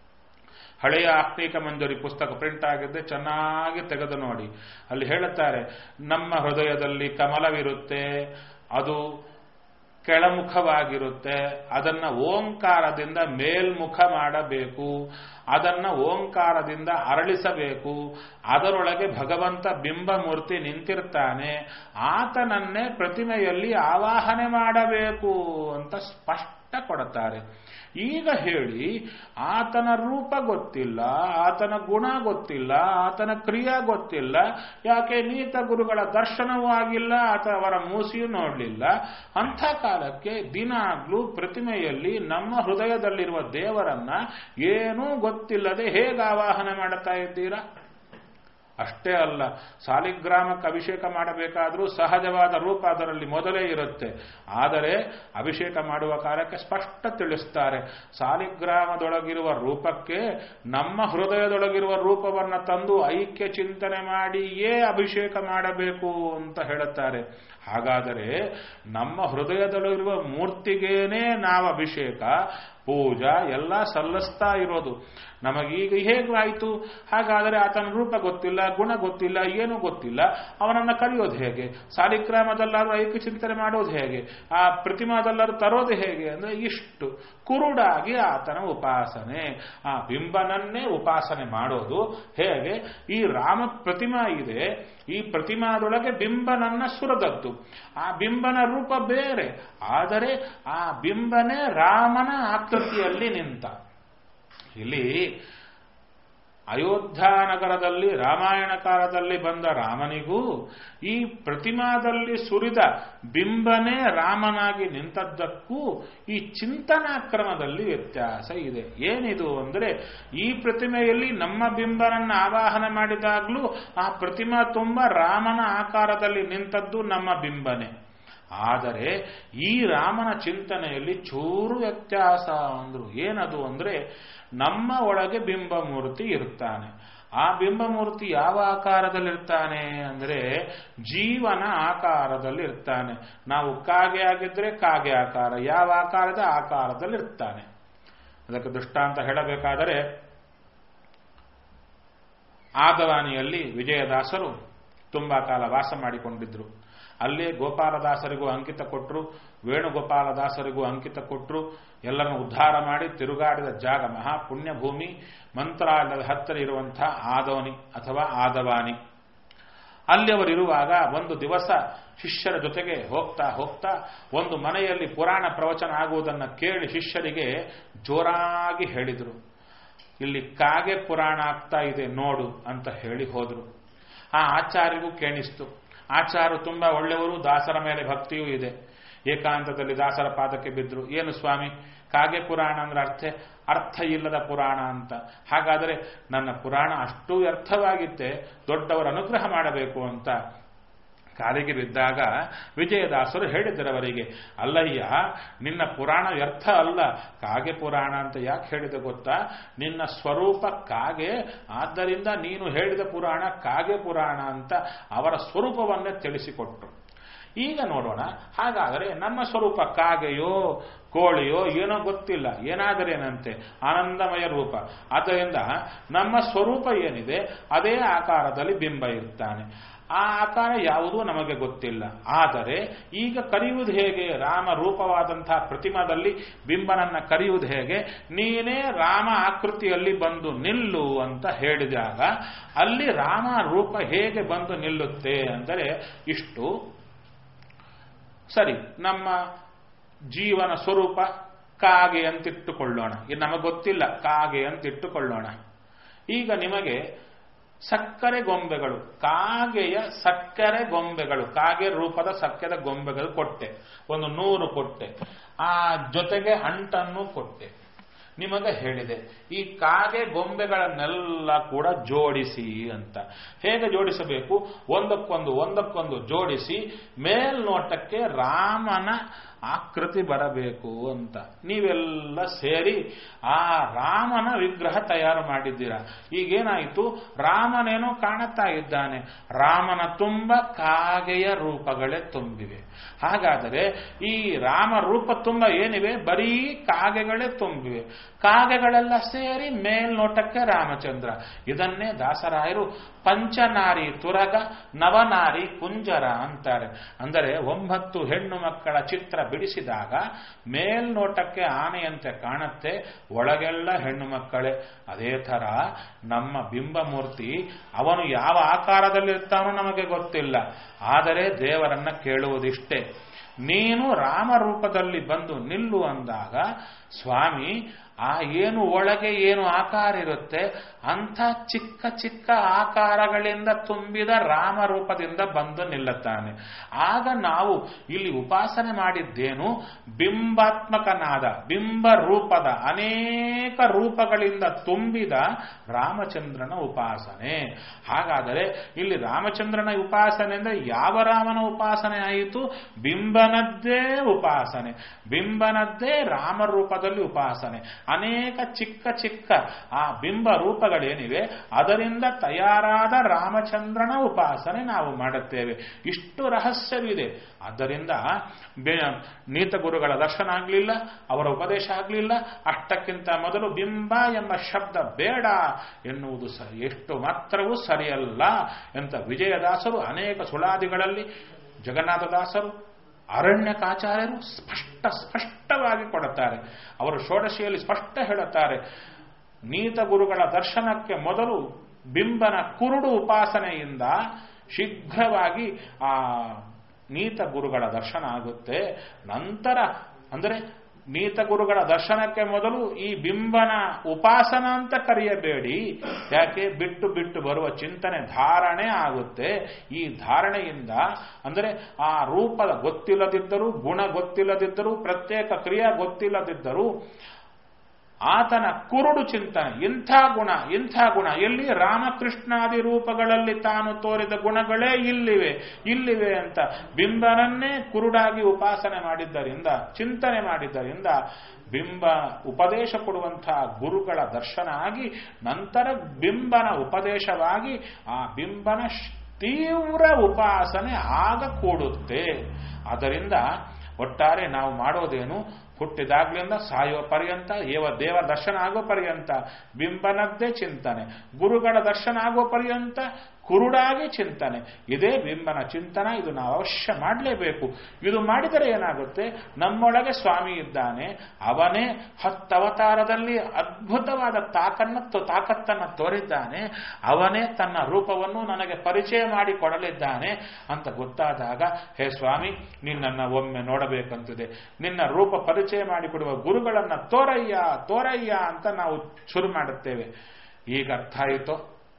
ಹಳೆಯ ಆತ್ಮೀಕ ಮಂಜರಿ ಪುಸ್ತಕ ಪ್ರಿಂಟ್ ಆಗಿದ್ದೆ ಚೆನ್ನಾಗಿ ತೆಗೆದು ನೋಡಿ ಅಲ್ಲಿ ಹೇಳುತ್ತಾರೆ ನಮ್ಮ ಹೃದಯದಲ್ಲಿ ಕಮಲವಿರುತ್ತೆ ಅದು ಕೆಳಮುಖವಾಗಿರುತ್ತೆ ಅದನ್ನ ಓಂಕಾರದಿಂದ ಮೇಲ್ಮುಖ ಮಾಡಬೇಕು ಅದನ್ನ ಓಂಕಾರದಿಂದ ಅರಳಿಸಬೇಕು ಅದರೊಳಗೆ ಭಗವಂತ ಬಿಂಬಮೂರ್ತಿ ನಿಂತಿರ್ತಾನೆ ಆತನನ್ನೇ ಪ್ರತಿಮೆಯಲ್ಲಿ ಆವಾಹನೆ ಮಾಡಬೇಕು ಅಂತ ಸ್ಪಷ್ಟ ಕೊಡುತ್ತಾರೆ ಈಗ ಹೇಳಿ ಆತನ ರೂಪ ಗೊತ್ತಿಲ್ಲ ಆತನ ಗುಣ ಗೊತ್ತಿಲ್ಲ ಆತನ ಕ್ರಿಯಾ ಗೊತ್ತಿಲ್ಲ ಯಾಕೆ ನೀತ ಗುರುಗಳ ದರ್ಶನವೂ ಆಗಿಲ್ಲ ಅಥವಾ ಅವರ ಮೂಸಿಯೂ ನೋಡಲಿಲ್ಲ ಅಂಥ ಕಾಲಕ್ಕೆ ದಿನಾಗ್ಲೂ ಪ್ರತಿಮೆಯಲ್ಲಿ ನಮ್ಮ ಹೃದಯದಲ್ಲಿರುವ ದೇವರನ್ನ ಏನೂ ಗೊತ್ತಿಲ್ಲದೆ ಹೇಗೆ ಆವಾಹನೆ ಮಾಡುತ್ತಾ ಇದ್ದೀರಾ ಅಷ್ಟೇ ಅಲ್ಲ ಸಾಲಿಗ್ರಾಮಕ್ಕೆ ಅಭಿಷೇಕ ಮಾಡಬೇಕಾದರೂ ಸಹಜವಾದ ರೂಪ ಅದರಲ್ಲಿ ಮೊದಲೇ ಇರುತ್ತೆ ಆದರೆ ಅಭಿಷೇಕ ಮಾಡುವ ಕಾಲಕ್ಕೆ ಸ್ಪಷ್ಟ ತಿಳಿಸ್ತಾರೆ ಸಾಲಿಗ್ರಾಮದೊಳಗಿರುವ ರೂಪಕ್ಕೆ ನಮ್ಮ ಹೃದಯದೊಳಗಿರುವ ರೂಪವನ್ನು ತಂದು ಐಕ್ಯ ಚಿಂತನೆ ಮಾಡಿಯೇ ಅಭಿಷೇಕ ಮಾಡಬೇಕು ಅಂತ ಹೇಳುತ್ತಾರೆ ಹಾಗಾದರೆ ನಮ್ಮ ಹೃದಯದಲ್ಲಿರುವ ಮೂರ್ತಿಗೇನೆ ನಾವು ಅಭಿಷೇಕ ಪೂಜಾ ಎಲ್ಲ ಸಲ್ಲಿಸ್ತಾ ಇರೋದು ನಮಗೀಗ ಹೇಗಾಯಿತು ಹಾಗಾದರೆ ಆತನ ರೂಪ ಗೊತ್ತಿಲ್ಲ ಗುಣ ಗೊತ್ತಿಲ್ಲ ಏನೂ ಗೊತ್ತಿಲ್ಲ ಅವನನ್ನು ಕರೆಯೋದು ಹೇಗೆ ಸಾಲಿಗ್ರಾಮದಲ್ಲಾದ್ರೂ ಐಕ್ಯ ಚಿಂತನೆ ಮಾಡೋದು ಹೇಗೆ ಆ ಪ್ರತಿಮಾದಲ್ಲಾದ್ರೂ ತರೋದು ಹೇಗೆ ಅಂದರೆ ಇಷ್ಟು ಕುರುಡಾಗಿ ಆತನ ಉಪಾಸನೆ ಆ ಬಿಂಬನನ್ನೇ ಉಪಾಸನೆ ಮಾಡೋದು ಹೇಗೆ ಈ ರಾಮ ಪ್ರತಿಮಾ ಇದೆ ಈ ಪ್ರತಿಮಾದೊಳಗೆ ಬಿಂಬನನ್ನ ಸುರದದ್ದು ಆ ಬಿಂಬನ ರೂಪ ಬೇರೆ ಆದರೆ ಆ ಬಿಂಬನೇ ರಾಮನ ಆಕೃತಿಯಲ್ಲಿ ನಿಂತ ಇಲ್ಲಿ ಅಯೋಧ್ಯ ನಗರದಲ್ಲಿ ರಾಮಾಯಣ ಕಾಲದಲ್ಲಿ ಬಂದ ರಾಮನಿಗೂ ಈ ಪ್ರತಿಮಾದಲ್ಲಿ ಸುರಿದ ಬಿಂಬನೇ ರಾಮನಾಗಿ ನಿಂತದ್ದಕ್ಕೂ ಈ ಚಿಂತನಾ ಕ್ರಮದಲ್ಲಿ ವ್ಯತ್ಯಾಸ ಇದೆ ಏನಿದು ಅಂದರೆ ಈ ಪ್ರತಿಮೆಯಲ್ಲಿ ನಮ್ಮ ಬಿಂಬನನ್ನು ಆವಾಹನ ಮಾಡಿದಾಗಲೂ ಆ ಪ್ರತಿಮಾ ತುಂಬ ರಾಮನ ಆಕಾರದಲ್ಲಿ ನಿಂತದ್ದು ನಮ್ಮ ಬಿಂಬನೇ ಆದರೆ ಈ ರಾಮನ ಚಿಂತನೆಯಲ್ಲಿ ಚೂರು ವ್ಯತ್ಯಾಸ ಅಂದ್ರು ಏನದು ಅಂದ್ರೆ ನಮ್ಮ ಒಳಗೆ ಬಿಂಬಮೂರ್ತಿ ಇರ್ತಾನೆ ಆ ಬಿಂಬಮೂರ್ತಿ ಯಾವ ಆಕಾರದಲ್ಲಿರ್ತಾನೆ ಅಂದರೆ ಜೀವನ ಆಕಾರದಲ್ಲಿ ಇರ್ತಾನೆ ನಾವು ಕಾಗೆ ಆಗಿದ್ರೆ ಕಾಗೆ ಆಕಾರ ಯಾವ ಆಕಾರದ ಆಕಾರದಲ್ಲಿ ಇರ್ತಾನೆ ಅದಕ್ಕೆ ದೃಷ್ಟಾಂತ ಹೇಳಬೇಕಾದರೆ ಆದವಾನಿಯಲ್ಲಿ ವಿಜಯದಾಸರು ತುಂಬಾ ಕಾಲ ವಾಸ ಮಾಡಿಕೊಂಡಿದ್ರು ಅಲ್ಲೇ ಗೋಪಾಲದಾಸರಿಗೂ ಅಂಕಿತ ಕೊಟ್ಟರು ವೇಣುಗೋಪಾಲದಾಸರಿಗೂ ಅಂಕಿತ ಕೊಟ್ಟರು ಎಲ್ಲರನ್ನು ಉದ್ಧಾರ ಮಾಡಿ ತಿರುಗಾಡಿದ ಜಾಗ ಮಹಾಪುಣ್ಯ ಭೂಮಿ ಮಂತ್ರಾಲಯದ ಹತ್ತಿರ ಇರುವಂತಹ ಆದವನಿ ಅಥವಾ ಆದವಾನಿ ಅಲ್ಲಿ ಅವರಿರುವಾಗ ಒಂದು ದಿವಸ ಶಿಷ್ಯರ ಜೊತೆಗೆ ಹೋಗ್ತಾ ಹೋಗ್ತಾ ಒಂದು ಮನೆಯಲ್ಲಿ ಪುರಾಣ ಪ್ರವಚನ ಆಗುವುದನ್ನು ಕೇಳಿ ಶಿಷ್ಯರಿಗೆ ಜೋರಾಗಿ ಹೇಳಿದರು ಇಲ್ಲಿ ಕಾಗೆ ಪುರಾಣ ಆಗ್ತಾ ಇದೆ ನೋಡು ಅಂತ ಹೇಳಿ ಹೋದರು ಆ ಆಚಾರ್ಯಗೂ ಕೇಳಿಸ್ತು ಆಚಾರ್ಯ ತುಂಬಾ ಒಳ್ಳೆಯವರು ದಾಸರ ಮೇಲೆ ಭಕ್ತಿಯೂ ಇದೆ ಏಕಾಂತದಲ್ಲಿ ದಾಸರ ಪಾದಕ್ಕೆ ಬಿದ್ದರು ಏನು ಸ್ವಾಮಿ ಕಾಗೆ ಪುರಾಣ ಅಂದ್ರೆ ಅರ್ಥ ಅರ್ಥ ಇಲ್ಲದ ಪುರಾಣ ಅಂತ ಹಾಗಾದರೆ ನನ್ನ ಪುರಾಣ ಅಷ್ಟು ವ್ಯರ್ಥವಾಗಿತ್ತೆ ದೊಡ್ಡವರ ಅನುಗ್ರಹ ಮಾಡಬೇಕು ಅಂತ ಕಾಲಿಗೆ ಬಿದ್ದಾಗ ವಿಜಯದಾಸರು ಹೇಳಿದರು ಅವರಿಗೆ ಅಲ್ಲಯ್ಯ ನಿನ್ನ ಪುರಾಣ ವ್ಯರ್ಥ ಅಲ್ಲ ಕಾಗೆ ಪುರಾಣ ಅಂತ ಯಾಕೆ ಹೇಳಿದೆ ಗೊತ್ತಾ ನಿನ್ನ ಸ್ವರೂಪ ಕಾಗೆ ಆದ್ದರಿಂದ ನೀನು ಹೇಳಿದ ಪುರಾಣ ಕಾಗೆ ಪುರಾಣ ಅಂತ ಅವರ ಸ್ವರೂಪವನ್ನೇ ತಿಳಿಸಿಕೊಟ್ರು ಈಗ ನೋಡೋಣ ಹಾಗಾದರೆ ನಮ್ಮ ಸ್ವರೂಪ ಕಾಗೆಯೋ ಕೋಳಿಯೋ ಏನೋ ಗೊತ್ತಿಲ್ಲ ಏನಾದರೇನಂತೆ ಆನಂದಮಯ ರೂಪ ಆದ್ದರಿಂದ ನಮ್ಮ ಸ್ವರೂಪ ಏನಿದೆ ಅದೇ ಆಕಾರದಲ್ಲಿ ಬಿಂಬ ಇರ್ತಾನೆ ಆ ಆಕಾರ ಯಾವುದೂ ನಮಗೆ ಗೊತ್ತಿಲ್ಲ ಆದರೆ ಈಗ ಕರೆಯುವುದು ಹೇಗೆ ರಾಮ ರೂಪವಾದಂತಹ ಪ್ರತಿಮಾದಲ್ಲಿ ಬಿಂಬನನ್ನ ಕರೆಯುವುದು ಹೇಗೆ ನೀನೇ ರಾಮ ಆಕೃತಿಯಲ್ಲಿ ಬಂದು ನಿಲ್ಲು ಅಂತ ಹೇಳಿದಾಗ ಅಲ್ಲಿ ರಾಮ ರೂಪ ಹೇಗೆ ಬಂದು ನಿಲ್ಲುತ್ತೆ ಅಂದರೆ ಇಷ್ಟು ಸರಿ ನಮ್ಮ ಜೀವನ ಸ್ವರೂಪ ಕಾಗೆ ಅಂತಿಟ್ಟುಕೊಳ್ಳೋಣ ಇದು ನಮಗೆ ಗೊತ್ತಿಲ್ಲ ಕಾಗೆ ಅಂತಿಟ್ಟುಕೊಳ್ಳೋಣ ಈಗ ನಿಮಗೆ ಸಕ್ಕರೆ ಗೊಂಬೆಗಳು ಕಾಗೆಯ ಸಕ್ಕರೆ ಗೊಂಬೆಗಳು ಕಾಗೆ ರೂಪದ ಸಕ್ಕರೆ ಗೊಂಬೆಗಳು ಕೊಟ್ಟೆ ಒಂದು ನೂರು ಕೊಟ್ಟೆ ಆ ಜೊತೆಗೆ ಅಂಟನ್ನು ಕೊಟ್ಟೆ ನಿಮಗೆ ಹೇಳಿದೆ ಈ ಕಾಗೆ ಗೊಂಬೆಗಳನ್ನೆಲ್ಲ ಕೂಡ ಜೋಡಿಸಿ ಅಂತ ಹೇಗೆ ಜೋಡಿಸಬೇಕು ಒಂದಕ್ಕೊಂದು ಒಂದಕ್ಕೊಂದು ಜೋಡಿಸಿ ಮೇಲ್ನೋಟಕ್ಕೆ ರಾಮನ ಆಕೃತಿ ಬರಬೇಕು ಅಂತ ನೀವೆಲ್ಲ ಸೇರಿ ಆ ರಾಮನ ವಿಗ್ರಹ ತಯಾರು ಮಾಡಿದ್ದೀರಾ ಈಗೇನಾಯಿತು ರಾಮನೇನೋ ಕಾಣುತ್ತಾ ಇದ್ದಾನೆ ರಾಮನ ತುಂಬ ಕಾಗೆಯ ರೂಪಗಳೇ ತುಂಬಿವೆ ಹಾಗಾದರೆ ಈ ರಾಮ ರೂಪ ತುಂಬ ಏನಿವೆ ಬರೀ ಕಾಗೆಗಳೇ ತುಂಬಿವೆ ಕಾಗೆಗಳೆಲ್ಲ ಸೇರಿ ಮೇಲ್ನೋಟಕ್ಕೆ ರಾಮಚಂದ್ರ ಇದನ್ನೇ ದಾಸರಾಯರು ಪಂಚನಾರಿ ತುರಗ ನವನಾರಿ ಕುಂಜರ ಅಂತಾರೆ ಅಂದರೆ ಒಂಬತ್ತು ಹೆಣ್ಣು ಮಕ್ಕಳ ಚಿತ್ರ ಬಿಡಿಸಿದಾಗ ಮೇಲ್ನೋಟಕ್ಕೆ ಆನೆಯಂತೆ ಕಾಣುತ್ತೆ ಒಳಗೆಲ್ಲ ಹೆಣ್ಣು ಮಕ್ಕಳೇ ಅದೇ ಥರ ನಮ್ಮ ಬಿಂಬಮೂರ್ತಿ ಅವನು ಯಾವ ಆಕಾರದಲ್ಲಿರ್ತಾನೋ ನಮಗೆ ಗೊತ್ತಿಲ್ಲ ಆದರೆ ದೇವರನ್ನ ಕೇಳುವುದಿಷ್ಟೇ ನೀನು ರಾಮರೂಪದಲ್ಲಿ ಬಂದು ನಿಲ್ಲು ಅಂದಾಗ ಸ್ವಾಮಿ ಆ ಏನು ಒಳಗೆ ಏನು ಆಕಾರ ಇರುತ್ತೆ ಅಂಥ ಚಿಕ್ಕ ಚಿಕ್ಕ ಆಕಾರಗಳಿಂದ ತುಂಬಿದ ರಾಮರೂಪದಿಂದ ಬಂದು ನಿಲ್ಲುತ್ತಾನೆ ಆಗ ನಾವು ಇಲ್ಲಿ ಉಪಾಸನೆ ಮಾಡಿದ್ದೇನು ಬಿಂಬಾತ್ಮಕನಾದ ಬಿಂಬ ರೂಪದ ಅನೇಕ ರೂಪಗಳಿಂದ ತುಂಬಿದ ರಾಮಚಂದ್ರನ ಉಪಾಸನೆ ಹಾಗಾದರೆ ಇಲ್ಲಿ ರಾಮಚಂದ್ರನ ಉಪಾಸನೆ ಅಂದರೆ ಯಾವ ರಾಮನ ಉಪಾಸನೆ ಆಯಿತು ಬಿಂಬನದ್ದೇ ಉಪಾಸನೆ ಬಿಂಬನದ್ದೇ ರಾಮರೂಪದಲ್ಲಿ ಉಪಾಸನೆ ಅನೇಕ ಚಿಕ್ಕ ಚಿಕ್ಕ ಆ ಬಿಂಬ ರೂಪಗಳೇನಿವೆ ಅದರಿಂದ ತಯಾರಾದ ರಾಮಚಂದ್ರನ ಉಪಾಸನೆ ನಾವು ಮಾಡುತ್ತೇವೆ ಇಷ್ಟು ರಹಸ್ಯವಿದೆ ಆದ್ದರಿಂದ ನೀತ ಗುರುಗಳ ದರ್ಶನ ಆಗಲಿಲ್ಲ ಅವರ ಉಪದೇಶ ಆಗಲಿಲ್ಲ ಅಷ್ಟಕ್ಕಿಂತ ಮೊದಲು ಬಿಂಬ ಎಂಬ ಶಬ್ದ ಬೇಡ ಎನ್ನುವುದು ಸ ಎಷ್ಟು ಮಾತ್ರವೂ ಸರಿಯಲ್ಲ ಎಂತ ವಿಜಯದಾಸರು ಅನೇಕ ಸುಳಾದಿಗಳಲ್ಲಿ ಜಗನ್ನಾಥದಾಸರು ಅರಣ್ಯಕಾಚಾರ್ಯರು ಸ್ಪಷ್ಟ ಸ್ಪಷ್ಟವಾಗಿ ಕೊಡುತ್ತಾರೆ ಅವರು ಷೋಡಶಿಯಲ್ಲಿ ಸ್ಪಷ್ಟ ಹೇಳುತ್ತಾರೆ ನೀತ ಗುರುಗಳ ದರ್ಶನಕ್ಕೆ ಮೊದಲು ಬಿಂಬನ ಕುರುಡು ಉಪಾಸನೆಯಿಂದ ಶೀಘ್ರವಾಗಿ ಆ ನೀತ ಗುರುಗಳ ದರ್ಶನ ಆಗುತ್ತೆ ನಂತರ ಅಂದರೆ ನೀತ ಗುರುಗಳ ದರ್ಶನಕ್ಕೆ ಮೊದಲು ಈ ಬಿಂಬನ ಉಪಾಸನ ಅಂತ ಕರೆಯಬೇಡಿ ಯಾಕೆ ಬಿಟ್ಟು ಬಿಟ್ಟು ಬರುವ ಚಿಂತನೆ ಧಾರಣೆ ಆಗುತ್ತೆ ಈ ಧಾರಣೆಯಿಂದ ಅಂದರೆ ಆ ರೂಪದ ಗೊತ್ತಿಲ್ಲದಿದ್ದರೂ ಗುಣ ಗೊತ್ತಿಲ್ಲದಿದ್ದರೂ ಪ್ರತ್ಯೇಕ ಕ್ರಿಯೆ ಗೊತ್ತಿಲ್ಲದಿದ್ದರೂ ಆತನ ಕುರುಡು ಚಿಂತನೆ ಇಂಥ ಗುಣ ಇಂಥ ಗುಣ ಎಲ್ಲಿ ರಾಮಕೃಷ್ಣಾದಿ ರೂಪಗಳಲ್ಲಿ ತಾನು ತೋರಿದ ಗುಣಗಳೇ ಇಲ್ಲಿವೆ ಇಲ್ಲಿವೆ ಅಂತ ಬಿಂಬನನ್ನೇ ಕುರುಡಾಗಿ ಉಪಾಸನೆ ಮಾಡಿದ್ದರಿಂದ ಚಿಂತನೆ ಮಾಡಿದ್ದರಿಂದ ಬಿಂಬ ಉಪದೇಶ ಕೊಡುವಂತಹ ಗುರುಗಳ ದರ್ಶನ ಆಗಿ ನಂತರ ಬಿಂಬನ ಉಪದೇಶವಾಗಿ ಆ ಬಿಂಬನ ತೀವ್ರ ಉಪಾಸನೆ ಆಗ ಕೂಡುತ್ತೆ ಅದರಿಂದ ಒಟ್ಟಾರೆ ನಾವು ಮಾಡೋದೇನು ಹುಟ್ಟಿದಾಗ್ಲಿಂದ ಸಾಯೋ ಪರ್ಯಂತ ಏವ ದೇವ ದರ್ಶನ ಆಗೋ ಪರ್ಯಂತ ಬಿಂಬನದ್ದೇ ಚಿಂತನೆ ಗುರುಗಳ ದರ್ಶನ ಆಗೋ ಪರ್ಯಂತ ಕುರುಡಾಗಿ ಚಿಂತನೆ ಇದೇ ಬಿಂಬನ ಚಿಂತನ ಇದು ನಾವು ಅವಶ್ಯ ಮಾಡಲೇಬೇಕು ಇದು ಮಾಡಿದರೆ ಏನಾಗುತ್ತೆ ನಮ್ಮೊಳಗೆ ಸ್ವಾಮಿ ಇದ್ದಾನೆ ಅವನೇ ಹತ್ತವತಾರದಲ್ಲಿ ಅದ್ಭುತವಾದ ತಾಕನ್ನ ತಾಕತ್ತನ್ನು ತೋರಿದ್ದಾನೆ ಅವನೇ ತನ್ನ ರೂಪವನ್ನು ನನಗೆ ಪರಿಚಯ ಮಾಡಿ ಕೊಡಲಿದ್ದಾನೆ ಅಂತ ಗೊತ್ತಾದಾಗ ಹೇ ಸ್ವಾಮಿ ನಿನ್ನನ್ನು ಒಮ್ಮೆ ನೋಡಬೇಕಂತಿದೆ ನಿನ್ನ ರೂಪ ಪರಿಚಯ ಮಾಡಿಕೊಡುವ ಗುರುಗಳನ್ನ ತೋರಯ್ಯ ತೋರಯ್ಯ ಅಂತ ನಾವು ಶುರು ಮಾಡುತ್ತೇವೆ ಈಗ ಅರ್ಥ ಆಯಿತೋ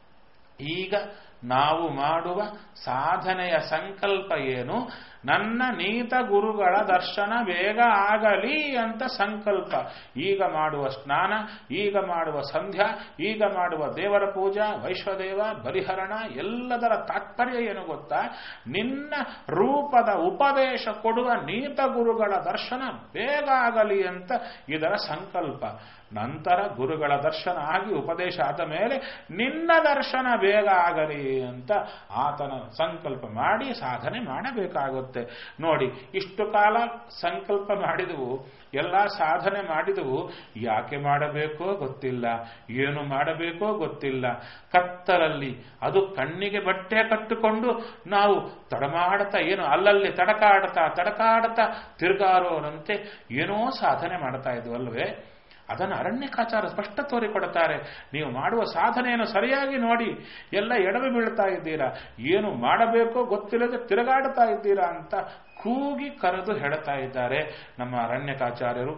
ಈಗ ನಾವು ಮಾಡುವ ಸಾಧನೆಯ ಸಂಕಲ್ಪ ಏನು ನನ್ನ ನೀತ ಗುರುಗಳ ದರ್ಶನ ಬೇಗ ಆಗಲಿ ಅಂತ ಸಂಕಲ್ಪ ಈಗ ಮಾಡುವ ಸ್ನಾನ ಈಗ ಮಾಡುವ ಸಂಧ್ಯಾ ಈಗ ಮಾಡುವ ದೇವರ ಪೂಜಾ ವೈಶ್ವದೇವ ಬಲಿಹರಣ ಎಲ್ಲದರ ತಾತ್ಪರ್ಯ ಏನು ಗೊತ್ತಾ ನಿನ್ನ ರೂಪದ ಉಪದೇಶ ಕೊಡುವ ನೀತ ಗುರುಗಳ ದರ್ಶನ ಬೇಗ ಆಗಲಿ ಅಂತ ಇದರ ಸಂಕಲ್ಪ ನಂತರ ಗುರುಗಳ ದರ್ಶನ ಆಗಿ ಉಪದೇಶ ಆದ ಮೇಲೆ ನಿನ್ನ ದರ್ಶನ ಬೇಗ ಆಗಲಿ ಅಂತ ಆತನ ಸಂಕಲ್ಪ ಮಾಡಿ ಸಾಧನೆ ಮಾಡಬೇಕಾಗುತ್ತೆ ನೋಡಿ ಇಷ್ಟು ಕಾಲ ಸಂಕಲ್ಪ ಮಾಡಿದವು ಎಲ್ಲ ಸಾಧನೆ ಮಾಡಿದವು ಯಾಕೆ ಮಾಡಬೇಕೋ ಗೊತ್ತಿಲ್ಲ ಏನು ಮಾಡಬೇಕೋ ಗೊತ್ತಿಲ್ಲ ಕತ್ತಲಲ್ಲಿ ಅದು ಕಣ್ಣಿಗೆ ಬಟ್ಟೆ ಕಟ್ಟಿಕೊಂಡು ನಾವು ತಡಮಾಡ್ತಾ ಏನು ಅಲ್ಲಲ್ಲಿ ತಡಕಾಡ್ತಾ ತಡಕಾಡ್ತಾ ತಿರುಗಾರೋರಂತೆ ಏನೋ ಸಾಧನೆ ಮಾಡ್ತಾ ಇದ್ವು ಅಲ್ವೇ ಅದನ್ನು ಅರಣ್ಯಕಾಚಾರ ಸ್ಪಷ್ಟ ತೋರಿಕೊಡುತ್ತಾರೆ ನೀವು ಮಾಡುವ ಸಾಧನೆಯನ್ನು ಸರಿಯಾಗಿ ನೋಡಿ ಎಲ್ಲ ಎಡವಿ ಬೀಳ್ತಾ ಇದ್ದೀರಾ ಏನು ಮಾಡಬೇಕೋ ಗೊತ್ತಿಲ್ಲದೆ ತಿರುಗಾಡ್ತಾ ಇದ್ದೀರಾ ಅಂತ ಕೂಗಿ ಕರೆದು ಹೇಳ್ತಾ ಇದ್ದಾರೆ ನಮ್ಮ ಅರಣ್ಯಕಾಚಾರ್ಯರು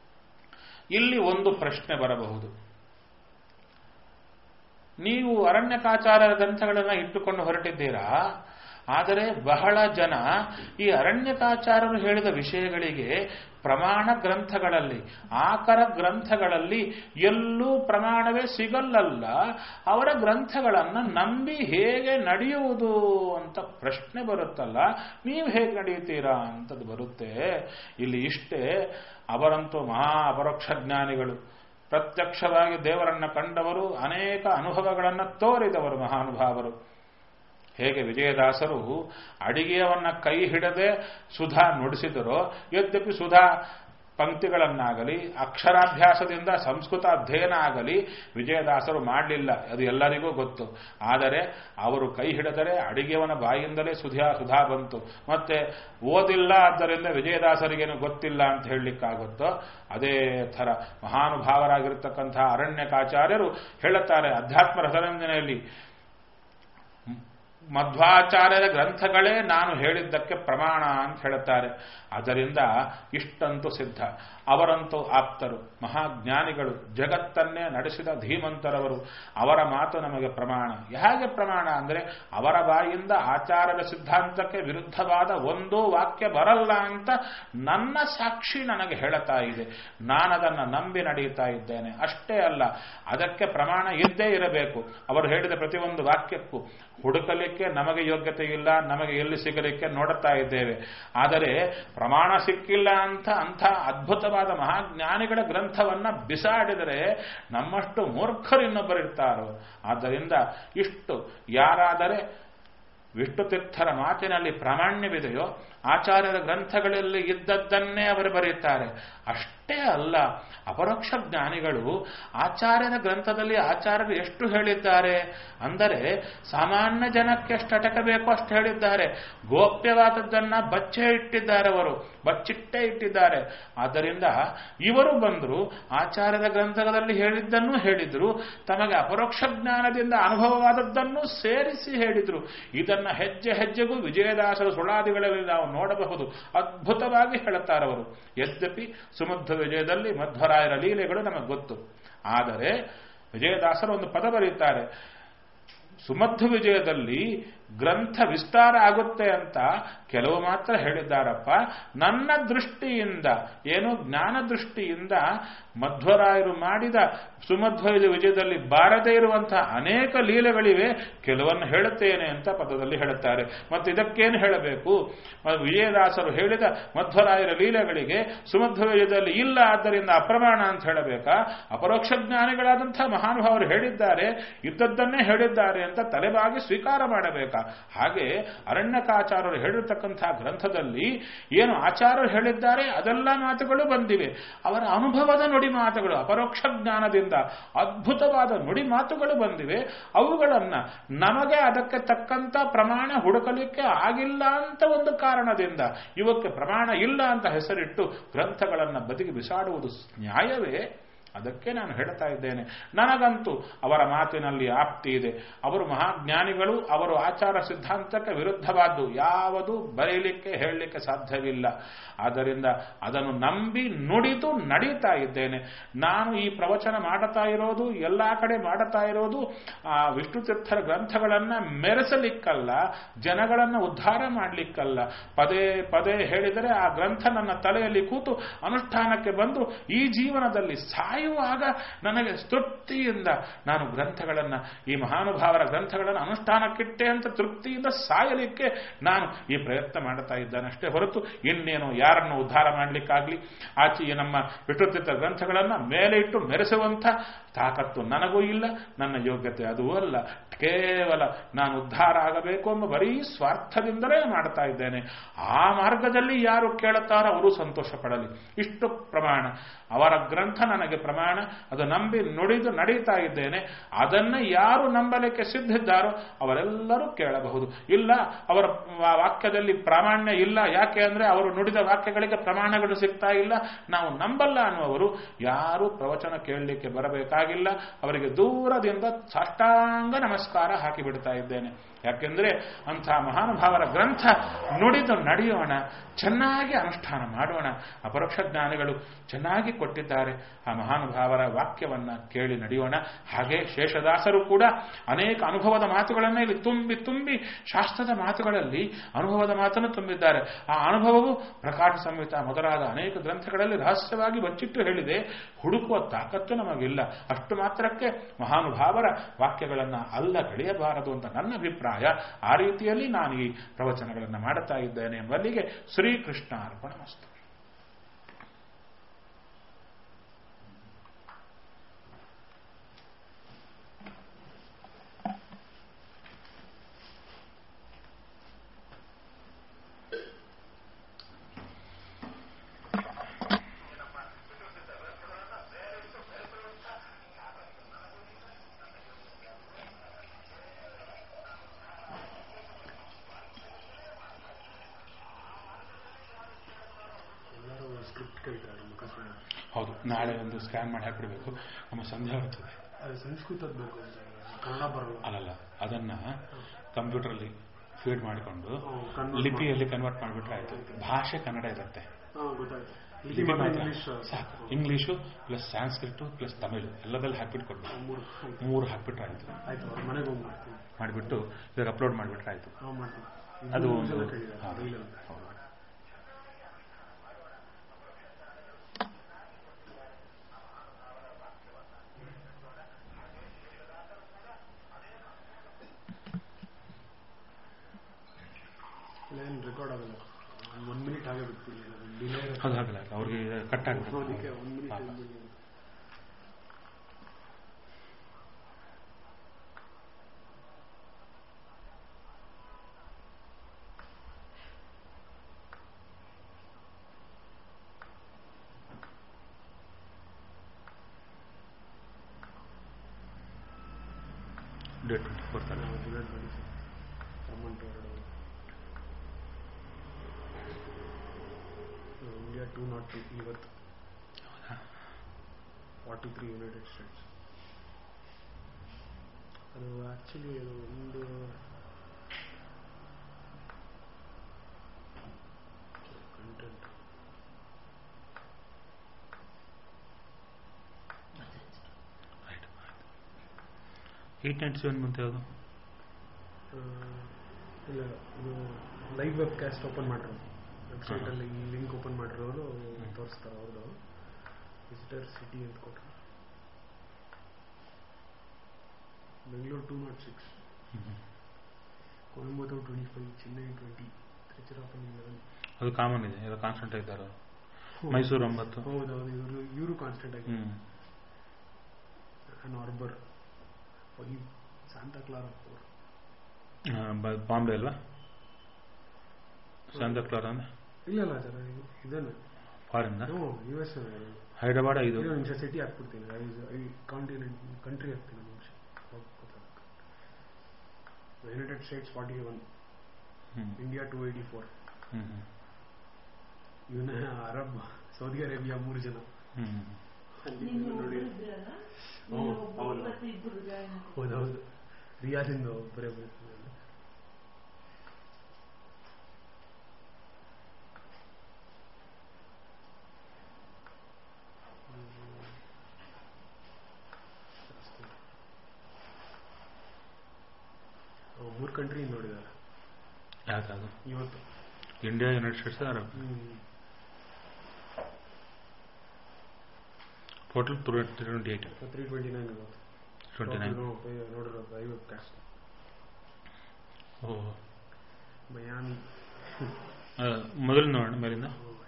ಇಲ್ಲಿ ಒಂದು ಪ್ರಶ್ನೆ ಬರಬಹುದು ನೀವು ಅರಣ್ಯಕಾಚಾರ್ಯರ ಗ್ರಂಥಗಳನ್ನು ಇಟ್ಟುಕೊಂಡು ಹೊರಟಿದ್ದೀರಾ ಆದರೆ ಬಹಳ ಜನ ಈ ಅರಣ್ಯಕಾಚಾರ್ಯರು ಹೇಳಿದ ವಿಷಯಗಳಿಗೆ ಪ್ರಮಾಣ ಗ್ರಂಥಗಳಲ್ಲಿ ಆಕರ ಗ್ರಂಥಗಳಲ್ಲಿ ಎಲ್ಲೂ ಪ್ರಮಾಣವೇ ಸಿಗಲ್ಲಲ್ಲ ಅವರ ಗ್ರಂಥಗಳನ್ನು ನಂಬಿ ಹೇಗೆ ನಡೆಯುವುದು ಅಂತ ಪ್ರಶ್ನೆ ಬರುತ್ತಲ್ಲ ನೀವು ಹೇಗೆ ನಡೆಯುತ್ತೀರಾ ಅಂತದ್ದು ಬರುತ್ತೆ ಇಲ್ಲಿ ಇಷ್ಟೇ ಅವರಂತೂ ಮಹಾ ಅಪರೋಕ್ಷ ಜ್ಞಾನಿಗಳು ಪ್ರತ್ಯಕ್ಷವಾಗಿ ದೇವರನ್ನ ಕಂಡವರು ಅನೇಕ ಅನುಭವಗಳನ್ನು ತೋರಿದವರು ಮಹಾನುಭಾವರು ಹೇಗೆ ವಿಜಯದಾಸರು ಅಡಿಗೆಯವನ್ನ ಕೈ ಹಿಡದೆ ಸುಧಾ ನುಡಿಸಿದರೋ ಯದ್ಯಪಿ ಸುಧಾ ಪಂಕ್ತಿಗಳನ್ನಾಗಲಿ ಅಕ್ಷರಾಭ್ಯಾಸದಿಂದ ಸಂಸ್ಕೃತ ಅಧ್ಯಯನ ಆಗಲಿ ವಿಜಯದಾಸರು ಮಾಡಲಿಲ್ಲ ಅದು ಎಲ್ಲರಿಗೂ ಗೊತ್ತು ಆದರೆ ಅವರು ಕೈ ಹಿಡಿದರೆ ಅಡಿಗೆಯವನ ಬಾಯಿಂದಲೇ ಸುಧಾ ಸುಧಾ ಬಂತು ಮತ್ತೆ ಓದಿಲ್ಲ ಆದ್ದರಿಂದ ವಿಜಯದಾಸರಿಗೇನು ಗೊತ್ತಿಲ್ಲ ಅಂತ ಹೇಳಲಿಕ್ಕಾಗುತ್ತೋ ಅದೇ ಥರ ಮಹಾನುಭಾವರಾಗಿರ್ತಕ್ಕಂತಹ ಅರಣ್ಯಕಾಚಾರ್ಯರು ಹೇಳುತ್ತಾರೆ ಅಧ್ಯಾತ್ಮ ರಸರಂಜನೆಯಲ್ಲಿ ಮಧ್ವಾಚಾರ್ಯರ ಗ್ರಂಥಗಳೇ ನಾನು ಹೇಳಿದ್ದಕ್ಕೆ ಪ್ರಮಾಣ ಅಂತ ಹೇಳುತ್ತಾರೆ ಅದರಿಂದ ಇಷ್ಟಂತೂ ಸಿದ್ಧ ಅವರಂತೂ ಆಪ್ತರು ಮಹಾಜ್ಞಾನಿಗಳು ಜಗತ್ತನ್ನೇ ನಡೆಸಿದ ಧೀಮಂತರವರು ಅವರ ಮಾತು ನಮಗೆ ಪ್ರಮಾಣ ಹೇಗೆ ಪ್ರಮಾಣ ಅಂದರೆ ಅವರ ಬಾಯಿಂದ ಆಚಾರದ ಸಿದ್ಧಾಂತಕ್ಕೆ ವಿರುದ್ಧವಾದ ಒಂದೂ ವಾಕ್ಯ ಬರಲ್ಲ ಅಂತ ನನ್ನ ಸಾಕ್ಷಿ ನನಗೆ ಹೇಳುತ್ತಾ ಇದೆ ನಾನದನ್ನು ನಂಬಿ ನಡೆಯುತ್ತಾ ಇದ್ದೇನೆ ಅಷ್ಟೇ ಅಲ್ಲ ಅದಕ್ಕೆ ಪ್ರಮಾಣ ಇದ್ದೇ ಇರಬೇಕು ಅವರು ಹೇಳಿದ ಪ್ರತಿಯೊಂದು ವಾಕ್ಯಕ್ಕೂ ಹುಡುಕಲಿಕ್ಕೆ ನಮಗೆ ಯೋಗ್ಯತೆ ಇಲ್ಲ ನಮಗೆ ಎಲ್ಲಿ ಸಿಗಲಿಕ್ಕೆ ನೋಡುತ್ತಾ ಇದ್ದೇವೆ ಆದರೆ ಪ್ರಮಾಣ ಸಿಕ್ಕಿಲ್ಲ ಅಂತ ಅಂಥ ಅದ್ಭುತವಾದ ಮಹಾಜ್ಞಾನಿಗಳ ಗ್ರಂಥವನ್ನ ಬಿಸಾಡಿದರೆ ನಮ್ಮಷ್ಟು ಮೂರ್ಖರು ಇನ್ನೊಬ್ಬರಿರ್ತಾರೋ ಆದ್ದರಿಂದ ಇಷ್ಟು ಯಾರಾದರೆ ವಿಷ್ಣು ತೀರ್ಥರ ಮಾತಿನಲ್ಲಿ ಪ್ರಾಮಾಣ್ಯವಿದೆಯೋ ಆಚಾರ್ಯರ ಗ್ರಂಥಗಳಲ್ಲಿ ಇದ್ದದ್ದನ್ನೇ ಅವರು ಬರೆಯುತ್ತಾರೆ ಅಷ್ಟೇ ಅಲ್ಲ ಅಪರೋಕ್ಷ ಜ್ಞಾನಿಗಳು ಆಚಾರ್ಯರ ಗ್ರಂಥದಲ್ಲಿ ಆಚಾರ್ಯರು ಎಷ್ಟು ಹೇಳಿದ್ದಾರೆ ಅಂದರೆ ಸಾಮಾನ್ಯ ಜನಕ್ಕೆ ಎಷ್ಟು ಅಟಕಬೇಕು ಅಷ್ಟು ಹೇಳಿದ್ದಾರೆ ಗೋಪ್ಯವಾದದ್ದನ್ನ ಬಚ್ಚೆ ಇಟ್ಟಿದ್ದಾರೆ ಅವರು ಬಚ್ಚಿಟ್ಟೇ ಇಟ್ಟಿದ್ದಾರೆ ಆದ್ದರಿಂದ ಇವರು ಬಂದರು ಆಚಾರ್ಯರ ಗ್ರಂಥದಲ್ಲಿ ಹೇಳಿದ್ದನ್ನು ಹೇಳಿದ್ರು ತಮಗೆ ಅಪರೋಕ್ಷ ಜ್ಞಾನದಿಂದ ಅನುಭವವಾದದ್ದನ್ನು ಸೇರಿಸಿ ಹೇಳಿದ್ರು ಇದನ್ನ ಹೆಜ್ಜೆ ಹೆಜ್ಜೆಗೂ ವಿಜಯದಾಸರ ಸುಳಾದಿಗಳಲ್ಲಿ ನಾವು ನೋಡಬಹುದು ಅದ್ಭುತವಾಗಿ ಹೇಳುತ್ತಾರೆ ಅವರು ಯದ್ಯಪಿ ಸುಮಧ್ವ ವಿಜಯದಲ್ಲಿ ಮಧ್ವರಾಯರ ಲೀಲೆಗಳು ನಮಗೆ ಗೊತ್ತು ಆದರೆ ವಿಜಯದಾಸರು ಒಂದು ಪದ ಬರೆಯುತ್ತಾರೆ ಸುಮಧ್ವ ವಿಜಯದಲ್ಲಿ ಗ್ರಂಥ ವಿಸ್ತಾರ ಆಗುತ್ತೆ ಅಂತ ಕೆಲವು ಮಾತ್ರ ಹೇಳಿದ್ದಾರಪ್ಪ ನನ್ನ ದೃಷ್ಟಿಯಿಂದ ಏನು ಜ್ಞಾನ ದೃಷ್ಟಿಯಿಂದ ಮಧ್ವರಾಯರು ಮಾಡಿದ ಸುಮಧ್ವ ವಿಜಯದಲ್ಲಿ ಬಾರದೇ ಇರುವಂತಹ ಅನೇಕ ಲೀಲೆಗಳಿವೆ ಕೆಲವನ್ನು ಹೇಳುತ್ತೇನೆ ಅಂತ ಪದದಲ್ಲಿ ಹೇಳುತ್ತಾರೆ ಮತ್ತು ಇದಕ್ಕೇನು ಹೇಳಬೇಕು ವಿಜಯದಾಸರು ಹೇಳಿದ ಮಧ್ವರಾಯರ ಲೀಲೆಗಳಿಗೆ ಸುಮಧ್ವ ವಿಜಯದಲ್ಲಿ ಇಲ್ಲ ಆದ್ದರಿಂದ ಅಪ್ರಮಾಣ ಅಂತ ಹೇಳಬೇಕಾ ಅಪರೋಕ್ಷ ಜ್ಞಾನಿಗಳಾದಂತಹ ಮಹಾನುಭಾವರು ಹೇಳಿದ್ದಾರೆ ಇದ್ದದ್ದನ್ನೇ ಹೇಳಿದ್ದಾರೆ ಅಂತ ತಲೆಬಾಗಿ ಸ್ವೀಕಾರ ಮಾಡಬೇಕಾ ಹಾಗೆ ಅರಣ್ಯಕಾಚಾರ್ಯರು ಹೇಳಿರ್ತಕ್ಕಂತಹ ಗ್ರಂಥದಲ್ಲಿ ಏನು ಆಚಾರ್ಯರು ಹೇಳಿದ್ದಾರೆ ಅದೆಲ್ಲ ಮಾತುಗಳು ಬಂದಿವೆ ಅವರ ಅನುಭವದ ನುಡಿ ಮಾತುಗಳು ಅಪರೋಕ್ಷ ಜ್ಞಾನದಿಂದ ಅದ್ಭುತವಾದ ನುಡಿ ಮಾತುಗಳು ಬಂದಿವೆ ಅವುಗಳನ್ನ ನಮಗೆ ಅದಕ್ಕೆ ತಕ್ಕಂತ ಪ್ರಮಾಣ ಹುಡುಕಲಿಕ್ಕೆ ಆಗಿಲ್ಲ ಅಂತ ಒಂದು ಕಾರಣದಿಂದ ಇವಕ್ಕೆ ಪ್ರಮಾಣ ಇಲ್ಲ ಅಂತ ಹೆಸರಿಟ್ಟು ಗ್ರಂಥಗಳನ್ನ ಬದಿಗೆ ಬಿಸಾಡುವುದು ನ್ಯಾಯವೇ ಅದಕ್ಕೆ ನಾನು ಹೇಳ್ತಾ ಇದ್ದೇನೆ ನನಗಂತೂ ಅವರ ಮಾತಿನಲ್ಲಿ ಆಪ್ತಿ ಇದೆ ಅವರು ಮಹಾಜ್ಞಾನಿಗಳು ಅವರು ಆಚಾರ ಸಿದ್ಧಾಂತಕ್ಕೆ ವಿರುದ್ಧವಾದ್ದು ಯಾವುದು ಬರೆಯಲಿಕ್ಕೆ ಹೇಳಲಿಕ್ಕೆ ಸಾಧ್ಯವಿಲ್ಲ ಆದ್ದರಿಂದ ಅದನ್ನು ನಂಬಿ ನುಡಿದು ನಡೀತಾ ಇದ್ದೇನೆ ನಾನು ಈ ಪ್ರವಚನ ಮಾಡುತ್ತಾ ಇರೋದು ಎಲ್ಲ ಕಡೆ ಮಾಡುತ್ತಾ ಇರೋದು ಆ ವಿಷ್ಣು ತೀರ್ಥರ ಗ್ರಂಥಗಳನ್ನು ಮೆರೆಸಲಿಕ್ಕಲ್ಲ ಜನಗಳನ್ನು ಉದ್ಧಾರ ಮಾಡಲಿಕ್ಕಲ್ಲ ಪದೇ ಪದೇ ಹೇಳಿದರೆ ಆ ಗ್ರಂಥ ನನ್ನ ತಲೆಯಲ್ಲಿ ಕೂತು ಅನುಷ್ಠಾನಕ್ಕೆ ಬಂದು ಈ ಜೀವನದಲ್ಲಿ ಸಾಯುವಾಗ ನನಗೆ ತೃಪ್ತಿಯಿಂದ ನಾನು ಗ್ರಂಥಗಳನ್ನು ಈ ಮಹಾನುಭಾವರ ಗ್ರಂಥಗಳನ್ನು ಅನುಷ್ಠಾನಕ್ಕಿಟ್ಟೆ ಅಂತ ತೃಪ್ತಿಯಿಂದ ಸಾಯಲಿಕ್ಕೆ ನಾನು ಈ ಪ್ರಯತ್ನ ಮಾಡುತ್ತಾ ಇದ್ದಾನೆ ಅಷ್ಟೇ ಹೊರತು ಇನ್ನೇನು ಯಾರನ್ನು ಉದ್ಧಾರ ಮಾಡಲಿಕ್ಕಾಗ್ಲಿ ಆಚೆಯ ನಮ್ಮ ವಿಷ್ಣುತೀರ್ಥ ಗ್ರಂಥಗಳನ್ನು ಮೇಲೆ ಇಟ್ಟು ಮೆರೆಸುವಂಥ ತಾಕತ್ತು ನನಗೂ ಇಲ್ಲ ನನ್ನ ಯೋಗ್ಯತೆ ಅದೂ ಅಲ್ಲ ಕೇವಲ ನಾನು ಉದ್ಧಾರ ಆಗಬೇಕು ಎಂಬ ಬರೀ ಸ್ವಾರ್ಥದಿಂದಲೇ ಮಾಡ್ತಾ ಇದ್ದೇನೆ ಆ ಮಾರ್ಗದಲ್ಲಿ ಯಾರು ಕೇಳುತ್ತಾರೋ ಅವರು ಸಂತೋಷ ಪಡಲಿ ಇಷ್ಟು ಪ್ರಮಾಣ ಅವರ ಗ್ರಂಥ ನನಗೆ ಪ್ರಮಾಣ ಅದು ನಂಬಿ ನುಡಿದು ನಡೀತಾ ಇದ್ದೇನೆ ಅದನ್ನು ಯಾರು ನಂಬಲಿಕ್ಕೆ ಸಿದ್ಧಿದ್ದಾರೋ ಅವರೆಲ್ಲರೂ ಕೇಳಬಹುದು ಇಲ್ಲ ಅವರ ವಾಕ್ಯದಲ್ಲಿ ಪ್ರಾಮಾಣ್ಯ ಇಲ್ಲ ಯಾಕೆ ಅಂದ್ರೆ ಅವರು ನುಡಿದ ವಾಕ್ಯಗಳಿಗೆ ಪ್ರಮಾಣಗಳು ಸಿಗ್ತಾ ಇಲ್ಲ ನಾವು ನಂಬಲ್ಲ ಅನ್ನುವರು ಯಾರು ಪ್ರವಚನ ಕೇಳಲಿಕ್ಕೆ ಬರಬೇಕಾಗಿಲ್ಲ ಅವರಿಗೆ ದೂರದಿಂದ ಸಾಷ್ಟಾಂಗ ನಮಸ್ಕಾರ ಹಾಕಿಬಿಡ್ತಾ ಇದ್ದೇನೆ ಯಾಕೆಂದ್ರೆ ಅಂಥ ಮಹಾನುಭಾವರ ಗ್ರಂಥ ನುಡಿದು ನಡೆಯೋಣ ಚೆನ್ನಾಗಿ ಅನುಷ್ಠಾನ ಮಾಡೋಣ ಅಪರೋಕ್ಷ ಜ್ಞಾನಿಗಳು ಚೆನ್ನಾಗಿ ಕೊಟ್ಟಿದ್ದಾರೆ ಆ ಮಹಾನುಭಾವರ ವಾಕ್ಯವನ್ನ ಕೇಳಿ ನಡೆಯೋಣ ಹಾಗೆ ಶೇಷದಾಸರು ಕೂಡ ಅನೇಕ ಅನುಭವದ ಮಾತುಗಳನ್ನು ಇಲ್ಲಿ ತುಂಬಿ ತುಂಬಿ ಶಾಸ್ತ್ರದ ಮಾತುಗಳಲ್ಲಿ ಅನುಭವದ ಮಾತನ್ನು ತುಂಬಿದ್ದಾರೆ ಆ ಅನುಭವವು ಪ್ರಕಾಶ ಸಂಹಿತ ಮೊದಲಾದ ಅನೇಕ ಗ್ರಂಥಗಳಲ್ಲಿ ರಹಸ್ಯವಾಗಿ ಬಚ್ಚಿಟ್ಟು ಹೇಳಿದೆ ಹುಡುಕುವ ತಾಕತ್ತು ನಮಗಿಲ್ಲ ಅಷ್ಟು ಮಾತ್ರಕ್ಕೆ ಮಹಾನುಭಾವರ ವಾಕ್ಯಗಳನ್ನು ಅಲ್ಲ ಕಳೆಯಬಾರದು ಅಂತ ನನ್ನ ಅಭಿಪ್ರಾಯ ಆ ರೀತಿಯಲ್ಲಿ ನಾನು ಈ ಪ್ರವಚನಗಳನ್ನು ಮಾಡುತ್ತಾ ಇದ್ದೇನೆ ಎಂಬಲ್ಲಿಗೆ ಶ್ರೀಕೃಷ್ಣ ಅರ್ಪಣ ಮಸ್ತು ಎಲ್ಲರೂ ಸ್ಕ್ರಿಪ್ಟ್ ಕೇಳ್ತಾರೆ ಮುಖ ಸುಳ್ಳು ಹೌದು ನಾಳೆ ಒಂದು ಸ್ಕ್ಯಾನ್ ಮಾಡಿ ಹಾಕಿಬಿಡ್ಬೇಕು ನಮ್ಮ ಸಂಧ್ಯಾ ಬರ್ತದೆ ಅದು ಸಂಸ್ಕೃತದ ಬೇಕು ಅಂತ ಕನ್ನಡ ಬರಲ್ಲ ಅಲ್ಲಲ್ಲ ಅದನ್ನ ಕಂಪ್ಯೂಟರಲ್ಲಿ ಫೀಡ್ ಮಾಡಿಕೊಂಡು ಹ್ಮ್, convert ಲಿಪಿಯಲ್ಲಿ ಕನ್ವರ್ಟ್ ಮಾಡಿಬಿಟ್ರೆ ಆಯ್ತು ಭಾಷೆ ಕನ್ನಡ ಇರುತ್ತೆ ಹಾ ಗೊತ್ತಾಯ್ತು ಲಿಪಿ ಲಿಪಿ ಮಾತ್ರ ಮಾತ್ರ ಇಂಗ್ಲಿಷ್ ಸಾಕು English plus Sanskrit plus Tamil ಎಲ್ಲದಲ್ಲಿ ಹಾಕ್ಬಿಟ್ಟು ಕೊಡ್ಬೇಕು ಮೂರು ಆಯ್ತು ಮೂರು ಹಾಕ್ಬಿಟ್ರೆ ಆಯ್ತು ಆಯ್ತು ಅವ್ರ ಮನೆಗೆ ಹೋಗಿ ಮಾಡ್ತೀನಿ ಮಾಡಿಬಿಟ್ಟು ಇವಾಗ ಅಪ್ಲೋಡ್ ಮಾಡಿಬಿಟ್ರೆ ಆಯ್ತು ನಾವು ಮಾಡ್ತೀನಿ ಅದು ಇದು ಒಂದು ಎಲ್ಲ ಕೇಳಿದ್ದಾರೆ, ಹೌದು. ರೈಲಲ್ಲಿ. ಹೌದು. ಇಲ್ಲ ಏನು ರೆಕಾರ್ಡ್ ಆಗಲ್ಲ ಒಂದು ಒನ್ ಮಿನಿಟ್ ಆಗೇ ಬಿಡ್ತೀನಿ ಡಿಲೇ ಅದು ಆಗಲ್ಲ ಅವ್ರಿಗೆ ಕಟ್ ಅದಕ್ಕೆ ಆಗ್ಬಿಡುತ್ತೆ ಒಂದು ಮಿನಿಟ್ ಪಾಪ. ಡೇಟ್ ಟ್ವೆಂಟಿ ಫೋರ್ ತಾರೀಕು ಟೊಮೆಟೊ ಎರಡು ಇಂಡಿಯಾ ಟೂ ನಾಟ್ ಟು ಇವತ್ತು ಫಾರ್ಟಿ ತ್ರೀ ಯುನೈಟೆಡ್ ಸ್ಟೇಟ್ಸ್ ಅದು ಆ್ಯಕ್ಚುಲಿ ಅದು ಒಂದು content right eight ninety seven ಬಂತು ಯಾವುದು ಇಲ್ಲ ಇದು ಲೈವ್ ವೆಬ್ ಕ್ಯಾಸ್ಟ್ ಓಪನ್ ಮಾಡಿರೋದು ವೆಬ್ಸೈಟಲ್ಲಿ ಈ ಲಿಂಕ್ ಓಪನ್ ಮಾಡಿರೋದು ತೋರಿಸ್ತಾರೆ ಅವ್ರದ್ದು ವಿಸಿಟರ್ ಸಿಟಿ ಅಂತ ಕೊಟ್ಟರು Bengaluru two nought six Coimbatore twenty five Chennai twenty Tiruchirappalli eleven ಅದು ಕಾಮನ್ ಇದೆ ಎಲ್ಲ ಕಾನ್ಸ್ಟೆಂಟ್ ಇದ್ದಾರೆ ಮೈಸೂರು ಒಂಬತ್ತು ಹೌದೌದು ಇವರು ಇವರು ಕಾನ್ಸ್ಟೆಂಟ್ ಆಗಿ hmm Arbor five Santa Clara four ಆ, ಬ- ಬಾಂಬೆ ಅಲ್ವಾ ಸಾಂತಾ ಕ್ಲಾರ ಅಂದ್ರೆ ಇಲ್ಲ ಇಲ್ಲ ಸರ್ ಇದೇನೆ ಫಾರಿನ್ ಹ್ಞೂ ಯು ಎಸ್ ಹೈದರಾಬಾದ್ ಐದು ಇದು ನಿಮಿಷ ಸಿಟಿ ಹಾಕ್ಬಿಡ್ತೀನಿ ಐ ಐ ಕಾಂಟಿನೆಂಟ್ ಕಂಟ್ರಿ ಹಾಕ್ತೀನಿ ಒಂದು ನಿಮಿಷ United States forty one hmm India two eighty four hmm hmm ಇವನ ಅರಬ್ ಸೌದಿ ಅರೇಬಿಯಾ ಮೂರು ಜನ ಹ್ಮ್ ಅಲ್ಲಿ ನಿನ್ನೆ ನೋಡಿ ಒಬ್ರು ಇದ್ರಲ್ಲ ಹ್ಞೂ, ನಿನ್ನೆ ಒಬ್ರು ಹೌದು. ಇವತ್ತು ಇಬ್ರು join ಆಗಿದ್ರು. ಹೌದೌದು ರಿಯಾದಿಂದ ಒಬ್ಬರೇ ಬೇಕು ಮೂರು ಕಂಟ್ರಿ ನೋಡಿದ್ದಾರೆ ಯಾಕದು ಇವತ್ತು India United States Arab total twenty eight three twenty nine ಇವತ್ತು ಟ್ವೆಂಟಿ ನೈನ್ ನೋಡಿರೋದು ಐವತ್ತು ಕ್ಯಾಸ್ಟ್ ಓ ಮಯಾಮಿ ಮೊದಲು ನೋಡೋಣ ಮೇಲಿಂದ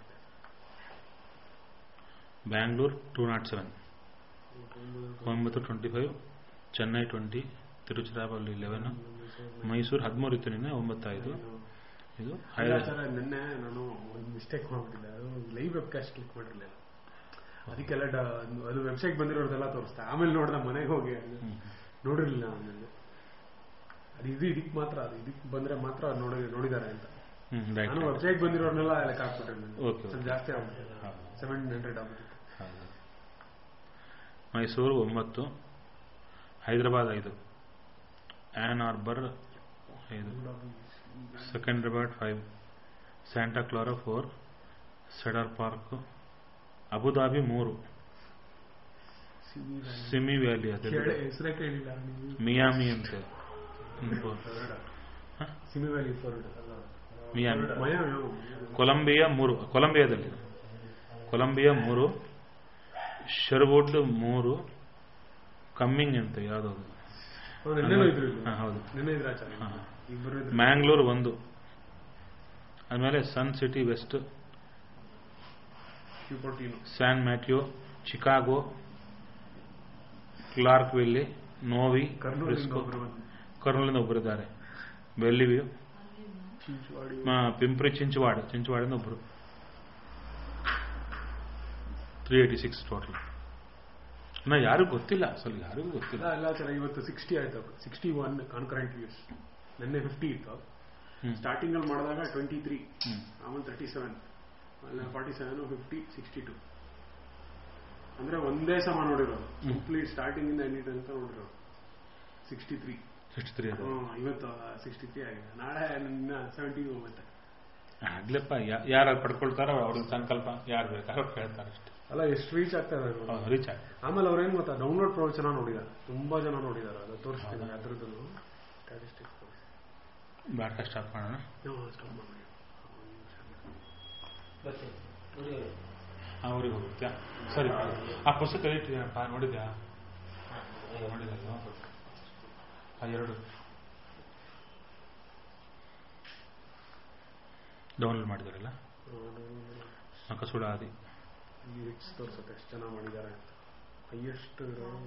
ಬ್ಯಾಂಗ್ಳೂರ್ ಟೂ ನಾಟ್ ಸೆವೆನ್ ಒಂಬತ್ತು twenty five Chennai twenty Tiruchirappalli eleven Mysuru ಹದಿಮೂರು ಇತ್ತು ನಿನ್ನೆ ಒಂಬತ್ತಾಯಿತು ಇದು ಇಲ್ಲ ಹೈದರಾಬಾದ್ ಸರ್ ನಿನ್ನೆ ನಾನು ಒಂದು ಮಿಸ್ಟೇಕ್ ಮಾಡ್ಬಿಟ್ಟಿದ್ದೆ ಅದು ಲೈವ್ ವೆಬ್ ಕ್ಯಾಸ್ಟ್ ಕ್ಲಿಕ್ ಮಾಡಿರಲಿಲ್ಲ ಅದಕ್ಕೆಲ್ಲ ಡ- ಅದು ವೆಬ್ಸೈಟ್ ಬಂದಿರೋದೆಲ್ಲ ತೋರಿಸ್ತಾ ಆಮೇಲೆ ನೋಡ್ದೆ ಮನೆಗೆ ಹೋಗಿ ಅದು ಹ್ಮ್. ನೋಡಿರಲಿಲ್ಲ ಆಮೇಲೆ ಅದು ಇದು ಇದಕ್ಕೆ ಮಾತ್ರ ಅದು ಇದಕ್ಕೆ ಬಂದ್ರೆ ಮಾತ್ರ ನೋಡಿ ನೋಡಿದ್ದಾರೆ ಅಂತ ಹ್ಮ್ ರೈಟ್ ನಾನು ವೆಬ್ಸೈಟ್ ಬಂದಿರೋರ್ನೆಲ್ಲ ಲೆಕ್ಕ ಹಾಕ್ಬಿಟ್ಟೆ Okay, ಸ್ವಲ್ಪ okay. ಜಾಸ್ತಿ ಆಗ್ಬಿಟ್ಟಿದೆ ಹೌದು. ಸೆವೆನ್ ಹಂಡ್ರೆಡ್ ಆಗ್ಬಿಟ್ಟಿದೆ ಹೌದು. ಮೈಸೂರು ಒಂಬತ್ತು ಹೈದರಾಬಾದ್ ಐದು ಆ್ಯನ್ ಆರ್ಬರ್ ಐದು Secunderabad five Santa Clara four Cedar Park Abu Dhabi ಮೂರು ಸಿಮಿ ವ್ಯಾಲಿ ಅದು ಕೇಳಿ ಹೆಸರೇ ಕೇಳಿಲ್ಲ ನೀವು ಮಿಯಾಮಿ ಅಂತೆ hmm, four. Huh? Simi Valley four Miami Miami Colombia ಮೂರು ಕೊಲಂಬಿಯಾದಲ್ಲಿ ಕೊಲಂಬಿಯಾ ಮೂರು ಶರ್ವುಡ್ ಮೂರು ಕಮ್ಮಿಂಗ್ ಅಂತ ಯಾವ್ದದು ನಿನ್ನೆನೂ ಇದ್ರು ಇಲ್ಲಿ. ಹಾ, ಹೌದು ನಿನ್ನೆ ಇದ್ರ ಆಚಾರ್ಯ ಹಾ. ಇಬ್ಬರು ಇದ್ರು ಮ್ಯಾಂಗ್ಳೂರ್ ಒಂದು ಆಮೇಲೆ Sun City West Cupertino San Mateo Chicago Clarksville Novi ಕರ್ನೂಲಿಂದ ಫ್ರಿಸ್ಕೋ ಒಬ್ರು ಬಂದ್ರು. ಕರ್ನೂಲಿಂದ ಒಬ್ಬರಿದ್ದಾರೆ ಬೆಲ್ಲಿವ್ಯೂ ಚಿಂಚವಾಡಿ ಮ- ಪಿಂಪ್ರಿ ಚಿಂಚವಾಡ ಚಿಂಚವಾಡಿಂದ ಒಬ್ಬರು ತ್ರೀ ಏಯ್ಟಿ ಸಿಕ್ಸ್ ಟೋಟಲ್ ನಾ ಯಾರಿಗೂ ಗೊತ್ತಿಲ್ಲ ಅಸಲು ಯಾರಿಗೂ ಗೊತ್ತಿಲ್ಲ ಇಲ್ಲ ಇಲ್ಲ ಸರ್ ಇವತ್ತು ಸಿಕ್ಸ್ಟಿ ಆಯ್ತು ಸಿಕ್ಸ್ಟಿ ಒನ್ ಕಾನ್ಕರೆಂಟ್ ವ್ಯೂಸ್ ನಿನ್ನೆ ಫಿಫ್ಟಿ ಇತ್ತು ಹ್ಮ್. ಸ್ಟಾರ್ಟಿಂಗ್ ಅಲ್ಲಿ ಮಾಡಿದಾಗ ಟ್ವೆಂಟಿ ತ್ರೀ ಹ್ಮ್. ಆಮೇಲೆ ತರ್ಟಿ ಸೆವೆನ್ ಆಮೇಲೆ forty seven fifty sixty two ಅಂದ್ರೆ ಒಂದೇ ಸಮ ನೋಡಿರೋದು ಹ್ಮ್. ಕಂಪ್ಲೀಟ್ ಸ್ಟಾರ್ಟಿಂಗ್ ಇಂದ ಎಂಡಿ ತನಕ ನೋಡಿರೋದು ಸಿಕ್ಸ್ಟಿ ತ್ರೀ ಸಿಕ್ಸ್ಟಿ ತ್ರೀ ಅದು ಹ್ಮ್, ಇವತ್ತು ಸಿಕ್ಸ್ಟಿ ತ್ರೀ ಆಗಿದೆ ನಾಳೆ ಇನ್ನ ಸೆವೆಂಟಿಗೆ ಹೋಗುತ್ತೆ ಆಗ್ಲಪ್ಪ ಯಾರು ಪಡ್ಕೊಳ್ತಾರೋ ಅವ್ರಿಗೆ ಸಂಕಲ್ಪ ಯಾರು ಬೇಕಾದ್ರೂ ಕೇಳ್ತಾರೆ ಅಷ್ಟೇ ಅಲ್ಲ ಎಷ್ಟು ರೀಚ್ ಆಗ್ತಾ ಇದೆ ಅದು. ರೀಚ್ ಆಗಿ ಆಮೇಲೆ ಅವ್ರೇನ್ ಗೊತ್ತಾ ಡೌನ್ಲೋಡ್ ಪ್ರವಚನ ನೋಡಿದಾರೆ ತುಂಬಾ ಜನ ನೋಡಿದಾರೆ ಅದು ತೋರಿಸ್ತೀನಿ ಅದ್ರದ್ದು ಸ್ಟ್ಯಾಟಿಸ್ಟಿಕ್ಸ್ ಬ್ಯಾಟ್ ಸ್ಟಾಪ್ ಮಾಡೋಣ ಸ್ಟಾಪ್ ಮಾಡಿ ಅವ್ರಿಗೆ ಹೋಗುತ್ತೆ ಸರಿ ಆ ಪುಸ್ತಕ ಇಟ್ಟಿದ್ದೀನಪ್ಪ ನೋಡಿದ್ಯಾ ನೋಡಿದ್ಯಾ ಅದು? ಆ ಎರಡು ಡೌನ್ಲೋಡ್ ಮಾಡಿದಾರಲ್ಲ ನಕಸುಳ ಆದಿ ಲಿರಿಕ್ಸ್ ತೋರಿಸುತ್ತೆ ಎಷ್ಟು ಜನ ಮಾಡಿದ್ದಾರೆ ಹೈಯೆಸ್ಟ್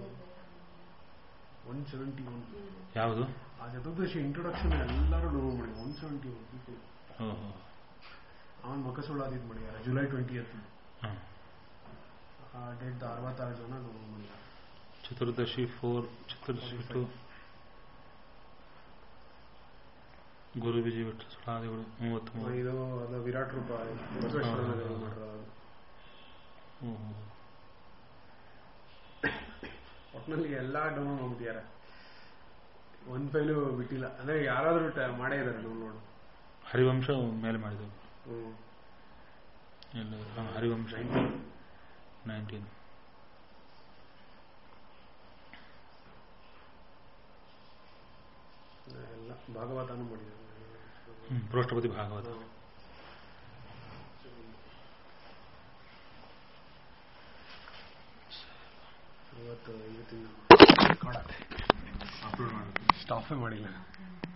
ಒನ್ ಸೆವೆಂಟಿ ಒನ್ ಯಾವುದು ಆ ಚತುರ್ದಶಿ ಇಂಟ್ರೊಡಕ್ಷನ್ ಎಲ್ಲರೂ ಡೌನ್ಲೋಡ್ ಮಾಡಿ ಒನ್ ಸೆವೆಂಟಿ ಒನ್ ಪೀಪಲ್ ಓಹೋ ಅವನು ಮಕಸುಳಾದಿದ್ ಮಾಡಿದ್ದಾರೆ ಜುಲೈ ಟ್ವೆಂಟಿ ಹಾಂ ಆ ಡೇಟ್ ಅರವತ್ತಾರು ಜನ ಡೌನ್ಲೋಡ್ ಮಾಡಿದ್ದಾರೆ ಚತುರ್ದಶಿ ಫೋರ್ ಚತುರ್ದಶಿ ಟು ಗುರು ವಿಜಯ ಭಟ್ಟ ಸುಳಾದಿಗಳು ಮೂವತ್ತ್ ಮೂರು ಇದು ಅದು ವಿರಾಟ್ ರೂಪ ಬಸವೇಶ್ವರನ ದೇವರು ಮಾಡಿರೋದು ಅದು. ಓಹೋ ಒಟ್ನಲ್ಲಿ ಎಲ್ಲಾ ಡೌನ್ಲೋಡ್ ಮಾಡ್ಬಿಟ್ಟಿದ್ದಾರೆ ಒಂದ್ ಫೈಲು ಬಿಟ್ಟಿಲ್ಲ ಅಂದ್ರೆ ಯಾರಾದ್ರೂ ಟ- ಮಾಡೇ ಇದ್ದಾರೆ ಡೌನ್ಲೋಡ್ ಹರಿವಂಶ ಮೇಲೆ ಮಾಡಿದೆವು ಹ್ಮ್ ಎಲ್ಲ ಹಾಂ, ಹರಿವಂಶ ನೈನ್ಟೀನ್ ಎಲ್ಲ ಭಾಗವತನೂ ಮಾಡಿದ್ದಾರೆ ಪ್ರೋಷ್ಠಪತಿ ಭಾಗವತ ಹ್ಮ್. ಇವತ್ತು ಇವತ್ತಿನ ಅಪ್ಲೋಡ್ ಮಾಡಿ ಸ್ಟಾಫೇ ಮಾಡಿಲ್ಲ